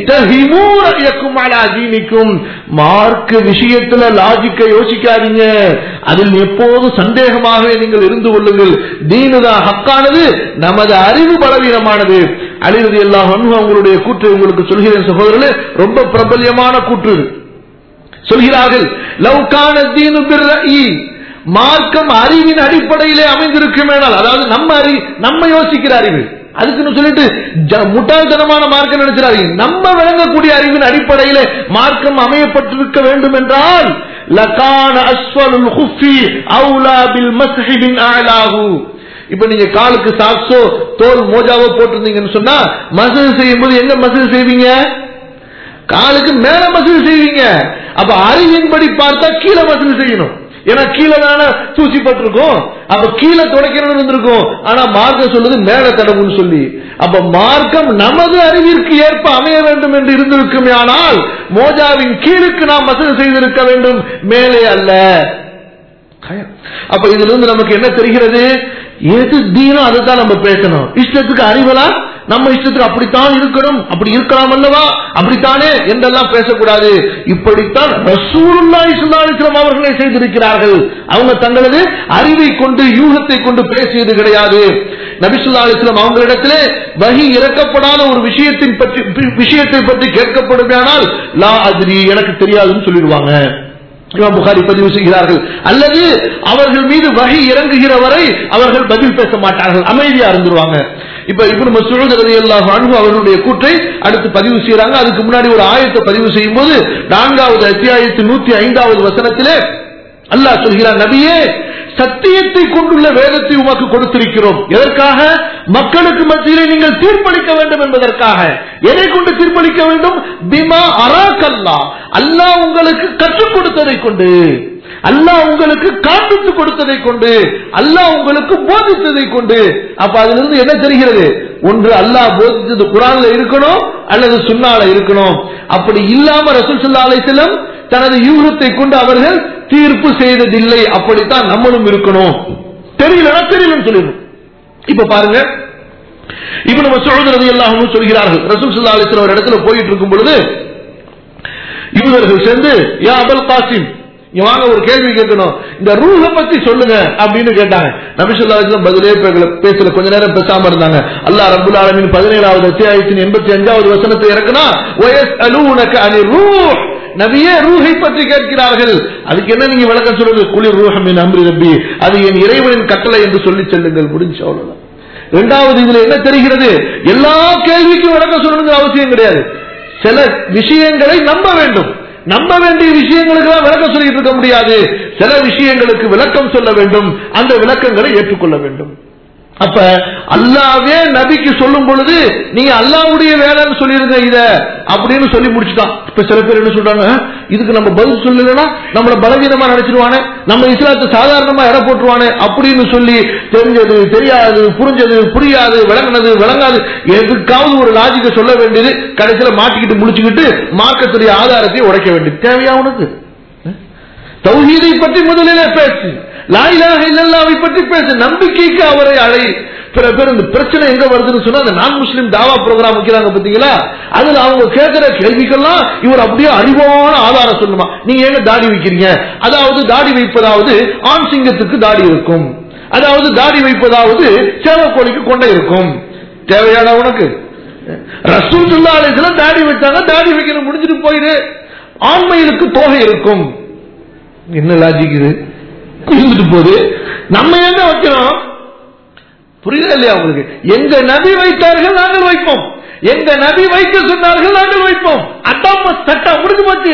இத்தகையும் மார்க்க விஷயத்துல லாஜிக்க யோசிக்காதீங்க அதில் எப்போதும் சந்தேகமாகவே நீங்கள் இருந்து கொள்ளுங்கள் தீனுதா ஹக்கானது நமது அறிவு பலவீனமானது அழிவது எல்லாம் அவங்களுடைய கூற்று உங்களுக்கு சொல்கிறேன் சகோதரர்களே ரொம்ப பிரபல்யமான கூற்று சொல்கிறார்கள் லவ்கான தீனு பிர்ரஇ மார்க்கம் அறிவின் அடிப்படையிலே அமைந்திருக்கும் அதாவது நம்ம அறி நம்ம யோசிக்கிற அறிவு அதுக்குன்னு சொல்லிட்டு முட்டாள்தனமான மார்க்கம் நினைச்சாரு நம்ம விளங்கக்கூடிய அறிவின் அடிப்படையிலே மார்க்கம் அமையப்பட்டிருக்க வேண்டும் என்றால் லகான அஸ்வலுல் ஹுஃபி அவுலா பில் மஸ்ஹிபின் ஆலாஹு இப்ப நீங்க காலுக்கு சாக்ஸோ தோல் மோஜாவோ போட்டிருந்தீங்கன்னு சொன்னா மசூல் செய்யும் போது எங்க மசூல் செய்வீங்க காலுக்கு மேல மசூல் செய்வீங்க அப்ப அறிவின்படி பார்த்தா கீழே மசூல் செய்யணும் ஏன்னா கீழே தானே தூசி பட்டிருக்கும் அப்ப கீழே துடைக்கணும் இருந்திருக்கும் ஆனா மார்க்கம் சொல்லுது மேல தடவுன்னு சொல்லி அப்ப மார்க்கம் நமது அறிவிற்கு ஏற்ப அமைய வேண்டும் என்று இருந்திருக்குமே ஆனால் மோஜாவின் கீழுக்கு நாம் மசூல் செய்திருக்க வேண்டும் மேலே அல்ல அப்ப இதுல இருந்து நமக்கு என்ன தெரிகிறது எது தீனோ அதை தான் நம்ம பேசணும் இஷ்டத்துக்கு அறிவலாம் நம்ம இஷ்டத்துக்கு அப்படித்தான் இருக்கணும் அப்படி இருக்கலாம் அல்லவா அப்படித்தானே என்றெல்லாம் பேசக்கூடாது இப்படித்தான் ரசூலுல்லாஹி ஸல்லல்லாஹு அலைஹி வஸல்லம் அவர்களே செய்திருக்கிறார்கள் அவங்க தங்களது அறிவை கொண்டு யூகத்தை கொண்டு பேசியது கிடையாது நபிசுல்லா அலிஸ்லாம் அவங்களிடத்திலே வகி இறக்கப்படாத ஒரு விஷயத்தின் பற்றி விஷயத்தை பற்றி கேட்கப்படுமையானால் லா அதிரி எனக்கு தெரியாதுன்னு சொல்லிடுவாங்க இமாம் புகாரி பதிவு செய்கிறார்கள் அல்லது அவர்கள் மீது வகை இறங்குகிற வரை அவர்கள் பதில் பேச மாட்டார்கள் அமைதியா இருந்துருவாங்க இப்ப இப்னு மசூத் ரலியல்லாஹு அன்ஹு அவர்களுடைய கூற்றை அடுத்து பதிவு செய்யறாங்க அதுக்கு முன்னாடி ஒரு ஆயத்தை பதிவு செய்யும் போது நான்காவது அத்தியாயத்தின் நூத்தி ஐந்தாவது வசனத்திலே அல்லாஹ் சொல்கிறார் நபியே சத்தியத்தை கொண்டுள்ள வேதத்தை உமக்கு கொடுத்திருக்கிறோம் எதற்காக மக்களுக்கு மத்தியிலே நீங்கள் தீர்ப்பளிக்க வேண்டும் என்பதற்காக எதை கொண்டு தீர்ப்பளிக்க வேண்டும் பிமா அராக்கல்லா அல்லாஹ் உங்களுக்கு கற்றுக் கொடுத்ததை கொண்டு அல்லாஹ் உங்களுக்கு காண்பித்து கொடுத்ததை கொண்டு அல்லாஹ் உங்களுக்கு போதித்ததை கொண்டு அப்ப அதுல இருந்து என்ன தெரிகிறது ஒன்று அல்லாஹ் போதித்தது குரான்ல இருக்கணும் அல்லது சுன்னால இருக்கணும் அப்படி இல்லாம ரசூல் ஸல்லல்லாஹு அலைஹி வஸல்லம் தனது யூகத்தை கொண்டு அவர்கள் தீர்ப்பு செய்ததில்லை அப்படித்தான் நம்மளும் இருக்கணும் தெரியலனா தெரியலன்னு சொல்லிடணும் இப்ப பாருங்க இப்ப நம்ம சொல்றது எல்லாம் சொல்கிறார்கள் ரசூல் ஸல்லல்லாஹு அலைஹி வஸல்லம் ஒரு இடத்துல போயிட்டு இருக்கும் பொழுது யூதர்கள் சேர்ந்து யா அபல் காசிம் இங்க வாங்க ஒரு கேள்வி கேட்கணும் இந்த ரூஹ பத்தி சொல்லுங்க அப்படின்னு கேட்டாங்க நபிசுல்லாஸ்லாம் பதிலே பேசல- பேசல கொஞ்ச நேரம் பேசாம இருந்தாங்க அல்லாஹ் ரப்புல் ஆலமீன் பதினேழாவது அத்தியாயத்தின் எண்பத்தி அஞ்சாவது வசனத்தை இறக்குனா வயஸ் அலூனக அனி ரூஹ் நபியே ரூஹை பற்றி கேட்கிறார்கள் அதுக்கு என்ன நீங்க விளக்கம் சொல்றது குளிர் ரூஹமின் அம்ரி ரப்பி அது என் இறைவனின் கட்டளை என்று சொல்லி செல்லுங்கள் முடிஞ்சு அவ்வளவுதான் இரண்டாவது இதுல என்ன தெரிகிறது எல்லா கேள்விக்கும் விளக்கம் சொல்லணுங்கிற அவசியம் கிடையாது சில விஷயங்களை நம்ப வேண்டும் நம்ப வேண்டிய விஷயங்களுக்கு விளக்கம் சொல்லிட்டு இருக்க முடியாது சில விஷயங்களுக்கு விளக்கம் சொல்ல வேண்டும் அந்த விளக்கங்களை ஏற்றுக்கொள்ள வேண்டும் அப்ப அல்லாவே நபிக்கு சொல்லும் பொழுது நீங்க அல்லாவுடைய வேலைன்னு சொல்லிருங்க இத அப்படின்னு சொல்லி முடிச்சுட்டான் இப்ப சில பேர் என்ன சொல்றாங்க இதுக்கு நம்ம பதில் சொல்லலைன்னா நம்மள பலவீனமா நினைச்சிருவானே நம்ம இஸ்லாத்தை சாதாரணமா எடை போட்டுருவானே அப்படின்னு சொல்லி தெரிஞ்சது தெரியாது புரிஞ்சது புரியாது விளங்குனது விளங்காது எதுக்காவது ஒரு லாஜிக்க சொல்ல வேண்டியது கடைசியில மாட்டிக்கிட்டு முடிச்சுக்கிட்டு மார்க்கத்துடைய ஆதாரத்தை உடைக்க வேண்டியது தேவையா உனக்கு தௌஹீதை பற்றி முதலிலே பேசு லாயிலாக இல்லல்லாவை பற்றி பேசு நம்பிக்கைக்கு அவரை அழை பிற பேர் இந்த பிரச்சனை எங்க வருதுன்னு சொன்னா அந்த நான் முஸ்லிம் தாவா ப்ரோக்ராம் வைக்கிறாங்க பாத்தீங்களா அதுல அவங்க கேட்கிற கேள்விக்கெல்லாம் இவர் அப்படியே அறிவான ஆதாரம் சொல்லுமா நீங்க எங்க தாடி வைக்கிறீங்க அதாவது தாடி வைப்பதாவது ஆண் சிங்கத்துக்கு தாடி இருக்கும் அதாவது தாடி வைப்பதாவது சேவக்கோழிக்கு கொண்டை இருக்கும் தேவையான உனக்கு ரசூல் சுல்லா அலிஸ்லாம் தாடி வச்சாங்க தாடி வைக்கணும் முடிஞ்சிட்டு போயிரு ஆண்மையிலுக்கு தோகை இருக்கும் என்ன லாஜிக் இது இருந்துட்டு போகுது நம்ம எங்க வைக்கிறோம் புரியுதா இல்லையா உங்களுக்கு எங்க நபி வைத்தார்கள் நாங்கள் வைப்போம் எங்க நபி வைக்க சொன்னார்கள் நாங்கள் வைப்போம் அட்டாம சட்டம் முடிஞ்சு போச்சு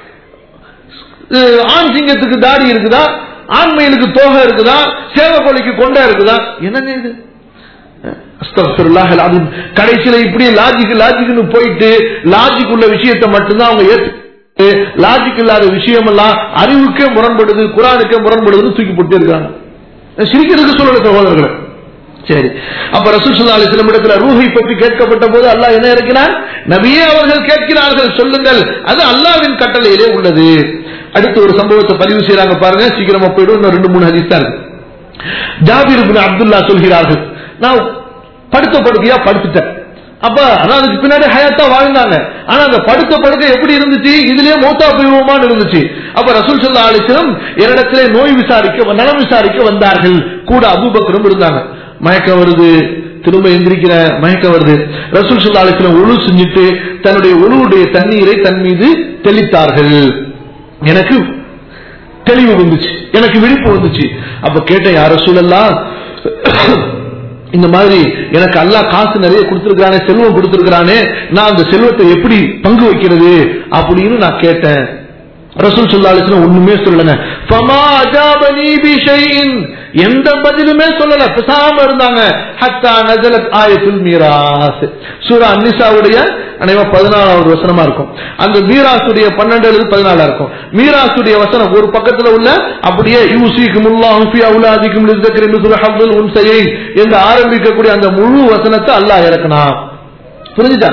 அஹ் ஆண் சிங்கத்துக்கு தாடி இருக்குதா ஆண்மையிலுக்கு தோகை இருக்குதா சேவக்கோழிக்கு கொண்டை இருக்குதா என்னங்க இது அஸ்தக்ஃபிருல்லாஹ் அல்-அலீம். கடைசியில இப்படி லாஜிக் லாஜிக்னு போயிட்டு லாஜிக் உள்ள விஷயத்தை மட்டும்தான் அவங்க ஏத்து லாஜிக் இல்லாத விஷயம் எல்லாம் அறிவுக்கே முரண்படுது குரானுக்கே முரண்படுதுன்னு தூக்கி போட்டு இருக்காங்க சிரிக்கிறதுக்கு சொல்லல சகோதரர்களை சரி அப்ப ரசூலுல்லாஹி அலைஹி வஸல்லம் இடத்துல ரூஹை பற்றி கேட்கப்பட்ட போது அல்லாஹ் என்ன இருக்கிறார் நபியே அவர்கள் கேட்கிறார்கள் சொல்லுங்கள் அது அல்லாஹ்வின் கட்டளையிலே உள்ளது அடுத்து ஒரு சம்பவத்தை பதிவு செய்யறாங்க பாருங்க சீக்கிரமா போயிடும் இன்னும் ரெண்டு மூணு ஹதீஸ் தான் இருக்கு ஜாபிர் இப்னு அப்துல்லா சொல்கிறார்கள் நான் படுத்த படுக்கையா படுத்துட்டேன் அப்ப அதான் அதுக்கு பின்னாடி ஹயாத்தா வாழ்ந்தாங்க ஆனா அந்த படுத்த படுக்கை எப்படி இருந்துச்சு இதுலயே மூத்தா போய்வோமான்னு இருந்துச்சு அப்ப ரசூல் சல்லா அலிஸ்லம் என்னிடத்திலே நோய் விசாரிக்க நலம் விசாரிக்க வந்தார்கள் கூட அபூபக்கரும் இருந்தாங்க மயக்கம் வருது திரும்ப எந்திரிக்கிற மயக்கம் வருது ரசூல் சல்லா அலிஸ்லம் ஒழு செஞ்சுட்டு தன்னுடைய ஒழுவுடைய தண்ணீரை தன் மீது தெளித்தார்கள் எனக்கு தெளிவு வந்துச்சு எனக்கு விழிப்பு வந்துச்சு அப்ப கேட்டேன் யார சூழல்லாம் இந்த மாதிரி எனக்கு அல்லாஹ் காசு நிறைய கொடுத்திருக்கானே செல்வம் கொடுத்திருக்கானே நான் அந்த செல்வத்தை எப்படி பங்கு வைக்கிறது அப்படின்னு நான் கேட்டேன் ரசூல் சொல்லாலும் ஒண்ணுமே சொல்லலங்க ஃபமா அஜாபனி பி ஷைஇன் எந்த பதிலுமே சொல்லல பேசாம இருந்தாங்க ஹத்தா நஜலத் ஆயத்துல் மீராஸ் சூரா அன்னிசாவுடைய அனைவரும் பதினாலாவது வசனமா இருக்கும் அந்த மீராசுடைய பன்னெண்டு அல்லது பதினாலா இருக்கும் மீராசுடைய வசனம் ஒரு பக்கத்துல உள்ள அப்படியே யூசிக்கும் உல்லாஹு ஃபி அவுலாதிக்கும் லிஸ்தக்ரி மிஸ்ரு ஹவ்வில் உன்சையை என்று ஆரம்பிக்கக்கூடிய அந்த முழு வசனத்தை அல்லாஹ் இறக்கணும் புரிஞ்சுட்டா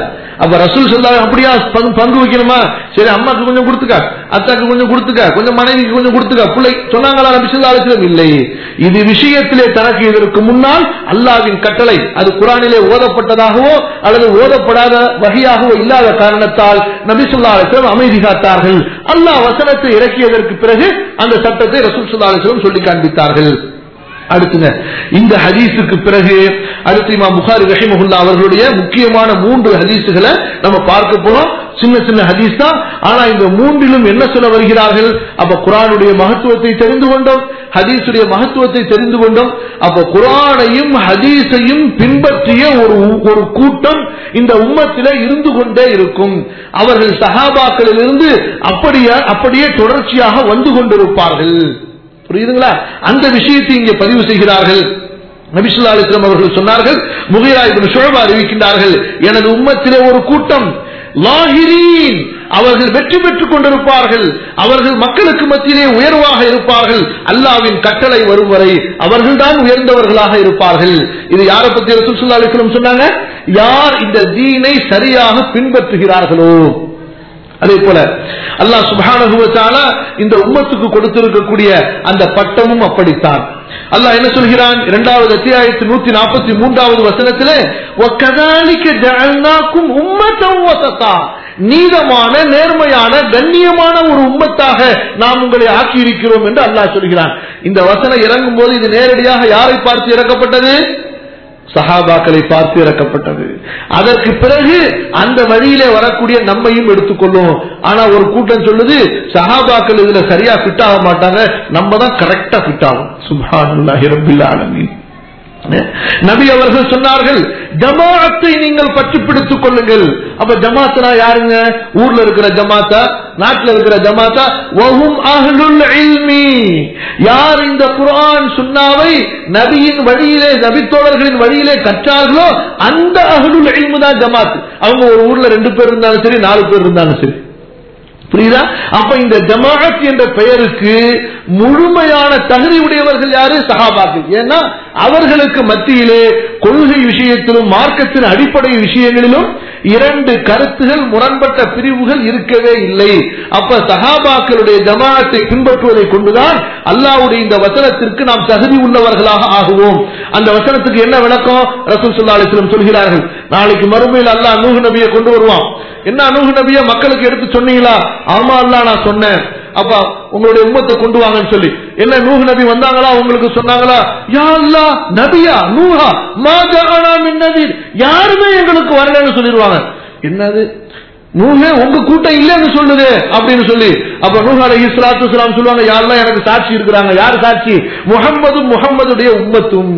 அப்ப ரசூல் சொல்லாத அப்படியா பங்கு- பங்கு வைக்கணுமா சரி அம்மாக்கு கொஞ்சம் கொடுத்துக்க அத்தாக்கு கொஞ்சம் கொடுத்துக்க கொஞ்சம் மனைவிக்கு கொஞ்சம் கொடுத்துக்க பிள்ளை சொன்னாங்களா நபி ஸல்லல்லாஹு அலைஹி வஸல்லம் இல்லை இது விஷயத்திலே தனக்கு இதற்கு முன்னால் அல்லாஹ்வின் கட்டளை அது குரானிலே ஓதப்பட்டதாகவோ அல்லது ஓதப்படாத வகையாகவோ இல்லாத காரணத்தால் நபி ஸல்லல்லாஹு அலைஹி வஸல்லம் அமைதி காத்தார்கள் அல்லாஹ் வசனத்தை இறக்கியதற்கு பிறகு அந்த சட்டத்தை ரசூல் ஸல்லல்லாஹு அலைஹி வஸல்லம் சொல்லி காண்பித்தார்கள் அடுத்துங்க இந்த ஹதீஸுக்கு பிறகு அடுத்து இமாம் புகாரி ரஹிமஹுல்லா அவர்களுடைய முக்கியமான மூன்று ஹதீஸுகளை நம்ம பார்க்க போறோம் சின்ன சின்ன ஹதீஸ் தான் ஆனா இந்த மூன்றிலும் என்ன சொல்ல வருகிறார்கள் அப்ப குரானுடைய மகத்துவத்தை தெரிந்து கொண்டோம் ஹதீஸுடைய மகத்துவத்தை தெரிந்து கொண்டோம் அப்ப குரானையும் ஹதீஸையும் பின்பற்றிய ஒரு ஒரு கூட்டம் இந்த உம்மத்திலே இருந்து கொண்டே இருக்கும் அவர்கள் சஹாபாக்களிலிருந்து அப்படியே அப்படியே தொடர்ச்சியாக வந்து கொண்டிருப்பார்கள் புரியுதுங்களா அந்த விஷயத்தை இங்கே பதிவு செய்கிறார்கள் நபிசுல்லா அலிஸ்லாம் அவர்கள் சொன்னார்கள் முகிரா இப்னு ஷுஅபா அறிவிக்கின்றார்கள் எனது உம்மத்திலே ஒரு கூட்டம் லாஹிரீன் அவர்கள் வெற்றி பெற்றுக் கொண்டிருப்பார்கள் அவர்கள் மக்களுக்கு மத்தியிலே உயர்வாக இருப்பார்கள் அல்லாவின் கட்டளை வரும் வரை அவர்கள்தான் உயர்ந்தவர்களாக இருப்பார்கள் இது யாரை பத்தி ரசூல் ஸல்லல்லாஹு அலைஹி வஸல்லம் சொன்னாங்க யார் இந்த தீனை சரியாக பின்பற்றுகிறார்களோ அதே போல அல்லாஹ் சுப்ஹானஹு வ தஆலா இந்த உம்மத்துக்கு கொடுத்திருக்கக்கூடிய அந்த பட்டமும் அப்படித்தான் அல்லாஹ் என்ன சொல்கிறான் இரண்டாவது அத்தியாயத்து நூத்தி நாற்பத்தி மூன்றாவது வசனத்திலே وَكَذَلِكَ جَعَلْنَاكُمْ أُمَّةً وَسَطًا நீதமான நேர்மையான கண்ணியமான ஒரு உம்மத்தாக நாம் உங்களை ஆக்கி இருக்கிறோம் என்று அல்லாஹ் சொல்கிறான் இந்த வசனம் இறங்கும் போது இது நேரடியாக யாரை பார்த்து இறக்கப்பட்டது சஹாபாக்களை பார்த்து இறக்கப்பட்டது அதற்கு பிறகு அந்த வழியிலே வரக்கூடிய நம்மையும் எடுத்துக்கொள்ளும் ஆனா ஒரு கூட்டம் சொல்லுது சஹாபாக்கள் இதுல சரியா ஃபிட் ஆக மாட்டாங்க நம்ம தான் கரெக்டா ஃபிட் ஆகும் சுப்ஹானல்லாஹி ரப்பில் ஆலமீன் நபி அவர்கள் சொன்னார்கள் ஜமாஅத்தை நீங்கள் பற்றி பிடித்துக் கொள்ளுங்கள் அப்ப ஜமாத்னா யாருங்க ஊர்ல இருக்கிற ஜமாத்தா நாட்டுல இருக்கிற ஜமாத்தா வஹும் அஹ்லுல் இல்மி யார் இந்த குர்ஆன் சுன்னாவை நபியின் வழியிலே நபித்தோழர்களின் வழியிலே கற்றார்களோ அந்த அஹ்லுல் இல்மு தான் ஜமாத் அவங்க ஒரு ஊர்ல ரெண்டு பேர் இருந்தாலும் சரி நாலு பேர் இருந்தாலும் சரி புரியுதா அப்ப இந்த ஜமாஅத் என்ற பெயருக்கு முழுமையான தகுதி உடையவர்கள் யாரு சஹாபாக்கள் ஏன்னா அவர்களுக்கு மத்தியிலே கொள்கை விஷயத்திலும் மார்க்கத்தின் அடிப்படை விஷயங்களிலும் இரண்டு கருத்துகள் முரண்பட்ட பிரிவுகள் இருக்கவே இல்லை அப்ப சஹாபாக்களுடைய ஜமாஅத்தை பின்பற்றுவதை கொண்டுதான் அல்லாஹ்வுடைய இந்த வசனத்திற்கு நாம் தகுதி உள்ளவர்களாக ஆகுவோம் அந்த வசனத்துக்கு என்ன விளக்கம் ரசூல் ஸல்லல்லாஹு அலைஹி வஸல்லம் சொல்கிறார்கள் நாளைக்கு மறுமையில் அல்லாஹ் நூஹ் நபியை கொண்டு வருவான் என்ன நூஹ் நபியை மக்களுக்கு எடுத்து சொன்னீங்களா ஆமா அல்லாஹ் நான் சொன்னேன் அப்ப உங்களுடைய உம்மத்தை கொண்டு வாங்கன்னு சொல்லி என்ன நூஹ் நபி வந்தாங்களா உங்களுக்கு சொன்னாங்களா யா அல்லாஹ் நபியா நூஹா மா ஜஅனா மின் நபீர் யாருமே எங்களுக்கு வரலன்னு சொல்லிடுவாங்க என்னது நூஹே உங்க கூட்டம் இல்லைன்னு சொல்லுது அப்படின்னு சொல்லி அப்ப நூஹ் அலைஹி ஸலாத்து வஸலாம் சொல்லுவாங்க யாரெல்லாம் எனக்கு சாட்சி இருக்கிறாங்க யார் சாட்சி முஹம்மதும் முஹம்மதுடைய உம்மத்தும்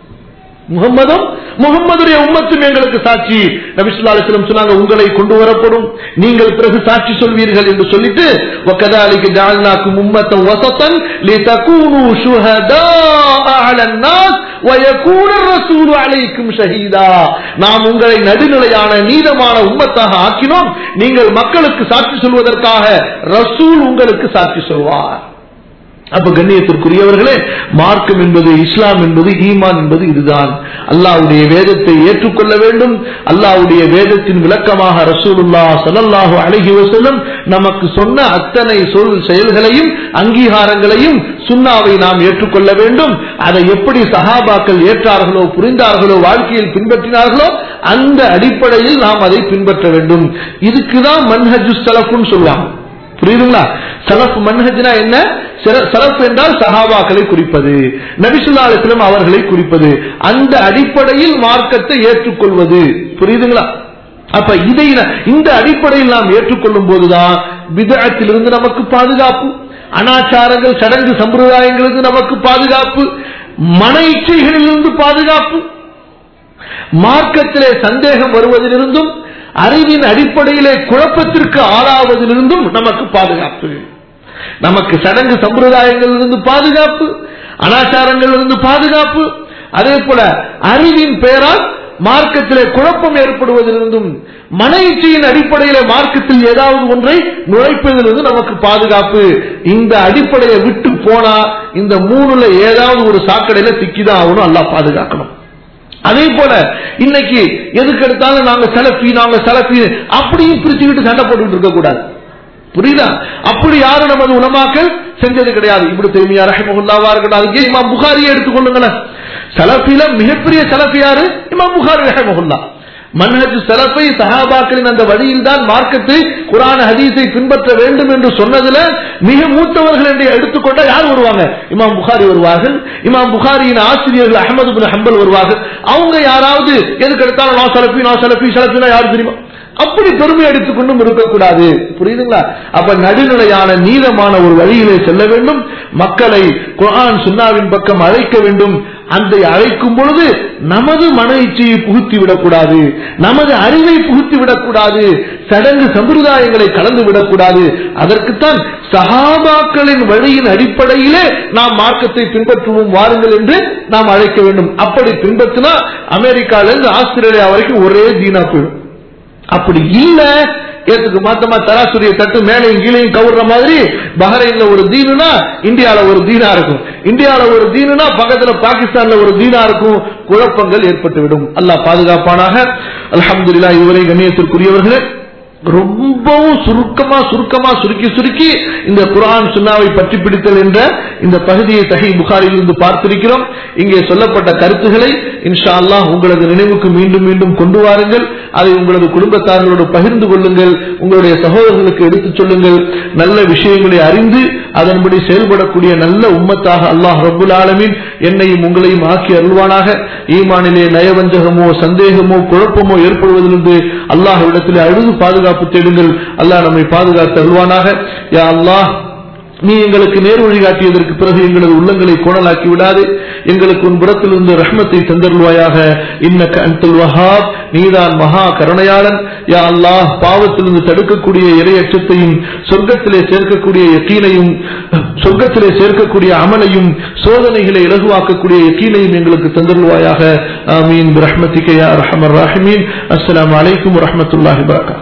முகம்மதும் முகம்மதுடைய உம்மத்தும் எங்களுக்கு சாட்சி நபிசுல்லா அலிஸ்லம் சொன்னாங்க உங்களை கொண்டு வரப்படும் நீங்கள் பிறகு சாட்சி சொல்வீர்கள் என்று சொல்லிட்டு وَكَذَلِكَ جَعَلْنَاكُمْ أُمَّةً وَسَطًا لِتَكُونُوا شُهَدَاءَ عَلَى النَّاسِ وَيَكُونَ الرَّسُولُ عَلَيْكُمْ شَهِيدًا நாம் உங்களை நடுநிலையான நீதமான உம்மத்தாக ஆக்கினோம் நீங்கள் மக்களுக்கு சாட்சி சொல்வதற்காக ரசூல் உங்களுக்கு சாட்சி சொல்வார் அப்ப கண்ணியத்திற்குரியவர்களே மார்க்கம் என்பது இஸ்லாம் என்பது ஈமான் என்பது இதுதான் அல்லாஹ்வுடைய வேதத்தை ஏற்றுக்கொள்ள வேண்டும் அல்லாஹ்வுடைய வேதத்தின் விளக்கமாக ரசூலுல்லா ஸல்லல்லாஹு அலைஹி வஸல்லம் நமக்கு சொன்ன அத்தனை சொல் செயல்களையும் அங்கீகாரங்களையும் சுன்னாவை நாம் ஏற்றுக்கொள்ள வேண்டும் அதை எப்படி சஹாபாக்கள் ஏற்றார்களோ புரிந்தார்களோ வாழ்க்கையில் பின்பற்றினார்களோ அந்த அடிப்படையில் நாம் அதை பின்பற்ற வேண்டும் இதுக்குதான் மன்ஹஜு சலஃப்னு சொல்லுவாங்க புரியுதுங்களா சலஃப் மன்ஹஜ்னா என்ன சில- சலஃப் என்றால் சஹாபாக்களை குறிப்பது நபிசுல்லா அலிஸ்லம் அவர்களை குறிப்பது அந்த அடிப்படையில் மார்க்கத்தை ஏற்றுக்கொள்வது புரியுதுங்களா அப்ப இதை ந- இந்த அடிப்படையில் நாம் ஏற்றுக்கொள்ளும் போதுதான் விதத்திலிருந்து நமக்கு பாதுகாப்பு அனாச்சாரங்கள் சடங்கு சம்பிரதாயங்களுக்கு நமக்கு பாதுகாப்பு மன இச்சைகளிலிருந்து பாதுகாப்பு மார்க்கத்திலே சந்தேகம் வருவதிலிருந்தும் அறிவின் அடிப்படையிலே குழப்பத்திற்கு ஆளாவதிலிருந்தும் நமக்கு பாதுகாப்பு நமக்கு சடங்கு சம்பிரதாயங்களிலிருந்து பாதுகாப்பு அனாச்சாரங்களிலிருந்து பாதுகாப்பு அதே போல அறிவின் பெயரால் மார்க்கத்திலே குழப்பம் ஏற்படுவதிலிருந்தும் மன இச்சையின் அடிப்படையில மார்க்கத்தில் ஏதாவது ஒன்றை நுழைப்பதிலிருந்து நமக்கு பாதுகாப்பு இந்த அடிப்படையை விட்டு போனா இந்த மூணுல ஏதாவது ஒரு சாக்கடையில சிக்கிதான் ஆகணும் அல்லாஹ் பாதுகாக்கணும் அதே போல இன்னைக்கு எதுக்கு எடுத்தாலும் நாங்க செலஃபி நாங்க செலஃபி அப்படியும் பிரிச்சுக்கிட்டு சண்டை போட்டுக்கிட்டு இருக்க கூடாது புரியுதா அப்படி யாரும் நமது உலமாக்கள் செஞ்சது கிடையாது இப்படி தெரியுமா ரஹமுல்லாவா இருக்கட்டும் அதுக்கே இமாம் புகாரியை எடுத்துக்கொள்ளுங்களேன் சலஃபில மிகப்பெரிய சலஃபி யாரு இமாம் புகாரி ரஹமுல்லா மன்ஹஜ் சலஃபை சஹாபாக்களின் அந்த வழியில் தான் மார்க்கத்தை குரான் ஹதீஸை பின்பற்ற வேண்டும் என்று சொன்னதுல மிக மூத்தவர்கள் என்று எடுத்துக்கொண்ட யார் வருவாங்க இமாம் புகாரி வருவார்கள் இமாம் புகாரியின் ஆசிரியர்கள் அகமது பின் ஹம்பல் வருவார்கள் அவங்க யாராவது எதுக்கு எடுத்தாலும் நான் சலஃபி நான் சலஃபி சலஃபினா யார் தெரியுமா அப்படி பெருமை அடித்துக் கொண்டும் இருக்கக்கூடாது புரியுதுங்களா அப்ப நடுநிலையான நீளமான ஒரு வழியிலே செல்ல வேண்டும் மக்களை குரான் சுன்னாவின் பக்கம் அழைக்க வேண்டும் அந்த அழைக்கும் பொழுது நமது மன இச்சையை புகுத்தி விடக்கூடாது நமது அறிவை புகுத்தி விடக்கூடாது சடங்கு சம்பிரதாயங்களை கலந்து விடக்கூடாது அதற்குத்தான் சகாபாக்களின் வழியின் அடிப்படையிலே நாம் மார்க்கத்தை பின்பற்றுவோம் வாருங்கள் என்று நாம் அழைக்க வேண்டும் அப்படி பின்பற்றினா அமெரிக்கால இருந்து ஆஸ்திரேலியா வரைக்கும் ஒரே தீனா போயிடும் அப்படி இல்ல ஏத்துக்கு மாத்தமா தராசுரிய தட்டு மேலையும் கீழையும் கவுற மாதிரி பஹ்ரைன்ல ஒரு தீனுனா இந்தியால ஒரு தீனா இருக்கும் இந்தியால ஒரு தீனுனா பக்கத்துல பாகிஸ்தான்ல ஒரு தீனா இருக்கும் குழப்பங்கள் ஏற்பட்டுவிடும் அல்லாஹ் பாதுகாப்பானாக அல்ஹம்துலில்லா இதுவரை கண்ணியத்திற்குரியவர்களே ரொம்பவும் சுருக்கமா சுருக்கமா சுருக்கி சுருக்கி இந்த குரான் சுன்னாவை பற்றி பிடித்தல் என்ற இந்த பகுதியை சஹி புகாரில் இருந்து பார்த்திருக்கிறோம் இங்கே சொல்லப்பட்ட கருத்துக்களை இன்ஷா அல்லாஹ் உங்களது நினைவுக்கு மீண்டும் மீண்டும் கொண்டு வாருங்கள் அதை உங்களது குடும்பத்தார்களோடு பகிர்ந்து கொள்ளுங்கள் உங்களுடைய சகோதரர்களுக்கு எடுத்துச் சொல்லுங்கள் நல்ல விஷயங்களை அறிந்து அதன்படி செயல்படக்கூடிய நல்ல உம்மத்தாக அல்லாஹ் ரபுல் ஆலமீன் என்னையும் உங்களையும் ஆக்கி அருள்வானாக ஈமானிலே நயவஞ்சகமோ சந்தேகமோ குழப்பமோ ஏற்படுவதிலிருந்து அல்லாஹ்விடத்திலே அழுது பாதுகாப்பு தேடுங்கள் அல்லாஹ் நம்மை பாதுகாத்து அருள்வானாக யா அல்லாஹ் நீ எங்களுக்கு நேர் வழி காட்டியதற்கு பிறகு எங்களது உள்ளங்களை கோணலாக்கி விடாது எங்களுக்கு உன் புறத்திலிருந்து ரஹ்மத்தை தந்தருள்வாயாக இன்னக்க அன்துல் வஹாப் நீதான் மகா கருணையாளன் யா அல்லாஹ் பாவத்திலிருந்து தடுக்கக்கூடிய இறை அச்சத்தையும் சொர்க்கத்திலே சேர்க்கக்கூடிய யக்கீனையும் சொர்க்கத்திலே சேர்க்கக்கூடிய அமலையும் சோதனைகளை இலகுவாக்கக்கூடிய யக்கீனையும் எங்களுக்கு தந்தருள்வாயாக ஆமீன் ரஹ்மத்திக யா ரஹமர் ராஹிமீன் அஸ்ஸலாமு அலைக்கும் வரஹ்மத்துல்லாஹி வபரகாத்துஹு